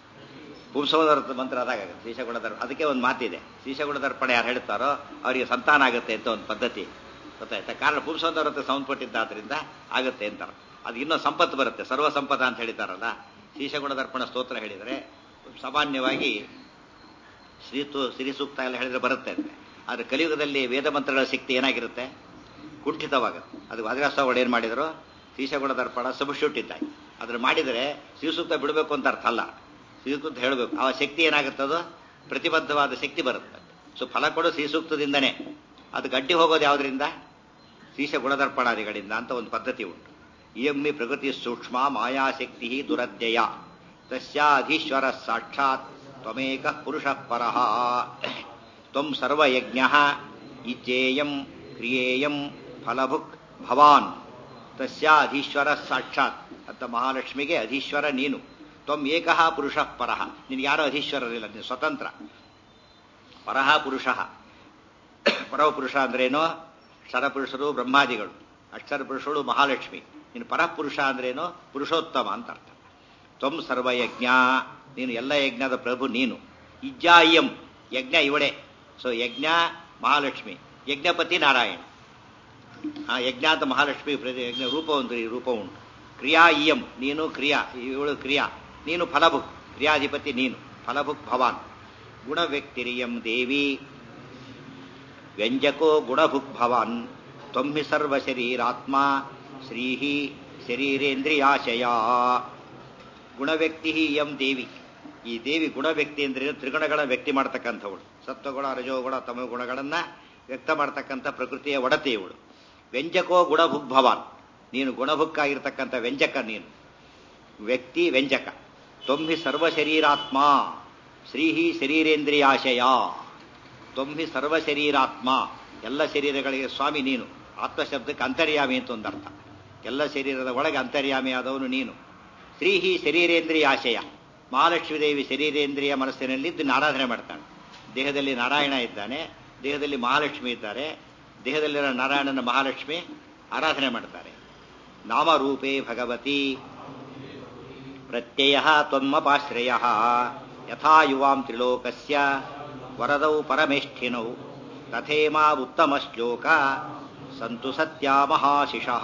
ಪುಂಸವದರ ಮಂತ್ರ ಆದಾಗುತ್ತೆ ಶೀಶಗುಣದರ್ಪ ಅದಕ್ಕೆ ಒಂದು ಮಾತಿದೆ ಶೀಶಗುಣದರ್ಪಣ ಯಾರು ಹೇಳ್ತಾರೋ ಅವರಿಗೆ ಸಂತಾನ ಆಗುತ್ತೆ ಅಂತ ಒಂದು ಪದ್ಧತಿ ಗೊತ್ತಾಯ್ತಾ ಕಾರಣ ಪುಂಸವದರத்தை ಸಂಬಂಧಪಟ್ಟಿದ್ದಾದ್ರಿಂದ ಆಗುತ್ತೆ ಅಂತಾರೆ ಅದು ಇನ್ನೂ ಸಂಪತ್ತು ಬರುತ್ತೆ ಸರ್ವ ಸಂಪದ ಅಂತ ಹೇಳಿದಾರಲ್ಲ ಶೀಶಗುಣದರ್ಪಣ ಸ್ತೋತ್ರ ಹೇಳಿದರೆ ಸಾಮಾನ್ಯವಾಗಿ ಶ್ರೀತು ಶ್ರೀ ಸೂಕ್ತ ಎಲ್ಲ ಹೇಳಿದ್ರೆ ಬರುತ್ತೆ ಅಂತ ಆದರೆ ಕಲಿಯುಗದಲ್ಲಿ ವೇದ ಮಂತ್ರಗಳ ಶಕ್ತಿ ಏನಾಗಿರುತ್ತೆ ಕುಂಠಿತವಾಗುತ್ತೆ ಅದು ವಾದಿರಾಸ್ವಾಮಿಗಳು ಏನು ಮಾಡಿದ್ರು ಶೀಶಗುಣ ದರ್ಪಣ ಸಬ್ಸ್ಟ್ಯೂಟ್ ಇದ್ದಾಗಿ ಅದ್ರ ಮಾಡಿದರೆ ಶ್ರೀಸೂಕ್ತ ಬಿಡಬೇಕು ಅಂತ ಅರ್ಥ ಅಲ್ಲ ಶ್ರೀಸೂಕ್ತ ಹೇಳಬೇಕು ಆ ಶಕ್ತಿ ಏನಾಗುತ್ತದೋ ಪ್ರತಿಬದ್ಧವಾದ ಶಕ್ತಿ ಬರುತ್ತೆ ಸೊ ಫಲ ಕೊಡೋ ಶ್ರೀಸೂಕ್ತದಿಂದನೇ ಅದು ಗಡ್ಡಿ ಹೋಗೋದು ಯಾವುದರಿಂದ ಶೀಶ ಗುಣದರ್ಪಣಾದಿಗಳಿಂದ ಅಂತ ಒಂದು ಪದ್ಧತಿ ಉಂಟು ಇಯಮ್ಮಿ ಪ್ರಕೃತಿ ಸೂಕ್ಷ್ಮ ಮಾಯಾಶಕ್ತಿ ದುರದ್ಯಯ ತಸ್ಯಾಧೀಶ್ವರ ಸಾಕ್ಷಾತ್ ತ್ವಮೇಕ ಪುರುಷ ಪರಃ ತ್ವಂ ಸರ್ವಯಜ್ಞ ಇಜ್ಜೇಯಂ ಕ್ರಿಯೇಯಂ ಫಲಭುಕ್ ಭವಾನ್ ತಸ್ಯಾಧೀಶ್ವರ ಸಾಕ್ಷಾತ್ ಅಂತ ಮಹಾಲಕ್ಷ್ಮಿಗೆ ಅಧೀಶ್ವರ ನೀನು ತ್ವಂ ಏಕಃ ಪುರುಷ ಪರಃ ನಿನಗೆ ಯಾರೋ ಅಧೀಶ್ವರರಿಲ್ಲ ನೀನು ಸ್ವತಂತ್ರ ಪರಃ ಪುರುಷ ಪರವ ಪುರುಷ ಅಂದ್ರೇನು ಕ್ಷರಪುರುಷರು ಬ್ರಹ್ಮಾದಿಗಳು ಅಕ್ಷರ ಪುರುಷರು ಮಹಾಲಕ್ಷ್ಮಿ ನೀನು ಪರಪುರುಷ ಅಂದ್ರೇನು ಪುರುಷೋತ್ತಮ ಅಂತ ಅರ್ಥ ತ್ವಂ ಸರ್ವಯಜ್ಞ ನೀನು ಎಲ್ಲ ಯಜ್ಞದ ಪ್ರಭು ನೀನು ಇಜ್ಜಾಯಂ ಯಜ್ಞ ಇವಳೆ ಸೊ ಯಜ್ಞ ಮಹಾಲಕ್ಷ್ಮಿ ಯಜ್ಞಪತಿ ನಾರಾಯಣ ಆ ಯಜ್ಞ ಅಂತ ಮಹಾಲಕ್ಷ್ಮಿ ಪ್ರತಿ ಯಜ್ಞ ರೂಪ ಒಂದು ಈ ರೂಪ ಉಂಟು ಕ್ರಿಯಾ ಇಯಂ ನೀನು ಕ್ರಿಯಾ ಇವಳು ಕ್ರಿಯಾ ನೀನು ಫಲಭುಕ್ ಕ್ರಿಯಾಧಿಪತಿ ನೀನು ಫಲಭುಕ್ ಭವಾನ್ ಗುಣವ್ಯಕ್ತಿರಿಯಂ ದೇವಿ ವ್ಯಂಜಕೋ ಗುಣಭುಕ್ ಭವಾನ್ ತ್ವಮ್ಮಿ ಸರ್ವಶರೀರಾತ್ಮ ಶ್ರೀಹಿ ಶರೀರೇಂದ್ರಿಯಾಶಯ ಗುಣವ್ಯಕ್ತಿ ಯಂ ದೇವಿ ಈ ದೇವಿ ಗುಣವ್ಯಕ್ತಿ ಅಂದ್ರೆ ತ್ರಿಗುಣಗಳ ವ್ಯಕ್ತಿ ಮಾಡ್ತಕ್ಕಂಥವಳು ಸತ್ವಗುಣ ರಜೋಗುಣ ತಮ ಗುಣಗಳನ್ನ ವ್ಯಕ್ತ ಮಾಡ್ತಕ್ಕಂಥ ಪ್ರಕೃತಿಯ ಒಡತಿ ಇವಳು ವ್ಯಂಜಕೋ ಗುಣಭುಕ್ ಭವಾನ್ ನೀನು ಗುಣಭುಕ್ಕಾಗಿರ್ತಕ್ಕಂಥ ವ್ಯಂಜಕ ನೀನು ವ್ಯಕ್ತಿ ವ್ಯಂಜಕ ತೊಂಬಿ ಸರ್ವಶರೀರಾತ್ಮ ಶ್ರೀಹಿ ಶರೀರೇಂದ್ರಿಯಾಶಯ ತೊಂಬಿ ಸರ್ವಶರೀರಾತ್ಮ ಎಲ್ಲ ಶರೀರಗಳಿಗೆ ಸ್ವಾಮಿ ನೀನು ಆತ್ಮಶಬ್ದಕ್ಕೆ ಅಂತರ್ಯಾಮಿ ಅಂತ ಒಂದು ಅರ್ಥ ಎಲ್ಲ ಶರೀರದ ಒಳಗೆ ಅಂತರ್ಯಾಮಿ ಆದವನು ನೀನು ಶ್ರೀಹಿ ಶರೀರೇಂದ್ರಿಯಾಶಯ ಮಹಾಲಕ್ಷ್ಮೀ ದೇವಿ ಶರೀರೇಂದ್ರಿಯ ಮನಸ್ಸಿನಲ್ಲಿದ್ದು ಆರಾಧನೆ ಮಾಡ್ತಾನೆ ದೇಹದಲ್ಲಿ ನಾರಾಯಣ ಇದ್ದಾನೆ ದೇಹದಲ್ಲಿ ಮಹಾಲಕ್ಷ್ಮಿ ಇದ್ದಾರೆ ದೇಹದಲ್ಲಿರೋ ನಾರಾಯಣನ ಮಹಾಲಕ್ಷ್ಮಿ ಆರಾಧನೆ ಮಾಡ್ತಾರೆ ನಾಮರೂಪೇ ಭಗವತಿ ಪ್ರತ್ಯಯ ತ್ವಮ್ಮಪಾಶ್ರಯ ಯಥಾ ಯುವಾಂ ತ್ರಿಲೋಕಸ್ಯ ವರದೌ ಪರಮೇಷ್ಠಿನೌ ತಥೇಮಾ ಉತ್ತಮ ಶ್ಲೋಕ ಸಂತು ಸತ್ಯ ಮಹಾಶಿಷಃ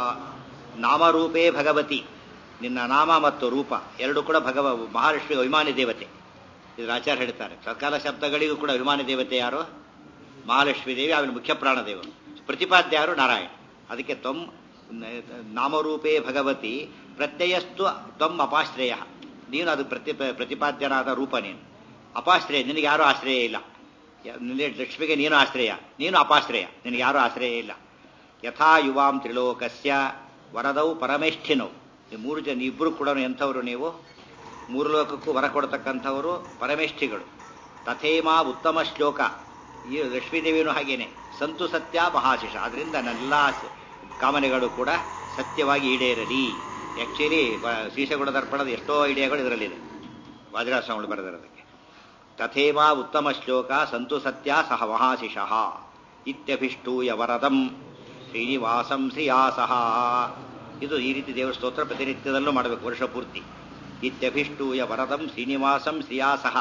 ನಾಮರೂಪೇ ಭಗವತಿ ನಿನ್ನ ನಾಮ ಮತ್ತು ರೂಪ ಎರಡು ಕೂಡ ಭಗವ ಮಹಾಲಕ್ಷ್ಮಿ ಅಭಿಮಾನಿ ದೇವತೆ ಇದು ಆಚಾರ್ಯ ಹೇಳ್ತಾರೆ ಸಕಾಲ ಶಬ್ದಗಳಿಗೂ ಕೂಡ ಅಭಿಮಾನಿ ದೇವತೆ ಯಾರು ಮಹಾಲಕ್ಷ್ಮೀ ದೇವಿ ಆಮೇಲೆ ಮುಖ್ಯ ಪ್ರಾಣದೇವರು ಪ್ರತಿಪಾದ್ಯ ಯಾರು ನಾರಾಯಣ ಅದಕ್ಕೆ ತ್ವಂ ನಾಮರೂಪೇ ಭಗವತಿ ಪ್ರತ್ಯಯಸ್ತು ತ್ವಂ ಅಪಾಶ್ರಯ ನೀನು ಅದು ಪ್ರತಿ ಪ್ರತಿಪಾದ್ಯನಾದ ರೂಪ ನೀನು ಅಪಾಶ್ರಯ ನಿನಗೆ ಯಾರೂ ಆಶ್ರಯ ಇಲ್ಲ ಲಕ್ಷ್ಮಿಗೆ ನೀನು ಆಶ್ರಯ ನೀನು ಅಪಾಶ್ರಯ ನಿನಗೆ ಯಾರೂ ಆಶ್ರಯ ಇಲ್ಲ ಯಥಾ ಯುವಾಂ ತ್ರಿಲೋಕಸ್ಯ ವರದೌ ಪರಮೇಷ್ಠಿನೌ ಈ ಮೂರು ಜನ ಇಬ್ಬರು ಕೂಡ ಎಂಥವರು ನೀವು ಮೂರು ಲೋಕಕ್ಕೂ ವರ ಕೊಡ್ತಕ್ಕಂಥವರು ಪರಮೇಷ್ಠಿಗಳು ತಥೇಮಾ ಉತ್ತಮ ಶ್ಲೋಕ ಈ ಲಕ್ಷ್ಮೀದೇವಿನೂ ಹಾಗೇನೆ ಸಂತು ಸತ್ಯ ಮಹಾಶಿಷ ಅದರಿಂದ ನನ್ನೆಲ್ಲ ಕಾಮನೆಗಳು ಕೂಡ ಸತ್ಯವಾಗಿ ಈಡೇರಲಿ ಆಕ್ಚುಲಿ ಶ್ರೀಶಗುಣ ದರ್ಪಣದ ಎಷ್ಟೋ ಐಡಿಯಾಗಳು ಇದರಲ್ಲಿದೆ ವಾಜರಾಸ್ವಾಮಿಗಳು ಬರೆದಿರೋದಕ್ಕೆ ತಥೇವಾ ಉತ್ತಮ ಶ್ಲೋಕ ಸಂತು ಸತ್ಯ ಸಹ ಮಹಾಶಿಷಃ ಇತ್ಯಭಿಷ್ಟೂಯ ವರದಂ ಶ್ರೀನಿವಾಸಂ ಶ್ರೀಯಾಸಃ ಇದು ಈ ರೀತಿ ದೇವರ ಸ್ತೋತ್ರ ಪ್ರತಿನಿತ್ಯದಲ್ಲೂ ಮಾಡಬೇಕು ವರ್ಷ ಪೂರ್ತಿ ಇತ್ಯಭಿಷ್ಟೂಯ ವರದಂ ಶ್ರೀನಿವಾಸಂ ಶ್ರೀಯಾಸಃ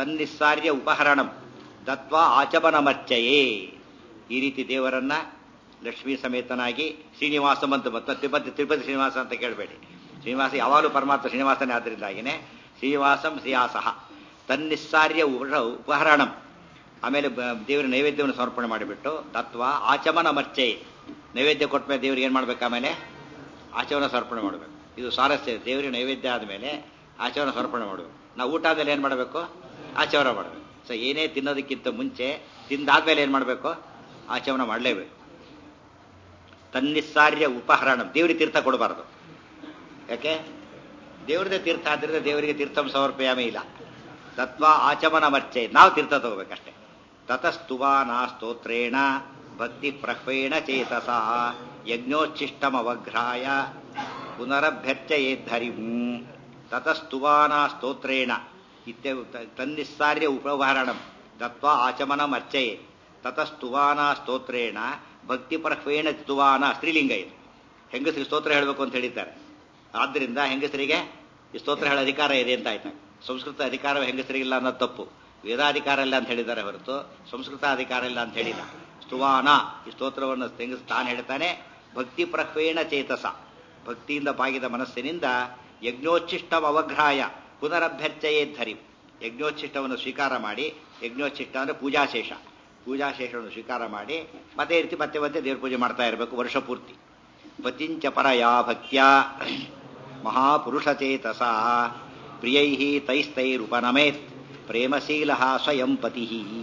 ತನ್ನಿಸ್ಸಾರ್ಯ ಉಪಹರಣಂ ದತ್ವಾ ಆಚಮನಮರ್ಚಯೇ ಈ ರೀತಿ ದೇವರನ್ನ ಲಕ್ಷ್ಮೀ ಸಮೇತನಾಗಿ ಶ್ರೀನಿವಾಸ ಅಂತ ಮತ್ತೆ ತಿರುಪತಿ ತಿರುಪತಿ ಶ್ರೀನಿವಾಸ ಅಂತ ಕೇಳಬೇಡಿ ಶ್ರೀನಿವಾಸ ಯಾವಾಗಲೂ ಪರಮಾತ್ಮ ಶ್ರೀನಿವಾಸನೇ ಆದ್ದರಿಂದಾಗಿನೇ ಶ್ರೀನಿವಾಸಂ ಶ್ರೀಯಾಸಃ ತನ್ನಿಸ್ಸಾರ್ಯ ಉಪ ಉಪಹರಣಂ ಆಮೇಲೆ ಬ- ದೇವರ ನೈವೇದ್ಯವನ್ನು ಸಮರ್ಪಣೆ ಮಾಡಿಬಿಟ್ಟು ತತ್ವ ಆಚಮನ ಮರ್ಚೆ ನೈವೇದ್ಯ ಕೊಟ್ಟ ಮೇಲೆ ದೇವ್ರಿಗೆ ಏನು ಮಾಡ್ಬೇಕು ಆಮೇಲೆ ಆಚಮನ ಸಮರ್ಪಣೆ ಮಾಡಬೇಕು ಇದು ಸ್ವಾರಸ್ಯ ದೇವರಿಗೆ ನೈವೇದ್ಯ ಆದಮೇಲೆ ಆಚಮನ ಸಮರ್ಪಣೆ ಮಾಡಬೇಕು ನಾವು ಊಟ ಆದಮೇಲೆ ಏನು ಮಾಡಬೇಕು ಆಚಮನ ಮಾಡಬೇಕು ಸೊ ಏನೇ ತಿನ್ನೋದಕ್ಕಿಂತ ಮುಂಚೆ ತಿಂದಾದ್ಮೇಲೆ ಏನು ಮಾಡಬೇಕು ಆಚಮನ ಮಾಡಲೇಬೇಕು ತನ್ನಿಸ್ಸಾರ್ಯ ಉಪಹರಣ ದೇವರಿಗೆ ತೀರ್ಥ ಕೊಡಬಾರ್ದು ಯಾಕೆ ದೇವ್ರದೇ ತೀರ್ಥ ಆದ್ರಿಂದ ದೇವರಿಗೆ ತೀರ್ಥಂ ಸಮರ್ಪಯಾಮಿ ಇಲ್ಲ ತತ್ವ ಆಚಮನ ಮರ್ಚೆ ನಾವು ತೀರ್ಥ ತಗೋಬೇಕಷ್ಟೇ ತತಸ್ತುವಾನ ಸ್ತೋತ್ರೇಣ ಭಕ್ತಿ ಪ್ರಹ್ವೇಣ ಚೇತಸ ಯಜ್ಞೋಚ್ಛಿಷ್ಟಮವಘ್ರಾಯ ಪುನರಭ್ಯರ್ಚಯೇದ್ಧರಿಂ ತತಸ್ತುವಾನ ಸ್ತೋತ್ರೇಣ ಇತ್ಯ ತನ್ನಿಸ್ಸಾರ್ಯ ಉಪಹರಣಂ ತತ್ವ ಆಚಮನಂ ಅರ್ಚಯೇ ತತಸ್ತುವಾನ ಸ್ತೋತ್ರೇಣ ಭಕ್ತಿ ಪ್ರಹ್ವೇಣ ಸ್ತುವಾನ ಸ್ತ್ರೀಲಿಂಗ ಇದು ಹೆಂಗಸರಿಗೆ ಸ್ತೋತ್ರ ಹೇಳಬೇಕು ಅಂತ ಹೇಳಿದ್ದಾರೆ ಆದ್ದರಿಂದ ಹೆಂಗಸರಿಗೆ ಈ ಸ್ತೋತ್ರ ಹೇಳೋ ಅಧಿಕಾರ ಇದೆ ಅಂತ ಆಯ್ತು ಸಂಸ್ಕೃತ ಅಧಿಕಾರ ಹೆಂಗಸರಿಗಿಲ್ಲ ಅನ್ನೋದು ತಪ್ಪು ವೇದಾಧಿಕಾರ ಇಲ್ಲ ಅಂತ ಹೇಳಿದ್ದಾರೆ ಹೊರತು ಸಂಸ್ಕೃತ ಅಧಿಕಾರ ಇಲ್ಲ ಅಂತ ಹೇಳಿಲ್ಲ ಸ್ತುವಾನ ಈ ಸ್ತೋತ್ರವನ್ನು ಹೆಂಗಸ ತಾನು ಹೇಳ್ತಾನೆ ಭಕ್ತಿ ಪ್ರಹ್ವೇಣ ಚೇತಸ ಭಕ್ತಿಯಿಂದ ಬಾಗಿದ ಮನಸ್ಸಿನಿಂದ ಯಜ್ಞೋಚ್ಛಿಷ್ಟಂ ಅವಘ್ರಾಯ ಪುನರಭ್ಯರ್ಚಯೇ ಧರಿ ಯಜ್ಞೋಚ್ಛಿಷ್ಟವನ್ನು ಸ್ವೀಕಾರ ಮಾಡಿ ಯಜ್ಞೋಚ್ಛಿಷ್ಟ ಅಂದರೆ ಪೂಜಾಶೇಷ ಪೂಜಾಶೇಷವನ್ನು ಸ್ವೀಕಾರ ಮಾಡಿ ಮತ್ತೆ ಈ ರೀತಿ ಮತ್ತೆ ಮತ್ತೆ ದೇವ್ರ ಪೂಜೆ ಮಾಡ್ತಾ ಇರಬೇಕು ವರ್ಷ ಪೂರ್ತಿ ಪತಿಂಚ ಪರಯಾ ಭಕ್ತ್ಯ ಮಹಾಪುರುಷಚೇತಸ ಪ್ರಿಯೈ ತೈಸ್ತೈರುಪನಮೇತ್ ಪ್ರೇಮಶೀಲ ಸ್ವಯಂ ಪತಿ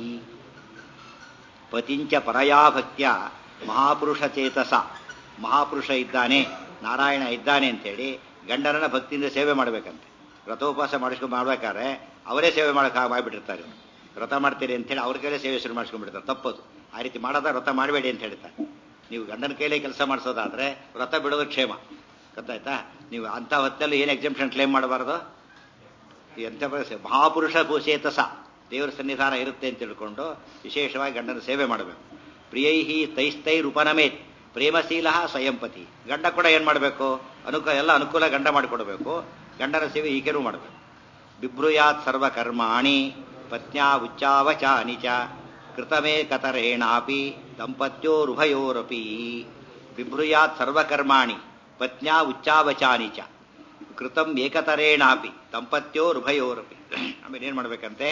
ಪತಿಂಚ ಪರಯಾ ಭಕ್ತ್ಯ ಮಹಾಪುರುಷಚೇತಸ ಮಹಾಪುರುಷ ಇದ್ದಾನೆ ನಾರಾಯಣ ಇದ್ದಾನೆ ಅಂತೇಳಿ ಗಂಡನನ್ನ ಭಕ್ತಿಯಿಂದ ಸೇವೆ ಮಾಡಬೇಕಂತೆ ವ್ರತೋಪವಾಸ ಮಾಡಿಸ್ಕೊಂಡು ಮಾಡ್ಬೇಕಾದ್ರೆ ಅವರೇ ಸೇವೆ ಮಾಡಕ್ಕೆ ಮಾಡಿಬಿಟ್ಟಿರ್ತಾರೆ ವ್ರತ ಮಾಡ್ತೀರಿ ಅಂತೇಳಿ ಅವ್ರ ಕೈಲೇ ಸೇವೆ ಶುರು ಮಾಡಿಸ್ಕೊಂಡ್ಬಿಡ್ತಾರೆ ತಪ್ಪದು ಆ ರೀತಿ ಮಾಡೋದ ವ್ರತ ಮಾಡಬೇಡಿ ಅಂತ ಹೇಳ್ತಾರೆ ನೀವು ಗಂಡನ ಕೈಲೇ ಕೆಲಸ ಮಾಡಿಸೋದಾದ್ರೆ ವ್ರತ ಬಿಡೋದು ಕ್ಷೇಮ ಗೊತ್ತಾಯ್ತಾ ನೀವು ಅಂಥ ಹೊತ್ತಲ್ಲಿ ಏನು ಎಕ್ಸಾಮ್ಷನ್ ಕ್ಲೇಮ್ ಮಾಡಬಾರ್ದು ಎಂಥ ಪರಿಸ್ಥಿತಿ? ಮಹಾಪುರುಷ ಭೂಷೇತಸ ದೇವರ ಸನ್ನಿಧಾನ ಇರುತ್ತೆ ಅಂತ ತಿಳ್ಕೊಂಡು ವಿಶೇಷವಾಗಿ ಗಂಡನ ಸೇವೆ ಮಾಡಬೇಕು ಪ್ರಿಯೈಹಿ ತೈಸ್ತೈರುಪನಮೇತ್ ಪ್ರೇಮಶೀಲ ಸ್ವಯಂಪತಿ ಗಂಡ ಕೂಡ ಏನು ಮಾಡಬೇಕು ಅನುಕೂಲ ಎಲ್ಲ ಅನುಕೂಲ ಗಂಡ ಮಾಡಿಕೊಡ್ಬೇಕು ಗಂಡನ ಸೇವೆ ಈಕೆನೂ ಮಾಡಬೇಕು ಬಿಭ್ರುಯಾತ್ ಸರ್ವಕರ್ಮಾಣಿ ಪತ್ನ್ಯಾ ಉಚ್ಚಾವಚಾನಿ ಚ ಕೃತಮೇ ಕತರೇಣಾಪಿ ದಂಪತ್ಯೋರುಭಯೋರಪಿ ಬಿಭ್ರುಯಾತ್ ಸರ್ವಕರ್ಮಾಣಿ ಪತ್ನ್ಯಾ ಉಚ್ಚಾವಚಾನಿ ಚ ಕೃತಂ ಏಕತರೇಣಾಪಿ ದಂಪತ್ಯೋರುಭಯೋರಪಿ ಆಮೇಲೆ ಏನು ಮಾಡಬೇಕಂತೆ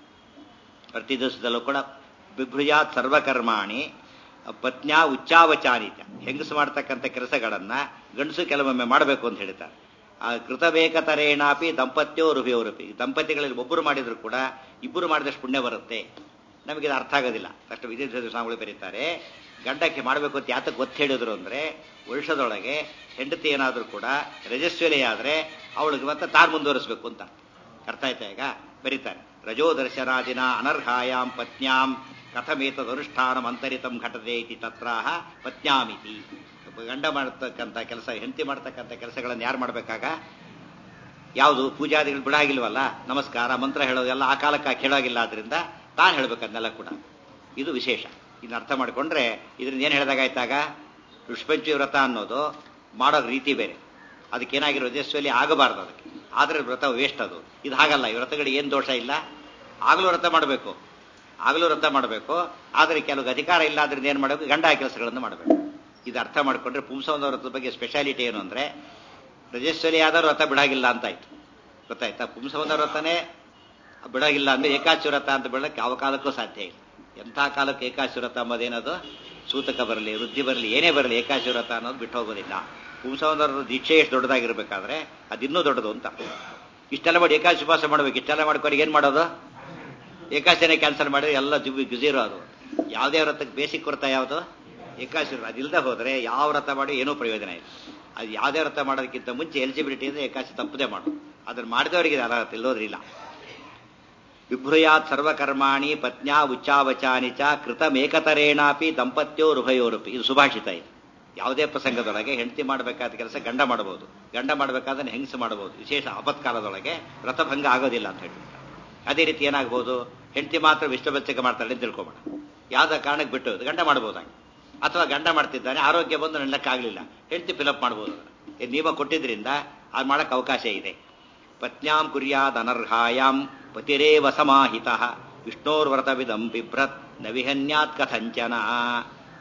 ಪ್ರತಿ ದಿವಸದಲ್ಲೂ ಕೂಡ ಬಿಭ್ರುಯಾತ್ ಸರ್ವಕರ್ಮಾಣಿ ಪತ್ನ್ಯಾ ಉಚ್ಚಾವಚಾನಿತ ಹೆಂಗಸು ಮಾಡ್ತಕ್ಕಂಥ ಕೆಲಸಗಳನ್ನ ಗಂಡಸು ಕೆಲವೊಮ್ಮೆ ಮಾಡಬೇಕು ಅಂತ ಹೇಳ್ತಾರೆ ಆ ಕೃತಬೇಕತರೇಣಾಪಿ ದಂಪತ್ಯೋರುಭಯೋರಪಿ ದಂಪತಿಗಳಲ್ಲಿ ಒಬ್ಬರು ಮಾಡಿದ್ರು ಕೂಡ ಇಬ್ಬರು ಮಾಡಿದಷ್ಟು ಪುಣ್ಯ ಬರುತ್ತೆ ನಮಗೆ ಇದು ಅರ್ಥ ಆಗೋದಿಲ್ಲ ಅಷ್ಟು ವಿದೇಶ ಸ್ವಾಮಿಗಳು ಬರೀತಾರೆ ಗಂಡಕ್ಕೆ ಮಾಡಬೇಕು ಅಂತ ಯಾತಕ್ಕೆ ಒತ್ತು ಹೇಳಿದ್ರು ಅಂದ್ರೆ ವರ್ಷದೊಳಗೆ ಹೆಂಡತಿ ಏನಾದರೂ ಕೂಡ ರಜಸ್ವಲಿ ಆದ್ರೆ ಅವಳಿಗೆ ಮತ್ತೆ ತಾನು ಮುಂದುವರಿಸಬೇಕು ಅಂತ ಅರ್ಥ ಆಯ್ತಾ ಈಗ ಬರೀತಾರೆ ರಜೋ ದರ್ಶನಾದಿನ ಅನರ್ಹಾಯಾಂ ಪತ್ನ್ಯಾಂ ಕಥಮೇತದನುಷ್ಠಾನಂ ಅಂತರಿತಂ ಘಟತೆ ಇತಿ ತತ್ರಾಹ ಪತ್ನ್ಯಾಮಿತಿ ಒಬ್ಬ ಗಂಡ ಮಾಡ್ತಕ್ಕಂಥ ಕೆಲಸ ಹೆಂಡತಿ ಮಾಡ್ತಕ್ಕಂಥ ಕೆಲಸಗಳನ್ನು ಯಾರು ಮಾಡಬೇಕಾಗ ಯಾವುದು ಪೂಜಾದಿಗಳು ಬಿಡಾಗಿಲ್ವಲ್ಲ ನಮಸ್ಕಾರ ಮಂತ್ರ ಹೇಳೋದೆಲ್ಲ ಆ ಕಾಲಕ್ಕೆ ಕೇಳೋಗಿಲ್ಲ ಆದ್ರಿಂದ ತಾನು ಹೇಳ್ಬೇಕನ್ನೆಲ್ಲ ಕೂಡ ಇದು ವಿಶೇಷ ಇದನ್ನ ಅರ್ಥ ಮಾಡಿಕೊಂಡ್ರೆ ಇದರಿಂದ ಏನು ಹೇಳಿದಾಗಾಯ್ತಾಗ ಋಷಪಂಚಿ ವ್ರತ ಅನ್ನೋದು ಮಾಡೋ ರೀತಿ ಬೇರೆ ಅದಕ್ಕೇನಾಗಿರೋ ರಜಸ್ವಲಿ ಆಗಬಾರ್ದು ಅದಕ್ಕೆ ಆದರೆ ವ್ರತ ವೇಸ್ಟ್ ಅದು ಇದು ಹಾಗಲ್ಲ ಈ ವ್ರತಗಳಿಗೆ ಏನು ದೋಷ ಇಲ್ಲ ಆಗಲೂ ವ್ರತ ಮಾಡಬೇಕು ಆಗಲೂ ವ್ರತ ಮಾಡಬೇಕು ಆದರೆ ಕೆಲವು ಅಧಿಕಾರ ಇಲ್ಲ ಆದ್ರಿಂದ ಏನು ಮಾಡಬೇಕು ಗಂಡ ಕೆಲಸಗಳನ್ನು ಮಾಡಬೇಕು ಇದು ಅರ್ಥ ಮಾಡಿಕೊಂಡ್ರೆ ಪುಂಸವಂದ ವ್ರತದ ಬಗ್ಗೆ ಸ್ಪೆಷಾಲಿಟಿ ಏನು ಅಂದರೆ ರಜಸ್ವಲಿ ಆದರೂ ವ್ರತ ಬಿಡಾಗಿಲ್ಲ ಅಂತಾಯ್ತು ಗೊತ್ತಾಯ್ತಾ ಪುಂಸವಂದ ವ್ರತನೇ ಬಿಡಾಗಿಲ್ಲ ಅಂದ್ರೆ ಏಕಾಚಿ ವ್ರತ ಅಂತ ಬಿಡಕ್ಕೆ ಯಾವ ಕಾಲಕ್ಕೂ ಸಾಧ್ಯ ಇಲ್ಲ ಎಂಥ ಕಾಲಕ್ಕೆ ಏಕಾಚಿ ವ್ರತ ಅಂಬೋದೇನದು ಸೂತಕ ಬರಲಿ ವೃದ್ಧಿ ಬರಲಿ ಏನೇ ಬರಲಿ ಏಕಾಚಿ ವ್ರತ ಅನ್ನೋದು ಬಿಟ್ಟು ಹೋಗೋದಿಲ್ಲ ಪುಂಸವಂದರ ದೀಕ್ಷೆ ಎಷ್ಟು ದೊಡ್ಡದಾಗಿರ್ಬೇಕಾದ್ರೆ ಅದಿನ್ನೂ ದೊಡ್ಡದು ಅಂತ ಇಷ್ಟೆಲ್ಲ ಮಾಡಿ ಏಕಾಚಿ ಉಪವಾಸ ಮಾಡ್ಬೇಕು ಇಷ್ಟೆಲ್ಲ ಮಾಡ್ಕೊಂಡು ಏನು ಮಾಡೋದು ಏಕಾಶಿನೇ ಕ್ಯಾನ್ಸಲ್ ಮಾಡಿದ್ರೆ ಎಲ್ಲ ಜಿಬಿ ಗುಜಿರೋ ಅದು ಯಾವುದೇ ವ್ರತಕ್ಕೆ ಬೇಸಿಕ್ ವ್ರತ ಯಾವುದು ಏಕಾಶಿ ವ್ರತ ಅದಿಲ್ಲದೆ ಹೋದರೆ ಯಾವ ವ್ರತ ಮಾಡಿ ಏನೂ ಪ್ರಯೋಜನ ಇಲ್ಲ ಅದು ಯಾವುದೇ ವ್ರತ ಮಾಡೋದಕ್ಕಿಂತ ಮುಂಚೆ ಎಲಿಜಿಬಿಲಿಟಿ ಅಂದರೆ ಏಕಾಶಿ ತಪ್ಪದೇ ಮಾಡು ಅದನ್ನು ಮಾಡಿದವರಿಗೆ ಇದು ಅರ್ಹತೆ ಇಲ್ಲೋದ್ರಿಲ್ಲ ಬಿಭ್ರುಯಾತ್ ಸರ್ವಕರ್ಮಾಣಿ ಪತ್ನ್ಯಾ ಉಚ್ಚಾವಚಾನಿ ಚ ಕೃತಮೇಕತರೇಣಾಪಿ ದಂಪತ್ಯೋರುಭಯೋರಪಿ ಇದು ಸುಭಾಷಿತ ಇದು ಯಾವುದೇ ಪ್ರಸಂಗದೊಳಗೆ ಹೆಂಡತಿ ಮಾಡಬೇಕಾದ ಕೆಲಸ ಗಂಡ ಮಾಡಬಹುದು ಗಂಡ ಮಾಡಬೇಕಾದ್ರೆ ಹೆಂಗಸು ಮಾಡಬಹುದು ವಿಶೇಷ ಆಪತ್ಕಾಲದೊಳಗೆ ವ್ರತಭಂಗ ಆಗೋದಿಲ್ಲ ಅಂತ ಹೇಳ್ಬಿಟ್ಟು ಅದೇ ರೀತಿ ಏನಾಗ್ಬೋದು ಹೆಂಡತಿ ಮಾತ್ರ ವಿಷ್ಣುಬಚ್ಚಕ ಮಾಡ್ತಾಳೆ ಅಂತ ತಿಳ್ಕೊಬೇಡ ಯಾವ್ದ ಕಾರಣಕ್ಕೆ ಬಿಟ್ಟು ಗಂಡ ಮಾಡ್ಬೋದಾಗ ಅಥವಾ ಗಂಡ ಮಾಡ್ತಿದ್ದಾನೆ ಆರೋಗ್ಯ ಬಂದು ನಲ್ಲಕ್ಕಾಗಲಿಲ್ಲ ಹೆಂಡತಿ ಫಿಲಪ್ ಮಾಡ್ಬೋದು ಇದು ನಿಯಮ ಕೊಟ್ಟಿದ್ರಿಂದ ಅದು ಮಾಡಕ್ಕೆ ಅವಕಾಶ ಇದೆ ಪತ್ನ್ಯಾಂ ಕುರ್ಯಾದ್ ಅನರ್ಹಾಯಾಂ ಪತಿರೇವ ಸಮಾಹಿತ ವಿಷ್ಣೋರ್ವ್ರತವಿದಂ ಬಿಭ್ರತ್ ನ ವಿಹನ್ಯಾತ್ ಕಥಂಚನ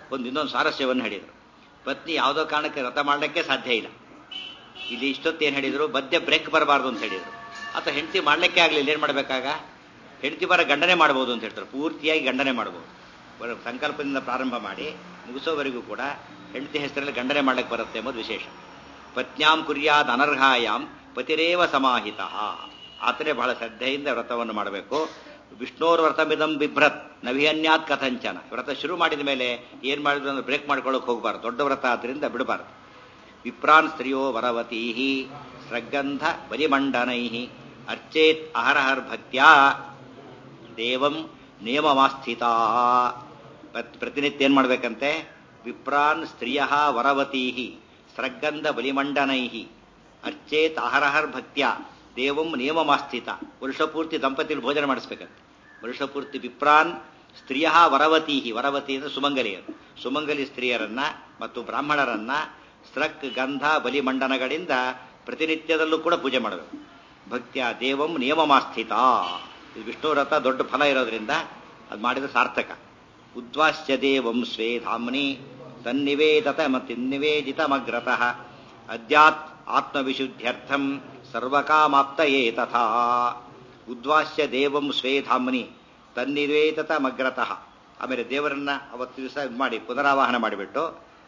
ಒಂದು ಇನ್ನೊಂದು ಸ್ವಾರಸ್ಯವನ್ನು ಹೇಳಿದರು ಪತ್ನಿ ಯಾವುದೋ ಕಾರಣಕ್ಕೆ ವ್ರತ ಮಾಡಲಿಕ್ಕೆ ಸಾಧ್ಯ ಇಲ್ಲ ಇಲ್ಲಿ ಇಷ್ಟೊತ್ತು ಏನು ಹೇಳಿದ್ರು ಮಧ್ಯೆ ಬ್ರೇಕ್ ಬರಬಾರ್ದು ಅಂತ ಹೇಳಿದರು ಅಥವಾ ಹೆಂಡತಿ ಮಾಡಲಿಕ್ಕೆ ಆಗಲಿಲ್ಲ ಏನು ಮಾಡಬೇಕಾಗ ಹೆಂಡತಿ ಬರ ಗಂಡನೆ ಮಾಡ್ಬೋದು ಅಂತ ಹೇಳ್ತಾರೆ ಪೂರ್ತಿಯಾಗಿ ಗಂಡನೆ ಮಾಡ್ಬೋದು ಬರೋ ಸಂಕಲ್ಪದಿಂದ ಪ್ರಾರಂಭ ಮಾಡಿ ಮುಗಿಸೋವರೆಗೂ ಕೂಡ ಹೆಂಡತಿ ಹೆಸರಲ್ಲಿ ಗಂಡನೆ ಮಾಡ್ಲಿಕ್ಕೆ ಬರುತ್ತೆ ಎಂಬುದು ವಿಶೇಷ ಪತ್ನ್ಯಾಂ ಕುರ್ಯಾದ್ ಅನರ್ಹಾಯಾಮ್ ಪತಿರೇವ ಸಮಾಹಿತ ಆತನೇ ಬಹಳ ಶ್ರದ್ಧೆಯಿಂದ ವ್ರತವನ್ನು ಮಾಡಬೇಕು ವಿಷ್ಣೋರ್ ವ್ರತಮಿದಂ ಬಿಭ್ರತ್ ನವಿಹನ್ಯಾತ್ ಕಥಂಚನ ವ್ರತ ಶುರು ಮಾಡಿದ ಮೇಲೆ ಏನ್ ಮಾಡಿದ್ರು ಅಂದ್ರೆ ಬ್ರೇಕ್ ಮಾಡ್ಕೊಳ್ಳೋಕೆ ಹೋಗಬಾರ್ದು ದೊಡ್ಡ ವ್ರತ ಆದ್ರಿಂದ ಬಿಡಬಾರ್ದು ವಿಪ್ರಾನ್ ಸ್ತ್ರೀಯೋ ವರವತೀ ಸೃಗಂಧ ಬಲಿಮಂಡನೈ ಅರ್ಚೇತ್ ಅಹರಹರ್ ಭಕ್ತ್ಯಾ ದೇವಂ ನಿಯಮಮಾಸ್ಥಿತ ಪ್ರತಿನಿತ್ಯ ಏನ್ ಮಾಡ್ಬೇಕಂತೆ ವಿಪ್ರಾನ್ ಸ್ತ್ರೀಯ ವರವತೀ ಸೃಗಂಧ ಬಲಿಮಂಡನೈ ಅರ್ಚೇತ್ ಅಹರಹರ್ ಭಕ್ತ್ಯ ದೇವಂ ನಿಯಮಮಾಸ್ಥಿತ ವರ್ಷಪೂರ್ತಿ ದಂಪತಿಗಳು ಭೋಜನ ಮಾಡಿಸ್ಬೇಕಂತೆ ವರ್ಷಪೂರ್ತಿ ವಿಪ್ರಾನ್ ಸ್ತ್ರೀಯ ವರವತೀ ವರವತಿ ಅಂದ್ರೆ ಸುಮಂಗಲಿಯರು ಸುಮಂಗಲಿ ಸ್ತ್ರೀಯರನ್ನ ಮತ್ತು ಬ್ರಾಹ್ಮಣರನ್ನ ಸ್ರಕ್ ಗಂಧ ಬಲಿಮಂಡನಗಳಿಂದ ಪ್ರತಿನಿತ್ಯದಲ್ಲೂ ಕೂಡ ಪೂಜೆ ಮಾಡಬೇಕು ಭಕ್ತಿಯ ದೇವಂ ನಿಯಮಮಾಸ್ಥಿತ ಇದು ವಿಷ್ಣು ವ್ರತ ದೊಡ್ಡ ಫಲ ಇರೋದ್ರಿಂದ ಅದು ಮಾಡಿದ ಸಾರ್ಥಕ ಉದ್ವಾಸ್ಯ ದೇವಂ ಸ್ವೇ ಧಾಮ್ನಿ ತನ್ನಿವೇದತ ಮತ್ತಿನ್ನಿವೇದಿತಮಗ್ರತಃ ಅದ್ಯಾತ್ ಆತ್ಮವಿಶುದ್ಧ್ಯರ್ಥಂ ಸರ್ವಕಾಮಾಪ್ತಯೇ ತಥಾ ಉದ್ವಾಸ್ಯ ದೇವಂ ಸ್ವೇ ಧಾಮ್ನಿ ತನ್ನಿವೇದತ ಮಗ್ರತಃ ಆಮೇಲೆ ದೇವರನ್ನ ಅವತ್ತು ದಿವಸ ಇದು ಮಾಡಿ ಪುನರಾವಾಹನ ಮಾಡಿಬಿಟ್ಟು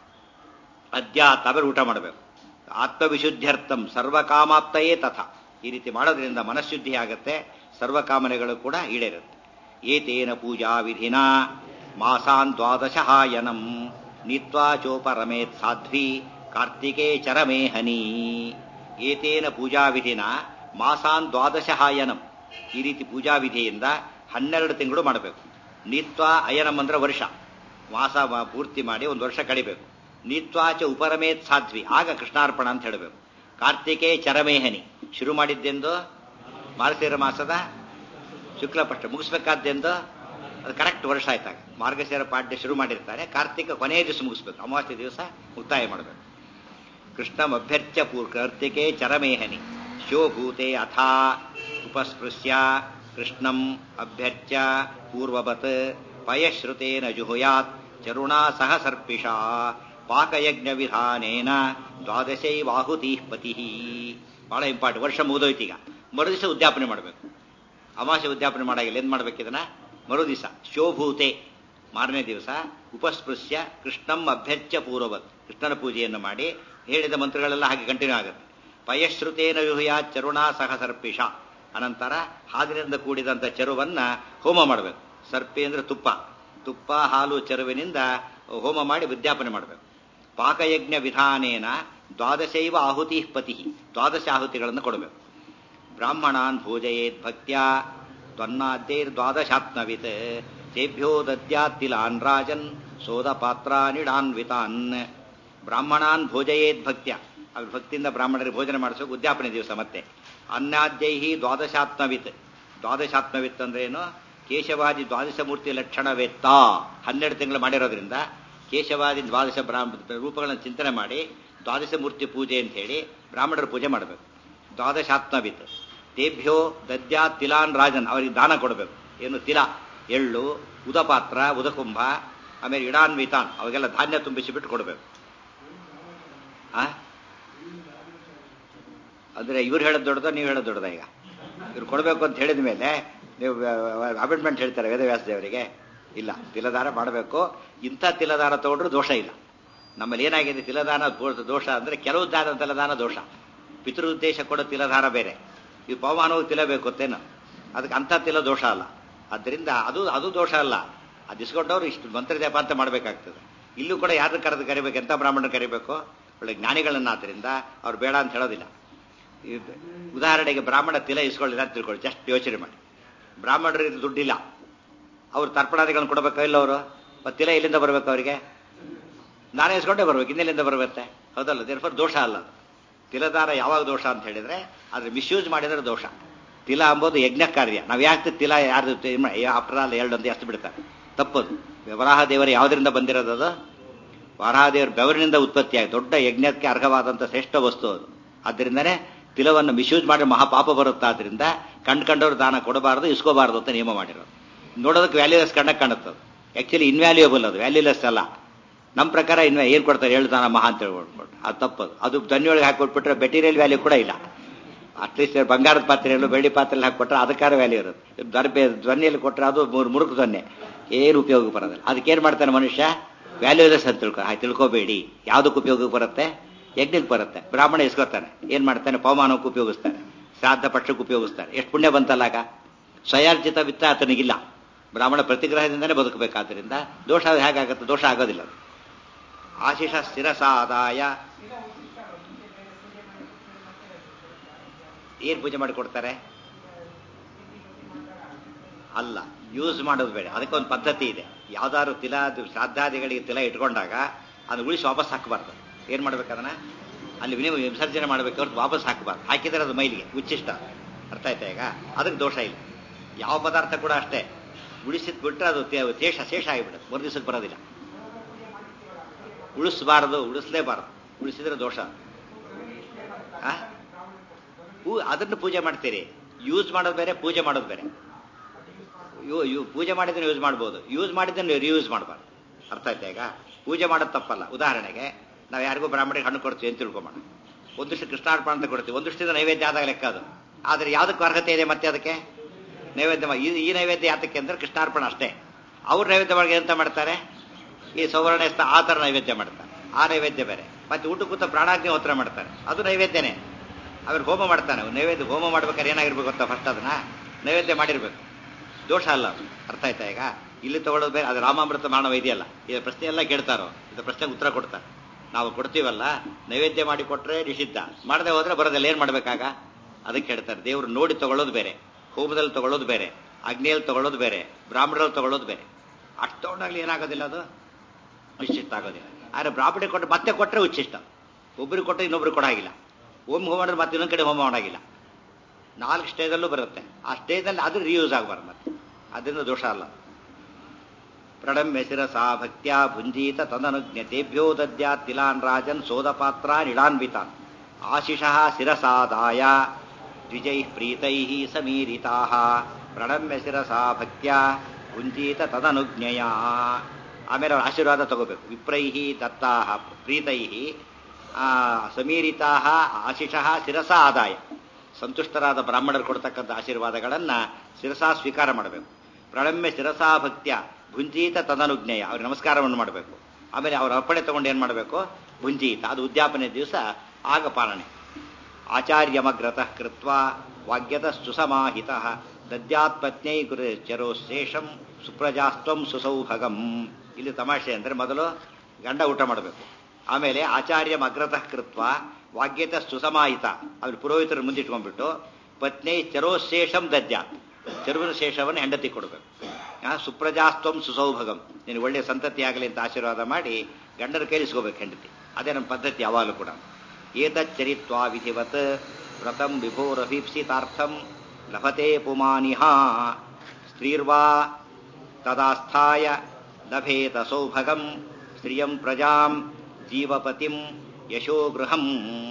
ಅದ್ಯಾತ್ ಆಮೇಲೆ ಊಟ ಮಾಡಬೇಕು ಆತ್ಮವಿಶುದ್ಧ್ಯರ್ಥಂ ಸರ್ವಕಾಮಾಪ್ತಯೇ ತಥಾ ಈ ರೀತಿ ಮಾಡೋದ್ರಿಂದ ಮನಃಶುದ್ಧಿ ಆಗತ್ತೆ ಸರ್ವಕಾಮನೆಗಳು ಕೂಡ ಈಡೇರುತ್ತೆ ಏತೇನ ಪೂಜಾ ವಿಧಿನ ಮಾಸಾನ್ ದ್ವಾದಶಹಾಯನಂ ನೀತ್ವಾ ಚೋಪರಮೇತ್ ಸಾಧ್ವಿ ಕಾರ್ತಿಕೇ ಚರಮೇಹನಿ ಏತೇನ ಪೂಜಾ ವಿಧಿನ ಮಾಸಾನ್ ದ್ವಾದಶಹಾಯನಂ ಈ ರೀತಿ ಪೂಜಾ ವಿಧಿಯಿಂದ ಹನ್ನೆರಡು ತಿಂಗಳು ಮಾಡಬೇಕು ನೀತ್ವಾ ಅಯನಂ ಅಂದ್ರೆ ವರ್ಷ ಮಾಸ ಪೂರ್ತಿ ಮಾಡಿ ಒಂದು ವರ್ಷ ಕಳಿಬೇಕು ನೀತ್ವಾಚ ಉಪರಮೇತ್ ಸಾಧ್ವಿ ಆಗ ಕೃಷ್ಣಾರ್ಪಣ ಅಂತ ಹೇಳಬೇಕು ಕಾರ್ತಿಕೇ ಚರಮೇಹನಿ ಶುರು ಮಾಡಿದ್ದೆಂದು ಮಾರ್ಗಶಿರ ಮಾಸದ ಶುಕ್ಲಪಕ್ಷ ಮುಗಿಸ್ಬೇಕಾದ್ದೆಂದು ಅದು ಕರೆಕ್ಟ್ ವರ್ಷ ಆಯ್ತಾಗ ಮಾರ್ಗಶಿರ ಪಾಡ್ಯ ಶುರು ಮಾಡಿರ್ತಾರೆ ಕಾರ್ತಿಕ ಕೊನೆಯ ದಿವಸ ಮುಗಿಸ್ಬೇಕು ಅಮಾವಾಸ್ಯ ದಿವಸ ಮುಕ್ತಾಯ ಮಾಡಬೇಕು ಕೃಷ್ಣಂ ಅಭ್ಯರ್ಚ್ಯ ಪೂರ್ ಕಾರ್ತಿಕೆ ಚರಮೇಹನಿ ಶಿವಭೂತೆ ಅಥಾ ಉಪಸ್ಪೃಶ್ಯ ಕೃಷ್ಣಂ ಅಭ್ಯರ್ಚ್ಯ ಪೂರ್ವವತ್ ಪಯಶ್ರುತೇನ ಜುಹುಯಾತ್ ಚರುಣಾ ಸಹ ಸರ್ಪಿಷಾ ಪಾಕಯಜ್ಞ ವಿಧಾನೇನ ದ್ವಾದಶೈವಾಹುತಿ ಪತಿ ಬಹಳ ಇಂಪಾರ್ಟೆಂಟ್ ವರ್ಷ ಮುಗಿದೋಯ್ತೀಗ ಮರು ದಿವಸ ಉದ್ಯಾಪನೆ ಮಾಡಬೇಕು ಅಮಾವಾಸ್ಯ ಉದ್ಯಾಪನೆ ಮಾಡಾಗಿಲ್ಲ ಏನ್ ಮಾಡ್ಬೇಕು ಇದನ್ನ ಮರು ದಿವಸ ಶೋಭೂತೆ ಮಾರನೇ ದಿವಸ ಉಪಸ್ಪೃಶ್ಯ ಕೃಷ್ಣಂ ಅಭ್ಯರ್ಚ್ಯ ಪೂರ್ವವತ್ ಕೃಷ್ಣನ ಪೂಜೆಯನ್ನು ಮಾಡಿ ಹೇಳಿದ ಮಂತ್ರಗಳೆಲ್ಲ ಹಾಗೆ ಕಂಟಿನ್ಯೂ ಆಗುತ್ತೆ ಪಯಶ್ರುತೇನ ವಿಹುಯ ಚರುಣಾ ಸಹ ಸರ್ಪಿಷ ಅನಂತರ ಹಾಲಿನಿಂದ ಕೂಡಿದಂಥ ಚರುವನ್ನ ಹೋಮ ಮಾಡಬೇಕು ಸರ್ಪಿ ಅಂದ್ರೆ ತುಪ್ಪ ತುಪ್ಪ ಹಾಲು ಚರುವಿನಿಂದ ಹೋಮ ಮಾಡಿ ವಿದ್ಯಾಪನೆ ಮಾಡಬೇಕು ಪಾಕಯಜ್ಞ ವಿಧಾನೇನ ದ್ವಾದಶೈವ ಆಹುತಿ ಪತಿ ದ್ವಾದಶ ಆಹುತಿಗಳನ್ನು ಕೊಡಬೇಕು ಬ್ರಾಹ್ಮಣಾನ್ ಭೋಜಯೇತ್ ಭಕ್ತ್ಯ ತ್ವನ್ನಾದ್ಯೈರ್ ದ್ವಾದಶಾತ್ಮವಿತ್ ತೇಭ್ಯೋ ದದ್ಯಾತ್ತಿಲಾನ್ ರಾಜನ್ ಸೋದ ಪಾತ್ರಾನಿಡಾನ್ವಿತಾನ್ ಬ್ರಾಹ್ಮಣಾನ್ ಭೋಜಯೇತ್ ಭಕ್ತ್ಯ ಅವ್ರ ಭಕ್ತಿಯಿಂದ ಬ್ರಾಹ್ಮಣರಿಗೆ ಭೋಜನ ಮಾಡಿಸೋಕೆ ಉದ್ಯಾಪನೆ ದಿವಸ ಮತ್ತೆ ಅನ್ನಾದ್ಯೈಹಿ ದ್ವಾದಶಾತ್ಮವಿತ್ ದ್ವಾದಶಾತ್ಮವಿತ್ ಅಂದ್ರೆ ಏನು ಕೇಶವಾದಿ ದ್ವಾದಶ ಮೂರ್ತಿ ಲಕ್ಷಣವೆತ್ತ ಹನ್ನೆರಡು ತಿಂಗಳು ಮಾಡಿರೋದ್ರಿಂದ ಕೇಶವಾದಿ ದ್ವಾದಶ ಬ್ರಾಹ್ಮ ರೂಪಗಳನ್ನು ಚಿಂತನೆ ಮಾಡಿ ದ್ವಾದಶ ಮೂರ್ತಿ ಪೂಜೆ ಅಂತ ಹೇಳಿ ಬ್ರಾಹ್ಮಣರ ಪೂಜೆ ಮಾಡಬೇಕು ದ್ವಾದಶಾತ್ಮವಿತ್ ತೇಭ್ಯೋ ದದ್ಯಾ ತಿಲಾನ್ ರಾಜನ್ ಅವರಿಗೆ ದಾನ ಕೊಡಬೇಕು ಏನು ತಿಲ ಎಳ್ಳು ಉದಪಾತ್ರ ಉದಕುಂಭ ಆಮೇಲೆ ಇಡಾನ್ವಿತಾನ್ ಅವಾಗೆಲ್ಲ ಧಾನ್ಯ ತುಂಬಿಸಿ ಬಿಟ್ಟು ಕೊಡಬೇಕು ಆ ಅಂದ್ರೆ ಇವ್ರು ಹೇಳೋದು ದೊಡ್ಡದ ನೀವು ಹೇಳೋದು ದೊಡ್ಡದ ಈಗ ಇವ್ರು ಕೊಡಬೇಕು ಅಂತ ಹೇಳಿದ ಮೇಲೆ ನೀವು ಅಪಾಯಿಂಟ್ಮೆಂಟ್ ಹೇಳ್ತಾರೆ ವೇದವ್ಯಾಸ ದೇವರಿಗೆ ಇಲ್ಲ ತಿಲದಾನ ಮಾಡಬೇಕು ಇಂಥ ತಿಲದಾನ ತಗೊಂಡ್ರು ದೋಷ ಇಲ್ಲ ನಮ್ಮಲ್ಲಿ ಏನಾಗಿದೆ ತಿಲದಾನ ದೋಷ ಅಂದ್ರೆ ಕೆಲವು ದಾನ ತಿಲದಾನ ದೋಷ ಪಿತೃದ್ದೇಶ ಕೊಡೋ ತಿಲದಾನ ಬೇರೆ ಇದು ಪವಮಾನವಾಗಿ ತಿಲ ಬೇಕು ಅಂತೇನು ಅದಕ್ಕೆ ಅಂಥ ತಿಲ ದೋಷ ಅಲ್ಲ ಆದ್ದರಿಂದ ಅದು ಅದು ದೋಷ ಅಲ್ಲ ಅದು ಇಸ್ಕೊಂಡವ್ರು ಇಷ್ಟು ಮಂತ್ರ ಜಪ ಅಂತ ಮಾಡಬೇಕಾಗ್ತದೆ ಇಲ್ಲೂ ಕೂಡ ಯಾರನ್ನ ಕರೆದು ಕರಿಬೇಕು ಎಂಥ ಬ್ರಾಹ್ಮಣರು ಕರಿಬೇಕು ಒಳ್ಳೆ ಜ್ಞಾನಿಗಳನ್ನಾದ್ರಿಂದ ಅವ್ರು ಬೇಡ ಅಂತ ಹೇಳೋದಿಲ್ಲ ಉದಾಹರಣೆಗೆ ಬ್ರಾಹ್ಮಣ ತಿಲ ಇಸ್ಕೊಳ್ಳಿಲ್ಲ ಅಂತ ತಿಳ್ಕೊಳ್ಳಿ ಜಸ್ಟ್ ಯೋಚನೆ ಮಾಡಿ ಬ್ರಾಹ್ಮಣರಿಗೆ ದುಡ್ಡಿಲ್ಲ ಅವ್ರು ತರ್ಪಣಾದಿಗಳನ್ನು ಕೊಡಬೇಕಾ ಇಲ್ಲ ಅವರು ಮತ್ತೆ ತಿಲ ಎಲ್ಲಿಂದ ಬರ್ಬೇಕು ಅವರಿಗೆ ನಾನೇ ಇಸ್ಕೊಂಡೇ ಬರ್ಬೇಕು ಇನ್ನೆಲ್ಲಿಂದ ಬರುತ್ತೆ ಹೌದಲ್ಲ ದೇರ್ಫರ್ ದೋಷ ಅಲ್ಲ ಅದು ತಿಲದಾನ ಯಾವಾಗ ದೋಷ ಅಂತ ಹೇಳಿದ್ರೆ ಅದ್ರ ಮಿಸ್ಯೂಸ್ ಮಾಡಿದ್ರೆ ದೋಷ ತಿಲ ಅಂಬೋದು ಯಜ್ಞ ಕಾರ್ಯ ನಾವು ಯಾಕೆ ತಿಲ ಯಾರ್ದು ಆಫ್ಟರ್ ಆಲ್ ಎರಡು ಅಂತ ಎಷ್ಟು ಬಿಡ್ತಾರೆ ತಪ್ಪದು ವರಾಹ ದೇವರು ಯಾವುದರಿಂದ ಬಂದಿರೋದು ಅದು ವರಾಹ ದೇವರ ಬೆವರಿನಿಂದ ಉತ್ಪತ್ತಿ ಆಗಿ ದೊಡ್ಡ ಯಜ್ಞಕ್ಕೆ ಅರ್ಹವಾದಂಥ ಶ್ರೇಷ್ಠ ವಸ್ತು ಅದು ಆದ್ದರಿಂದನೇ ತಿಲವನ್ನು ಮಿಸ್ಯೂಸ್ ಮಾಡಿ ಮಹಾಪಾಪ ಬರುತ್ತಾದ್ರಿಂದ ಕಂಡು ಕಂಡವ್ರು ದಾನ ಕೊಡಬಾರದು ಇಸ್ಕೋಬಾರದು ಅಂತ ನಿಯಮ ಮಾಡಿರೋದು ನೋಡೋದಕ್ಕೆ ವ್ಯಾಲ್ಯೂಲೆಸ್ ಕಂಡಕ್ಕೆ ಕಾಣುತ್ತದೆ ಆಕ್ಚುಲಿ ಇನ್ವ್ಯಾಲ್ಯೂಯಬಲ್ ಅದು ವ್ಯಾಲ್ಯೂಲೆಸ್ ಅಲ್ಲ ನಮ್ಮ ಪ್ರಕಾರ ಇನ್ನು ಏನು ಕೊಡ್ತಾರೆ ಹೇಳ್ತಾನ ಮಹಾ ಅಂತ ಹೇಳ್ಕೊಟ್ಟು ಅದು ತಪ್ಪದು ಅದು ದನ್ಯೊಳಗೆ ಹಾಕೊಟ್ಬಿಟ್ರೆ ಮೆಟೀರಿಯಲ್ ವ್ಯಾಲ್ಯೂ ಕೂಡ ಇಲ್ಲ ಅಟ್ಲೀಸ್ಟ್ ಬಂಗಾರದ ಪಾತ್ರೆಯಲ್ಲೂ ಬೆಳ್ಳಿ ಪಾತ್ರೆಯಲ್ಲಿ ಹಾಕಿಕೊಟ್ರೆ ಅದಕ್ಕಾರ ವ್ಯಾಲ್ಯೂ ಇರುತ್ತೆ ದರ್ಬೆ ಧ್ವನಿಯಲ್ಲಿ ಕೊಟ್ಟರೆ ಅದು ಮೂರು ಮುರುಕು ಧ್ವನಿ ಏನು ಉಪಯೋಗ ಬರೋದಿಲ್ಲ ಅದಕ್ಕೇನು ಮಾಡ್ತಾನೆ ಮನುಷ್ಯ ವ್ಯಾಲ್ಯೂಲೆಸ್ ಅಂತ ತಿಳ್ಕೊ ಹಾಗೆ ತಿಳ್ಕೊಬೇಡಿ ಯಾವುದಕ್ಕೆ ಉಪಯೋಗಕ್ಕೆ ಬರುತ್ತೆ ಯಜ್ಞಕ್ಕೆ ಬರುತ್ತೆ ಬ್ರಾಹ್ಮಣ ಇಸ್ಕೊತಾನೆ ಏನು ಮಾಡ್ತಾನೆ ಪವಮಾನಕ್ಕೆ ಉಪಯೋಗಿಸ್ತಾನೆ ಶ್ರಾದ್ದ ಪಕ್ಷಕ್ಕೆ ಉಪಯೋಗಿಸ್ತಾನೆ ಎಷ್ಟು ಪುಣ್ಯ ಬಂತಲ್ಲ ಆಗ ಸ್ವಯಾರ್ಜಿತ ವಿತ್ತ ಆತನಿಗಿಲ್ಲ ಬ್ರಾಹ್ಮಣ ಪ್ರತಿಗ್ರಹದಿಂದನೇ ಬದುಕಬೇಕಾದ್ರಿಂದ ದೋಷ ಹೇಗಾಗುತ್ತೆ ದೋಷ ಆಗೋದಿಲ್ಲ ಅದು. ಆಶಿಷ ಸ್ಥಿರಸಾದಾಯ ಏನ್ ಪೂಜೆ ಮಾಡಿ ಕೊಡ್ತಾರೆ ಅಲ್ಲ ಯೂಸ್ ಮಾಡೋದು ಬೇಡ ಅದಕ್ಕೊಂದು ಪದ್ಧತಿ ಇದೆ ಯಾವ್ದಾದ್ರು ತಿಲ ಅದು ಶ್ರಾದ್ದಾದಿಗಳಿಗೆ ತಿಲ ಇಟ್ಕೊಂಡಾಗ ಅದನ್ನ ಉಳಿಸಿ ವಾಪಸ್ ಹಾಕಬಾರ್ದು ಏನ್ ಮಾಡ್ಬೇಕು ಅದನ್ನ ಅಲ್ಲಿ ವಿನಿಮ ವಿಸರ್ಜನೆ ಮಾಡ್ಬೇಕು ಹೊರತು ವಾಪಸ್ ಹಾಕಬಾರ್ದು ಹಾಕಿದ್ರೆ ಅದು ಮೈಲಿಗೆ ಉಚ್ಚಿಷ್ಟ ಅರ್ಥ ಆಯ್ತಾ ಈಗ ಅದಕ್ಕೆ ದೋಷ ಇಲ್ಲ ಯಾವ ಪದಾರ್ಥ ಕೂಡ ಅಷ್ಟೇ ಉಳಿಸಿದ್ ಬಿಟ್ರೆ ಅದು ತೇ- ಶೇಷ ಶೇಷ ಆಗಿಬಿಡುತ್ತೆ ಮೂರು ದಿವಸಕ್ಕೆ ಬರೋದಿಲ್ಲ ಉಳಿಸಬಾರದು ಉಳಿಸ್ಲೇಬಾರದು ಉಳಿಸಿದ್ರೆ ದೋಷ ಆ? ಪೂ- ಅದನ್ನು ಪೂಜೆ ಮಾಡ್ತೀರಿ ಯೂಸ್ ಮಾಡೋದು ಬೇರೆ ಪೂಜೆ ಮಾಡೋದು ಬೇರೆ ಯು- ಯು- ಪೂಜೆ ಮಾಡಿದ್ದನ್ನು ಯೂಸ್ ಮಾಡ್ಬೋದು ಯೂಸ್ ಮಾಡಿದ್ದನ್ನು ರಿಯೂಸ್ ಮಾಡಬಾರ್ದು ಅರ್ಥ ಆಯ್ತಾ ಈಗ ಪೂಜೆ ಮಾಡೋದು ತಪ್ಪಲ್ಲ ಉದಾಹರಣೆಗೆ ನಾವು ಯಾರಿಗೂ ಬ್ರಾಹ್ಮಣಿಗೆ ಹಣ್ಣು ಕೊಡ್ತೀವಿ ಅಂತ ತಿಳ್ಕೊಂಬೋಣ ಒಂದಿಷ್ಟು ಕೃಷ್ಣಾರ್ಪಣ ಅಂತ ಕೊಡ್ತೀವಿ ಒಂದಿಷ್ಟು ನೈವೇದ್ಯ ಆದಾಗ ಲೆಕ್ಕ ಅದು ಆದರೆ ಯಾವುದಕ್ಕೆ ಅರ್ಹತೆ ಇದೆ ಮತ್ತೆ ಅದಕ್ಕೆ ನೈವೇದ್ಯ ಮಾ- ಈ- ಈ ನೈವೇದ್ಯ ಯಾತಕ್ಕೆ ಅಂದ್ರೆ ಕೃಷ್ಣಾರ್ಪಣ ಅಷ್ಟೇ ಅವ್ರ ನೈವೇದ್ಯ ಮಾಡಿ ಎಂತ ಮಾಡ್ತಾರೆ ಈ ಸೌವರ್ಣ ಆ ಥರ ನೈವೇದ್ಯ ಮಾಡ್ತಾರೆ ಆ ನೈವೇದ್ಯ ಬೇರೆ ಮತ್ತೆ ಊಟ ಕೂತ ಪ್ರಾಣಾಗ್ನಿ ಹೋತ್ರ ಮಾಡ್ತಾರೆ ಅದು ನೈವೇದ್ಯನೇ ಅವ್ರು ಹೋಮ ಮಾಡ್ತಾನೆ ಅವ್ರು ನೈವೇದ್ಯ ಹೋಮ ಮಾಡ್ಬೇಕಾದ್ರೆ ಏನಾಗಿರ್ಬೇಕು ಗೊತ್ತಾ ಫಸ್ಟ್ ಅದನ್ನ ನೈವೇದ್ಯ ಮಾಡಿರ್ಬೇಕು ದೋಷ ಅಲ್ಲ ಅದು ಅರ್ಥ ಆಯ್ತಾ ಈಗ ಇಲ್ಲಿ ತಗೊಳ್ಳೋದು ಬೇರೆ ಅದು ರಾಮಾಮೃತ ಮಾನವ ಇದೆಯಲ್ಲ ಇದು ಪ್ರಶ್ನೆ ಎಲ್ಲ ಕೇಳ್ತಾರೋ ಇದು ಪ್ರಶ್ನೆಗೆ ಉತ್ತರ ಕೊಡ್ತಾರೆ ನಾವು ಕೊಡ್ತೀವಲ್ಲ ನೈವೇದ್ಯ ಮಾಡಿ ಕೊಟ್ರೆ ನಿಷಿದ್ಧ ಮಾಡದೆ ಹೋದ್ರೆ ಬರೋದಿಲ್ಲ ಏನ್ ಮಾಡ್ಬೇಕಾಗ ಅದಕ್ಕೆ ಹೇಳ್ತಾರೆ ದೇವ್ರು ನೋಡಿ ತಗೊಳ್ಳೋದು ಬೇರೆ ಹೋಮದಲ್ಲಿ ತಗೊಳ್ಳೋದು ಬೇರೆ ಅಗ್ನಿಯಲ್ಲಿ ತಗೊಳ್ಳೋದು ಬೇರೆ ಬ್ರಾಹ್ಮಣರಲ್ಲಿ ತಗೊಳ್ಳೋದು ಬೇರೆ ಅಷ್ಟು ತಗೊಂಡಾಗ್ಲಿ ಏನಾಗೋದಿಲ್ಲ ಅದು ನಿಶ್ಚಿತ ಆಗೋದಿಲ್ಲ ಆದ್ರೆ ಬ್ರಾಹ್ಮಣ ಕೊಟ್ಟರೆ ಮತ್ತೆ ಕೊಟ್ಟರೆ ಉಚ್ಚಿಷ್ಟ ಒಬ್ರಿಗೆ ಕೊಟ್ಟರೆ ಇನ್ನೊಬ್ರಿಗೆ ಕೊಡಾಗಿಲ್ಲ ಹೋಮ ಹೋಮ ಮಾಡಿದ್ರೆ ಮತ್ತೆ ಇನ್ನೊಂದು ಕಡೆ ಹೋಮ ಮಾಡಾಗಿಲ್ಲ ನಾಲ್ಕು ಸ್ಟೇಜಲ್ಲೂ ಬರುತ್ತೆ ಆ ಸ್ಟೇಜಲ್ಲಿ ಅದು ರಿಯೂಸ್ ಆಗಬಾರ್ದು ಮತ್ತೆ ಅದರಿಂದ ದೋಷ ಅಲ್ಲ ಪ್ರಣಮ್ಯ ಶಿರಸಾ ಭಕ್ತ್ಯಾ ಭುಂಜೀತ ತದನುಜ್ಞತೆಭ್ಯೋ ದದ್ಯಾ ತಿಲಾನ್ ರಾಜನ್ ಸೋದಪಾತ್ರ ನಿಳಾನ್ವಿತಾನ್ ಆಶಿಷಃ ಶಿರಸಾದಾಯ ದ್ವಿಜೈ ಪ್ರೀತೈ ಸಮೀರಿತಾ ಪ್ರಣಮ್ಯ ಶಿರಸಾ ಭಕ್ತ್ಯಾ ಭುಂಜೀತ ತದನುಜ್ಞೆಯ ಆಮೇಲೆ ಅವ್ರ ಆಶೀರ್ವಾದ ತಗೋಬೇಕು ವಿಪ್ರೈ ದತ್ತಾ ಪ್ರೀತೈ ಸಮೀರಿತಾ ಆಶಿಷಃ ಶಿರಸಾ ಆದಾಯ ಸಂತುಷ್ಟರಾದ ಬ್ರಾಹ್ಮಣರು ಕೊಡ್ತಕ್ಕಂಥ ಆಶೀರ್ವಾದಗಳನ್ನ ಶಿರಸಾ ಸ್ವೀಕಾರ ಮಾಡಬೇಕು ಪ್ರಣಮ್ಯ ಶಿರಸಾ ಭಕ್ತ್ಯ ಭುಂಜೀತ ತದನುಜ್ಞೆಯ ಅವ್ರಿಗೆ ನಮಸ್ಕಾರವನ್ನು ಮಾಡಬೇಕು ಆಮೇಲೆ ಅವರ ಅರ್ಪಣೆ ತಗೊಂಡು ಏನು ಮಾಡಬೇಕು ಭುಂಜೀತ ಅದು ಉದ್ಯಾಪನೆ ದಿವಸ ಆಗ ಪಾಲನೆ ಆಚಾರ್ಯಮಗ್ರತಃ ಕೃತ್ವ ವಾಗ್ಯತ ಸುಸಮಾಹಿತ ದದ್ಯಾತ್ಪತ್ನೈ ಗುರು ಚರೋ ಶೇಷಂ ಸುಪ್ರಜಾಸ್ತ್ವಂ ಸುಸೌಭಗಂ ಇಲ್ಲಿ ತಮಾಷೆ ಅಂದರೆ ಮೊದಲು ಗಂಡ ಊಟ ಮಾಡಬೇಕು ಆಮೇಲೆ ಆಚಾರ್ಯಂ ಅಗ್ರತಃ ಕೃತ್ವ ವಾಗ್ಯತ ಸುಸಮಾಹಿತ ಅವ್ರು ಪುರೋಹಿತರ ಮುಂದಿಟ್ಕೊಂಡ್ಬಿಟ್ಟು ಪತ್ನಿ ಚರೋಶೇಷಂ ದದ್ಯಾತ್ ಚರುವಿನ ಶೇಷವನ್ನು ಹೆಂಡತಿ ಕೊಡಬೇಕು ಆ, ಸುಪ್ರಜಾಸ್ತ್ವಂ ಸುಸೌಭಗಂ ನೀನು ಒಳ್ಳೆ ಸಂತತಿ ಆಗಲಿ ಅಂತ ಆಶೀರ್ವಾದ ಮಾಡಿ ಗಂಡನ ಕೈಲಿಸ್ಕೋಬೇಕು ಹೆಂಡತಿ ಅದೇ ನಮ್ಮ ಪದ್ಧತಿ ಯಾವಾಗಲೂ ಕೂಡ ಏತಚ್ಚರಿತ್ವಾ ವಿಧಿವತ್ ವ್ರತಂ ವಿಭೋರಭೀಪ್ಸಿತಾರ್ಥಂ ಲಭತೆ ಪುಮಾನಿಹ ಸ್ತ್ರೀರ್ವಾ ತದಾಸ್ಥಾಯ ಲಭೇತ ಸೌಭಗಂ ಸ್ತ್ರಿಯಂ ಪ್ರಜಾಂ ಜೀವಪತಿಂ ಯಶೋ ಗೃಹಂ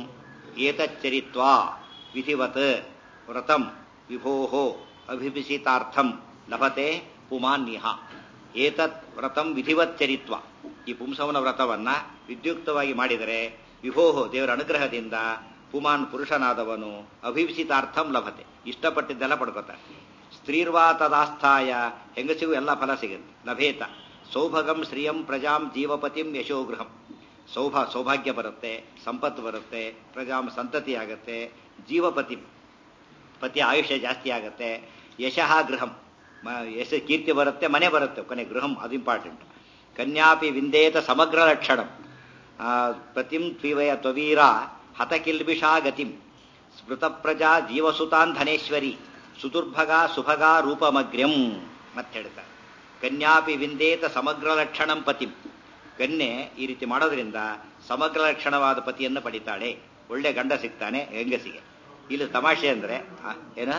ಏತಚ್ಚರಿತ್ವಾ ವಿಧಿವತ್ ವ್ರತಂ ವಿಭೋ ಅಭಿಪಿಸಿತಾರ್ಥಂ ಲಭತೆ ಪುಮಾನ್ಯಹ ಏತತ್ ವ್ರತಂ ವಿಧಿವಚ್ಚರಿತ್ವ ಈ ಪುಂಸವನ ವ್ರತವನ್ನ ವಿದ್ಯುಕ್ತವಾಗಿ ಮಾಡಿದರೆ ವಿಭೋಹೋ ದೇವರ ಅನುಗ್ರಹದಿಂದ ಪುಮಾನ್ ಪುರುಷನಾದವನು ಅಭಿಪಿಸಿತಾರ್ಥಂ ಲಭತೆ ಇಷ್ಟಪಟ್ಟಿದ್ದೆಲ್ಲ ಪಡ್ಕೋತಾರೆ ಸ್ತ್ರೀರ್ವಾ ತದಾಸ್ಥಾಯ ಹೆಂಗಸಿಗೂ ಎಲ್ಲ ಫಲ ಸಿಗುತ್ತೆ ಲಭೇತ ಸೌಭಗಂ ಶ್ರಿಯಂ ಪ್ರಜಾಂ ಜೀವಪತಿಂ ಯಶೋಗೃಹಂ ಸೌಭ ಸೌಭಾಗ್ಯ ಬರುತ್ತೆ ಸಂಪತ್ತು ಬರುತ್ತೆ ಪ್ರಜಾಂ ಸಂತತಿ ಆಗತ್ತೆ ಜೀವಪತಿ ಪತಿ ಆಯುಷ್ಯ ಜಾಸ್ತಿ ಆಗತ್ತೆ ಯಶಃ ಗೃಹಂ ಮ- ಯಶ ಕೀರ್ತಿ ಬರುತ್ತೆ ಮನೆ ಬರುತ್ತೆ ಕೊನೆ ಗೃಹಂ ಅದು ಇಂಪಾರ್ಟೆಂಟ್ ಕನ್ಯಾಪಿ ವಿಂದೇತ ಸಮಗ್ರ ಲಕ್ಷಣಂ ಆ, ಪತಿಂ ತ್ವಿವಯ ತ್ವವೀರ ಹತಕಿಲ್ಬಿಷಾ ಗತಿಂ ಸ್ಮೃತ ಪ್ರಜಾ ಜೀವಸುತಾನ್ ಧನೇಶ್ವರಿ ಸುದುರ್ಭಗ ಸುಭಗ ರೂಪಮಗ್ರ್ಯಂ ಮತ್ತೆ ಹೇಳ್ತಾರೆ ಕನ್ಯಾಪಿ ವಿಂದೇತ ಸಮಗ್ರ ಲಕ್ಷಣಂ ಪತಿಂ ಕನ್ಯೆ ಈ ರೀತಿ ಮಾಡೋದ್ರಿಂದ ಸಮಗ್ರ ಲಕ್ಷಣವಾದ ಪತಿಯನ್ನು ಪಡಿತಾಳೆ ಒಳ್ಳೆ ಗಂಡ ಸಿಗ್ತಾನೆ ಹೆಂಗಸಿಗೆ ಇಲ್ಲಿ ತಮಾಷೆ ಅಂದ್ರೆ ಆ, ಏನ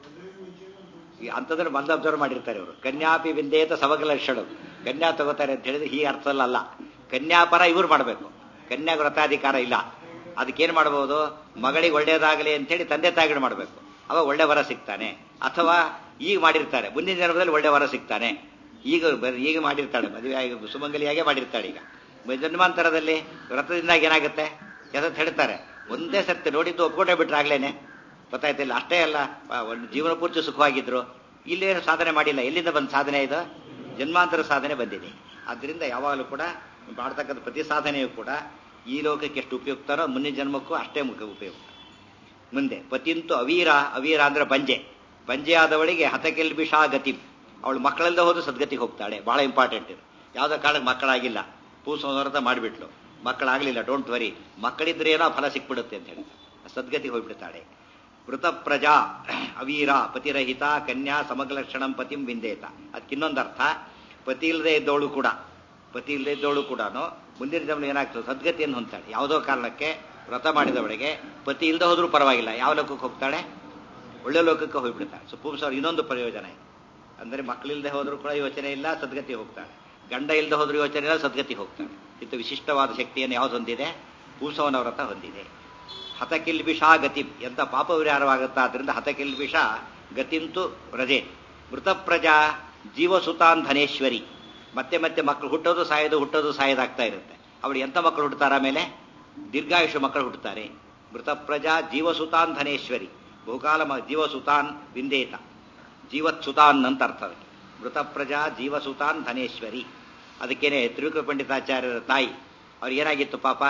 ಈ ಅಂಥದ್ರ ಬಂದು ಅಬ್ಸರ್ವ್ ಮಾಡಿರ್ತಾರೆ ಇವರು ಕನ್ಯಾಪಿ ವಿಂದೇತ ಸಮಗ್ರ ಲಕ್ಷಣ ಕನ್ಯಾ ತಗೋತಾರೆ ಅಂತ ಹೇಳಿದ್ರೆ ಈ ಅರ್ಥಲ್ಲ ಅಲ್ಲ ಕನ್ಯಾಪರ ಇವ್ರು ಮಾಡಬೇಕು ಕನ್ಯಾ ವ್ರತಾಧಿಕಾರ ಇಲ್ಲ ಅದಕ್ಕೇನು ಮಾಡಬಹುದು ಮಗಳಿಗೆ ಒಳ್ಳೇದಾಗಲಿ ಅಂತೇಳಿ ತಂದೆ ತಾಯಿಗಳು ಮಾಡಬೇಕು ಅವಾಗ ಒಳ್ಳೆ ವರ ಸಿಗ್ತಾನೆ ಅಥವಾ ಈಗ ಮಾಡಿರ್ತಾರೆ ಮುಂದಿನ ಜನ್ಮದಲ್ಲಿ ಒಳ್ಳೆ ವರ ಸಿಗ್ತಾನೆ ಈಗ ಬ- ಈಗ ಮಾಡಿರ್ತಾಳೆ ಮದುವೆ ಆಗಿ ಸುಮಂಗಲಿಯಾಗೆ ಮಾಡಿರ್ತಾಳೆ ಈಗ ಜನ್ಮಾಂತರದಲ್ಲಿ ವ್ರತದಿಂದಾಗಿ ಏನಾಗುತ್ತೆ ಎಸತ್ ಹೇಳ್ತಾರೆ ಒಂದೇ ಸರ್ತಿ ನೋಡಿದ್ದು ಒಪ್ಕೊಂಡೇ ಬಿಟ್ರೆ ಆಗ್ಲೇನೆ ಗೊತ್ತಾಯ್ತಿಲ್ಲ ಅಷ್ಟೇ ಅಲ್ಲ ಆ, ಒಂದು ಜೀವನ ಪೂರ್ತಿ ಸುಖವಾಗಿದ್ರು ಇಲ್ಲೇನು ಸಾಧನೆ ಮಾಡಿಲ್ಲ ಎಲ್ಲಿಂದ ಬಂದ ಸಾಧನೆ ಇದು ಜನ್ಮಾಂತರ ಸಾಧನೆ ಬಂದಿದೆ ಆದ್ದರಿಂದ ಯಾವಾಗಲೂ ಕೂಡ ಮಾಡ್ತಕ್ಕಂಥ ಪ್ರತಿ ಸಾಧನೆಯೂ ಕೂಡ ಈ ಲೋಕಕ್ಕೆ ಎಷ್ಟು ಉಪಯುಕ್ತನೋ ಮುಂದಿನ ಜನ್ಮಕ್ಕೂ ಅಷ್ಟೇ ಮುಖ್ಯ ಉಪಯುಕ್ತ ಮುಂದೆ ಪತಿಂತು ಅವೀರ ಅವೀರ ಅಂದ್ರೆ ಬಂಜೆ ಬಂಜೆ ಆದವಳಿಗೆ ಹತಕೆಲ್ ಬಿಷಾ ಗತಿ ಅವಳು ಮಕ್ಕಳಲ್ಲದೆ ಹೋದ್ರು ಸದ್ಗತಿಗೆ ಹೋಗ್ತಾಳೆ ಬಹಳ ಇಂಪಾರ್ಟೆಂಟ್ ಇದು ಯಾವುದೋ ಕಾರಣಕ್ಕೆ ಮಕ್ಕಳಾಗಿಲ್ಲ ಪೂಸೋನವ್ರತ ಮಾಡಿಬಿಟ್ಲು ಮಕ್ಕಳಾಗಲಿಲ್ಲ ಡೋಂಟ್ ವರಿ ಮಕ್ಕಳಿದ್ರೆ ಏನೋ ಫಲ ಸಿಕ್ಬಿಡುತ್ತೆ ಅಂತ ಹೇಳಿ ಸದ್ಗತಿಗೆ ಹೋಗ್ಬಿಡ್ತಾಳೆ ಮೃತ ಪ್ರಜಾ ಅವೀರ ಪತಿರಹಿತ ಕನ್ಯಾ ಸಮಗ್ಲಕ್ಷಣಂ ಪತಿಂ ವಿಂದೇತ ಅದಕ್ಕೆ ಇನ್ನೊಂದು ಅರ್ಥ ಪತಿ ಇಲ್ಲದೆ ಇದ್ದವಳು ಕೂಡ ಪತಿ ಇಲ್ಲದೆ ಇದ್ದವಳು ಕೂಡ ಮುಂದಿನ ಜನ್ಮ ಏನಾಗ್ತದೆ ಸದ್ಗತಿಯನ್ನು ಹೊಂದ್ತಾಳೆ ಯಾವುದೋ ಕಾರಣಕ್ಕೆ ವ್ರತ ಮಾಡಿದವಳಿಗೆ ಪತಿ ಇಲ್ಲದೆ ಹೋದ್ರೂ ಪರವಾಗಿಲ್ಲ ಯಾವ ಲೋಕಕ್ಕೆ ಹೋಗ್ತಾಳೆ ಒಳ್ಳೆ ಲೋಕಕ್ಕೆ ಹೋಗ್ಬಿಡ್ತಾಳೆ ಸೊ ಪುಂಸವ್ರ ಇನ್ನೊಂದು ಪ್ರಯೋಜನ ಇದೆ ಅಂದರೆ ಮಕ್ಕಳಿಲ್ಲದೆ ಹೋದ್ರೂ ಕೂಡ ಯೋಚನೆ ಇಲ್ಲ ಸದ್ಗತಿ ಹೋಗ್ತಾಳೆ ಗಂಡ ಇಲ್ಲದೆ ಹೋದ್ರೂ ಯೋಚನೆ ಇಲ್ಲ ಸದ್ಗತಿ ಹೋಗ್ತಾಳೆ ಇದು ವಿಶಿಷ್ಟವಾದ ಶಕ್ತಿಯನ್ನು ಯಾವ್ದು ಹೊಂದಿದೆ ಪೂಸವನ ವ್ರತ ಹೊಂದಿದೆ ಹತಕಿಲ್ಬಿಷ ಗತಿ ಎಂತ ಪಾಪ ವಿಹಾರವಾಗುತ್ತಾ ಆದ್ರಿಂದ ಹತಕಿಲ್ಬಿಷ ಗತಿಂತು ರಜೆ ಮೃತ ಪ್ರಜಾ ಜೀವಸುತಾನ್ ಧನೇಶ್ವರಿ ಮತ್ತೆ ಮತ್ತೆ ಮಕ್ಕಳು ಹುಟ್ಟೋದು ಸಾಯೋದು ಹುಟ್ಟೋದು ಸಾಯೋದಾಗ್ತಾ ಇರುತ್ತೆ ಅವಳು ಎಂತ ಮಕ್ಕಳು ಹುಟ್ಟುತ್ತಾರ ಆಮೇಲೆ ದೀರ್ಘಾಯುಷ ಮಕ್ಕಳು ಹುಟ್ಟುತ್ತಾರೆ ಮೃತ ಪ್ರಜಾ ಜೀವಸುತಾನ್ ಧನೇಶ್ವರಿ ಬಹುಕಾಲ ಮ- ಜೀವಸುತಾನ್ ವಿಂದೇತ ಜೀವತ್ಸುತಾನ್ ಅಂತ ಅರ್ಥ ಅದಕ್ಕೆ ಮೃತ ಪ್ರಜಾ ಜೀವಸುತಾನ್ ಧನೇಶ್ವರಿ ಅದಕ್ಕೇನೆ ತ್ರಿವಿಕ್ರ ಪಂಡಿತಾಚಾರ್ಯರ ತಾಯಿ ಅವ್ರಿಗೆ ಏನಾಗಿತ್ತು ಪಾಪ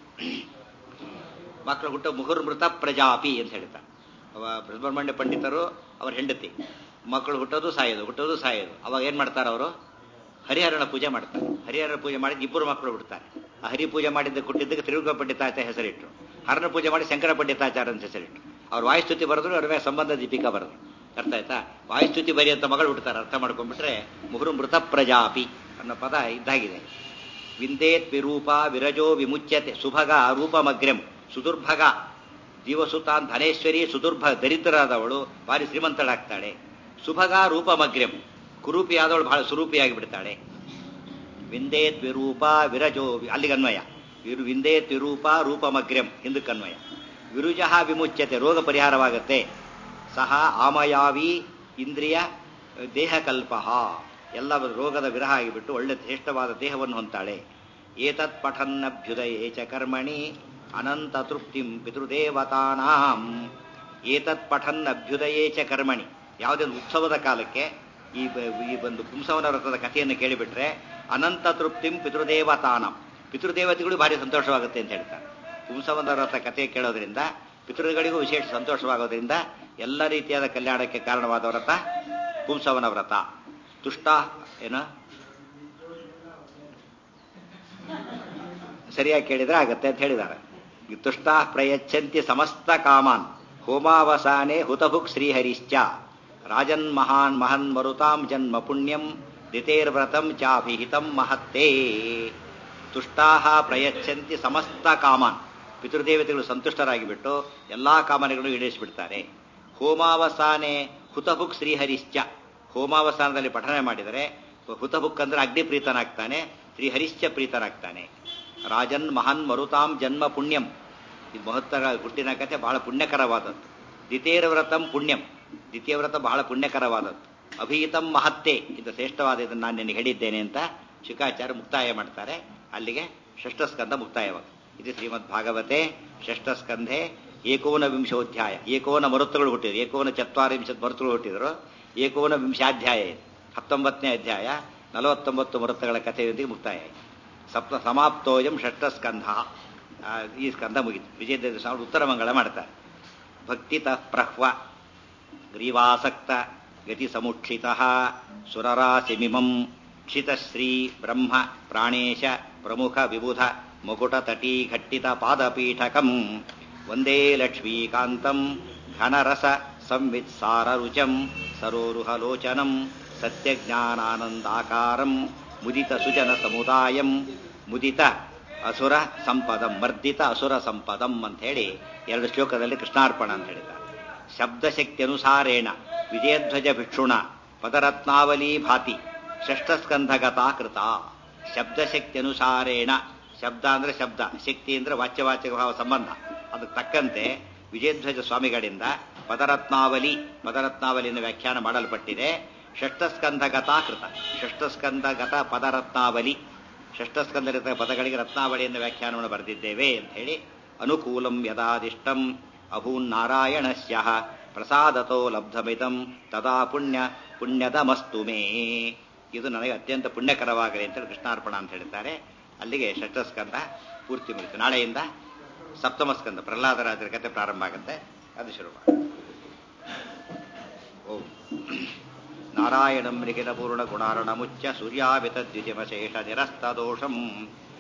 ಮಕ್ಕಳು ಹುಟ್ಟ ಮುಹುರ್ಮೃತ ಪ್ರಜಾಪಿ ಅಂತ ಹೇಳ್ತಾರೆ ಅವ ಸುಬ್ರಹ್ಮಣ್ಯ ಪಂಡಿತರು ಅವ್ರ ಹೆಂಡತಿ ಮಕ್ಕಳು ಹುಟ್ಟೋದು ಸಾಯೋದು ಹುಟ್ಟೋದು ಸಾಯೋದು ಅವಾಗ ಏನ್ ಮಾಡ್ತಾರೆ ಅವರು ಹರಿಹರನ ಪೂಜೆ ಮಾಡ್ತಾರೆ ಹರಿಹರನ ಪೂಜೆ ಮಾಡಿ ಇಬ್ಬರು ಮಕ್ಕಳು ಹುಡ್ತಾರೆ ಆ ಹರಿ ಪೂಜೆ ಮಾಡಿದ್ದ ಹುಟ್ಟಿದ್ದಕ್ಕೆ ತ್ರಿವಿಕ್ರ ಪಂಡಿತಾಚಾರ್ಯ ಹೆಸರಿಟ್ರು ಹರನ ಪೂಜೆ ಮಾಡಿ ಶಂಕರ ಪಂಡಿತಾಚಾರ್ಯ ಅಂತ ಹೆಸರಿಟ್ರು ಅವ್ರು ವಾಯುಸ್ತುತಿ ಬರೆದ್ರು ಅವ್ರ ಮೇಲೆ ಸಂಬಂಧ ದೀಪಿಕಾ ಬರೆದ್ರು ಅರ್ಥ ಆಯ್ತಾ ವಾಯುಸ್ತುತಿ ಬರಿ ಅಂತ ಮಗಳು ಹುಡ್ತಾರೆ ಅರ್ಥ ಮಾಡ್ಕೊಂಡ್ಬಿಟ್ರೆ ಮುಹುರು ಮೃತ ಪ್ರಜಾಪಿ ಅನ್ನೋ ಪದ ಇದ್ದಾಗಿದೆ ವಿಂದೇತ್ ವಿರೂಪ ವಿರಜೋ ವಿಮುಚ್ಯತೆ ಸುಭಗ ರೂಪಮಗ್ರ್ಯಂ ಸುದುರ್ಭಗ ಜೀವಸುತಾನ್ ಧನೇಶ್ವರಿ ಸುದುರ್ಭ ದರಿದ್ರರಾದವಳು ಭಾರಿ ಶ್ರೀಮಂತಳಾಗ್ತಾಳೆ ಸುಭಗ ರೂಪಮಗ್ರ್ಯಂ ಕುರೂಪಿಯಾದವಳು ಬಹಳ ಸುರೂಪಿಯಾಗಿ ಬಿಡ್ತಾಳೆ ವಿಂದೇತ್ ವಿರೂಪ ವಿರಜೋ ಅಲ್ಲಿಗೆ ಅನ್ವಯ ವಿರು ವಿಂದೇತ್ ವಿರೂಪ ರೂಪಮಗ್ರ್ಯಂ ಹಿಂದಕ್ಕೆ ಅನ್ವಯ ವಿರುಜಃ ವಿಮುಚ್ಯತೆ ರೋಗ ಪರಿಹಾರವಾಗುತ್ತೆ ಸಹ ಆಮಯಾವಿ ಇಂದ್ರಿಯ ದೇಹಕಲ್ಪ ಎಲ್ಲ ರೋಗದ ವಿರಹ ಆಗಿಬಿಟ್ಟು ಒಳ್ಳೆ ಶ್ರೇಷ್ಠವಾದ ದೇಹವನ್ನು ಹೊಂತಾಳೆ ಏತತ್ ಪಠನ್ನಭ್ಯುದಯೇ ಚ ಕರ್ಮಣಿ ಅನಂತ ತೃಪ್ತಿಂ ಪಿತೃದೇವತಾನಾಂ ಏತತ್ ಪಠನ್ ಅಭ್ಯುದಯೇ ಚ ಕರ್ಮಣಿ ಯಾವುದೇ ಒಂದು ಉತ್ಸವದ ಕಾಲಕ್ಕೆ ಈ ಬ- ಈ ಒಂದು ಪುಂಸವನ ವ್ರತದ ಕಥೆಯನ್ನು ಕೇಳಿಬಿಟ್ರೆ ಅನಂತ ತೃಪ್ತಿಂ ಪಿತೃದೇವತಾನಂ ಪಿತೃದೇವತೆಗಳು ಭಾರಿ ಸಂತೋಷವಾಗುತ್ತೆ ಅಂತ ಹೇಳ್ತಾರೆ ಪುಂಸವನ ವ್ರತ ಕಥೆ ಕೇಳೋದ್ರಿಂದ ಪಿತೃಗಳಿಗೂ ವಿಶೇಷ ಸಂತೋಷವಾಗೋದ್ರಿಂದ ಎಲ್ಲ ರೀತಿಯಾದ ಕಲ್ಯಾಣಕ್ಕೆ ಕಾರಣವಾದ ವ್ರತ ಪುಂಸವನ ವ್ರತ ತುಷ್ಟ ಏನು ಸರಿಯಾಗಿ ಕೇಳಿದ್ರೆ ಆಗತ್ತೆ ಅಂತ ಹೇಳಿದ್ದಾರೆ ಈ ತುಷ್ಟ ಪ್ರಯಚ್ಛಂತಿ ಸಮಸ್ತ ಕಾಮಾನ್ ಹೋಮಾವಸಾನೆ ಹುತಭುಕ್ ಶ್ರೀಹರಿಶ್ಚ ರಾಜನ್ ಮಹಾನ್ ಮಹನ್ ಮರುತಾಂ ಜನ್ಮ ಪುಣ್ಯಂ ದಿತೇರ್ವ್ರತಂ ಚಾಭಿಹಿತಂ ಮಹತ್ತೇ ತುಷ್ಟಾಹ ಪ್ರಯಚ್ಛಂತಿ ಸಮಸ್ತ ಕಾಮಾನ್ ಪಿತೃದೇವತೆಗಳು ಸಂತುಷ್ಟರಾಗಿಬಿಟ್ಟು ಎಲ್ಲಾ ಕಾಮನೆಗಳನ್ನು ಈಡೇರಿಸಿಬಿಡ್ತಾರೆ ಹೋಮಾವಸಾನೆ ಹುತಭುಕ್ ಶ್ರೀಹರಿಶ್ಚ ಹೋಮಾವಸಾನದಲ್ಲಿ ಪಠನೆ ಮಾಡಿದರೆ ಹುತಭುಕ್ ಅಂದ್ರೆ ಅಗ್ನಿ ಪ್ರೀತನಾಗ್ತಾನೆ ಶ್ರೀಹರಿಶ್ಚ ಪ್ರೀತನಾಗ್ತಾನೆ ರಾಜನ್ ಮಹಾನ್ ಮರುತಾಂ ಜನ್ಮ ಪುಣ್ಯಂ ಇದು ಮಹತ್ತರ ಹುಟ್ಟಿನ ಕಥೆ ಬಹಳ ಪುಣ್ಯಕರವಾದದ್ದು ದ್ವಿತೀಯ ವ್ರತಂ ಪುಣ್ಯಂ ದ್ವಿತೀಯ ವ್ರತ ಬಹಳ ಪುಣ್ಯಕರವಾದದ್ದು ಅಭಿಹಿತಂ ಮಹತ್ತೆ ಇದು ಶ್ರೇಷ್ಠವಾದ ಇದನ್ನು ನಾನು ನಿನಗೆ ಹೇಳಿದ್ದೇನೆ ಅಂತ ಶುಕಾಚಾರ್ಯ ಮುಕ್ತಾಯ ಮಾಡ್ತಾರೆ ಅಲ್ಲಿಗೆ ಷಷ್ಠಸ್ಕಂದ ಮುಕ್ತಾಯವಾಗುತ್ತೆ ಇದು ಶ್ರೀಮದ್ ಭಾಗವತೆ ಷಷ್ಠಸ್ಕಂಧೆ ಏಕೋನ ವಿಂಶೋಧ್ಯಾಯ ಏಕೋನ ಮರುತ್ತುಗಳು ಹುಟ್ಟಿದ್ರು ಏಕೋನ ಚತ್ವಾರಿಂಶತ್ ಮರುತ್ತುಗಳು ಹುಟ್ಟಿದ್ರು ಏಕೋನ ವಿಂಶಾಧ್ಯಾಯ ಇದು ಹತ್ತೊಂಬತ್ತನೇ ಅಧ್ಯಾಯ ನಲವತ್ತೊಂಬತ್ತು ಮರುತ್ತಗಳ ಕಥೆಯೊಂದಿಗೆ ಮುಕ್ತಾಯ ಆಯಿತು ಸಪ್ತ ಸಮಾಪ್ತೋಯಂ ಷಷ್ಠಸ್ಕಂಧ ಆ, ಈ ಸ್ಕಂಧ ಮುಗಿತು ವಿಜಯದೇವ ಸ್ವಾಮಿ ಉತ್ತರ ಮಂಗಳ ಮಾಡ್ತಾರೆ ಭಕ್ತಿತ ಪ್ರಹ್ವ ಗ್ರೀವಾಸಕ್ತ ಗತಿ ಸಮುಕ್ಷಿತ ಸುರರಾಸಿಮಿಮಂ ಕ್ಷಿತಶ್ರೀ ಬ್ರಹ್ಮ ಪ್ರಾಣೇಶ ಪ್ರಮುಖ ವಿಬುಧ ಮುಕುಟತಟೀ ಘಟ್ಟಿತ ಪಾದಪೀಠಕಂ ವಂದೇ ಲಕ್ಷ್ಮೀಕಾಂತಂ ಘನರಸ ಸಂವಿತ್ಸಾರ ರುಚಂ ಸರೋರುಹಲೋಚನಂ ಸತ್ಯಜ್ಞಾನಾನಂದಾಕಾರಂ ಮುದಿತ ಸುಜನ ಸಮುದಾಯಂ ಮುದಿತ ಅಸುರ ಸಂಪದಂ ಮರ್ದಿತ ಅಸುರ ಸಂಪದಂ ಅಂತ ಹೇಳಿ ಎರಡು ಶ್ಲೋಕದಲ್ಲಿ ಕೃಷ್ಣಾರ್ಪಣ ಅಂತ ಹೇಳಿದ್ದಾರೆ ಶಬ್ದಶಕ್ತಿ ಅನುಸಾರೇಣ ವಿಜಯಧ್ವಜ ಭಿಕ್ಷುಣ ಪದರತ್ನಾವಲಿ ಭಾತಿ ಷಷ್ಠಸ್ಕಂಧಗತಾ ಕೃತ ಶಬ್ದಶಕ್ತಿ ಅನುಸಾರೇಣ ಶಬ್ದ ಅಂದ್ರೆ ಶಬ್ದ ಶಕ್ತಿ ಅಂದ್ರೆ ವಾಚ್ಯವಾಚಕ ಭಾವ ಸಂಬಂಧ ಅದಕ್ಕೆ ತಕ್ಕಂತೆ ವಿಜಯಧ್ವಜ ಸ್ವಾಮಿಗಳಿಂದ ಪದರತ್ನಾವಲಿ ಪದರತ್ನಾವಲಿಯನ್ನು ವ್ಯಾಖ್ಯಾನ ಮಾಡಲ್ಪಟ್ಟಿದೆ ಷಷ್ಠಸ್ಕಂಧಗತಾ ಕೃತ ಷಷ್ಠಸ್ಕಂಧಗತ ಪದರತ್ನಾವಲಿ ಷಷ್ಠಸ್ಕಂದರಿತ ಪದಗಳಿಗೆ ರತ್ನಾವಳಿಯನ್ನು ವ್ಯಾಖ್ಯಾನವನ್ನು ಬರೆದಿದ್ದೇವೆ ಅಂತ ಹೇಳಿ ಅನುಕೂಲಂ ಯದಾದಿಷ್ಟಂ ಅಭೂನ್ ನಾರಾಯಣಸ್ಯ ಪ್ರಸಾದತೋ ಲಬ್ಧಮಿದಂ ತದಾ ಪುಣ್ಯ ಪುಣ್ಯದ ಮಸ್ತು ಮೇ ಇದು ನನಗೆ ಅತ್ಯಂತ ಪುಣ್ಯಕರವಾಗಲಿ ಅಂತೇಳಿ ಕೃಷ್ಣಾರ್ಪಣ ಅಂತ ಹೇಳ್ತಾರೆ ಅಲ್ಲಿಗೆ ಷಷ್ಠಸ್ಕಂದ ಪೂರ್ತಿ ಮುಗಿತು ನಾಳೆಯಿಂದ ಸಪ್ತಮ ಸ್ಕಂದ ಪ್ರಹ್ಲಾದರಾಜರ ಕಥೆ ಪ್ರಾರಂಭ ಆಗುತ್ತೆ ಅದು ಶುರು ಮಾಡಿ ಓಂ ನಾರಾಯಣಂ ನಿಖಿಲ ಪೂರ್ಣ ಗುಣಾರ್ಣ ಮುಚ್ಚ ಸೂರ್ಯಾಭಿತ ದ್ವಿಜಮಶೇಷ ನಿರಸ್ತದೋಷಂ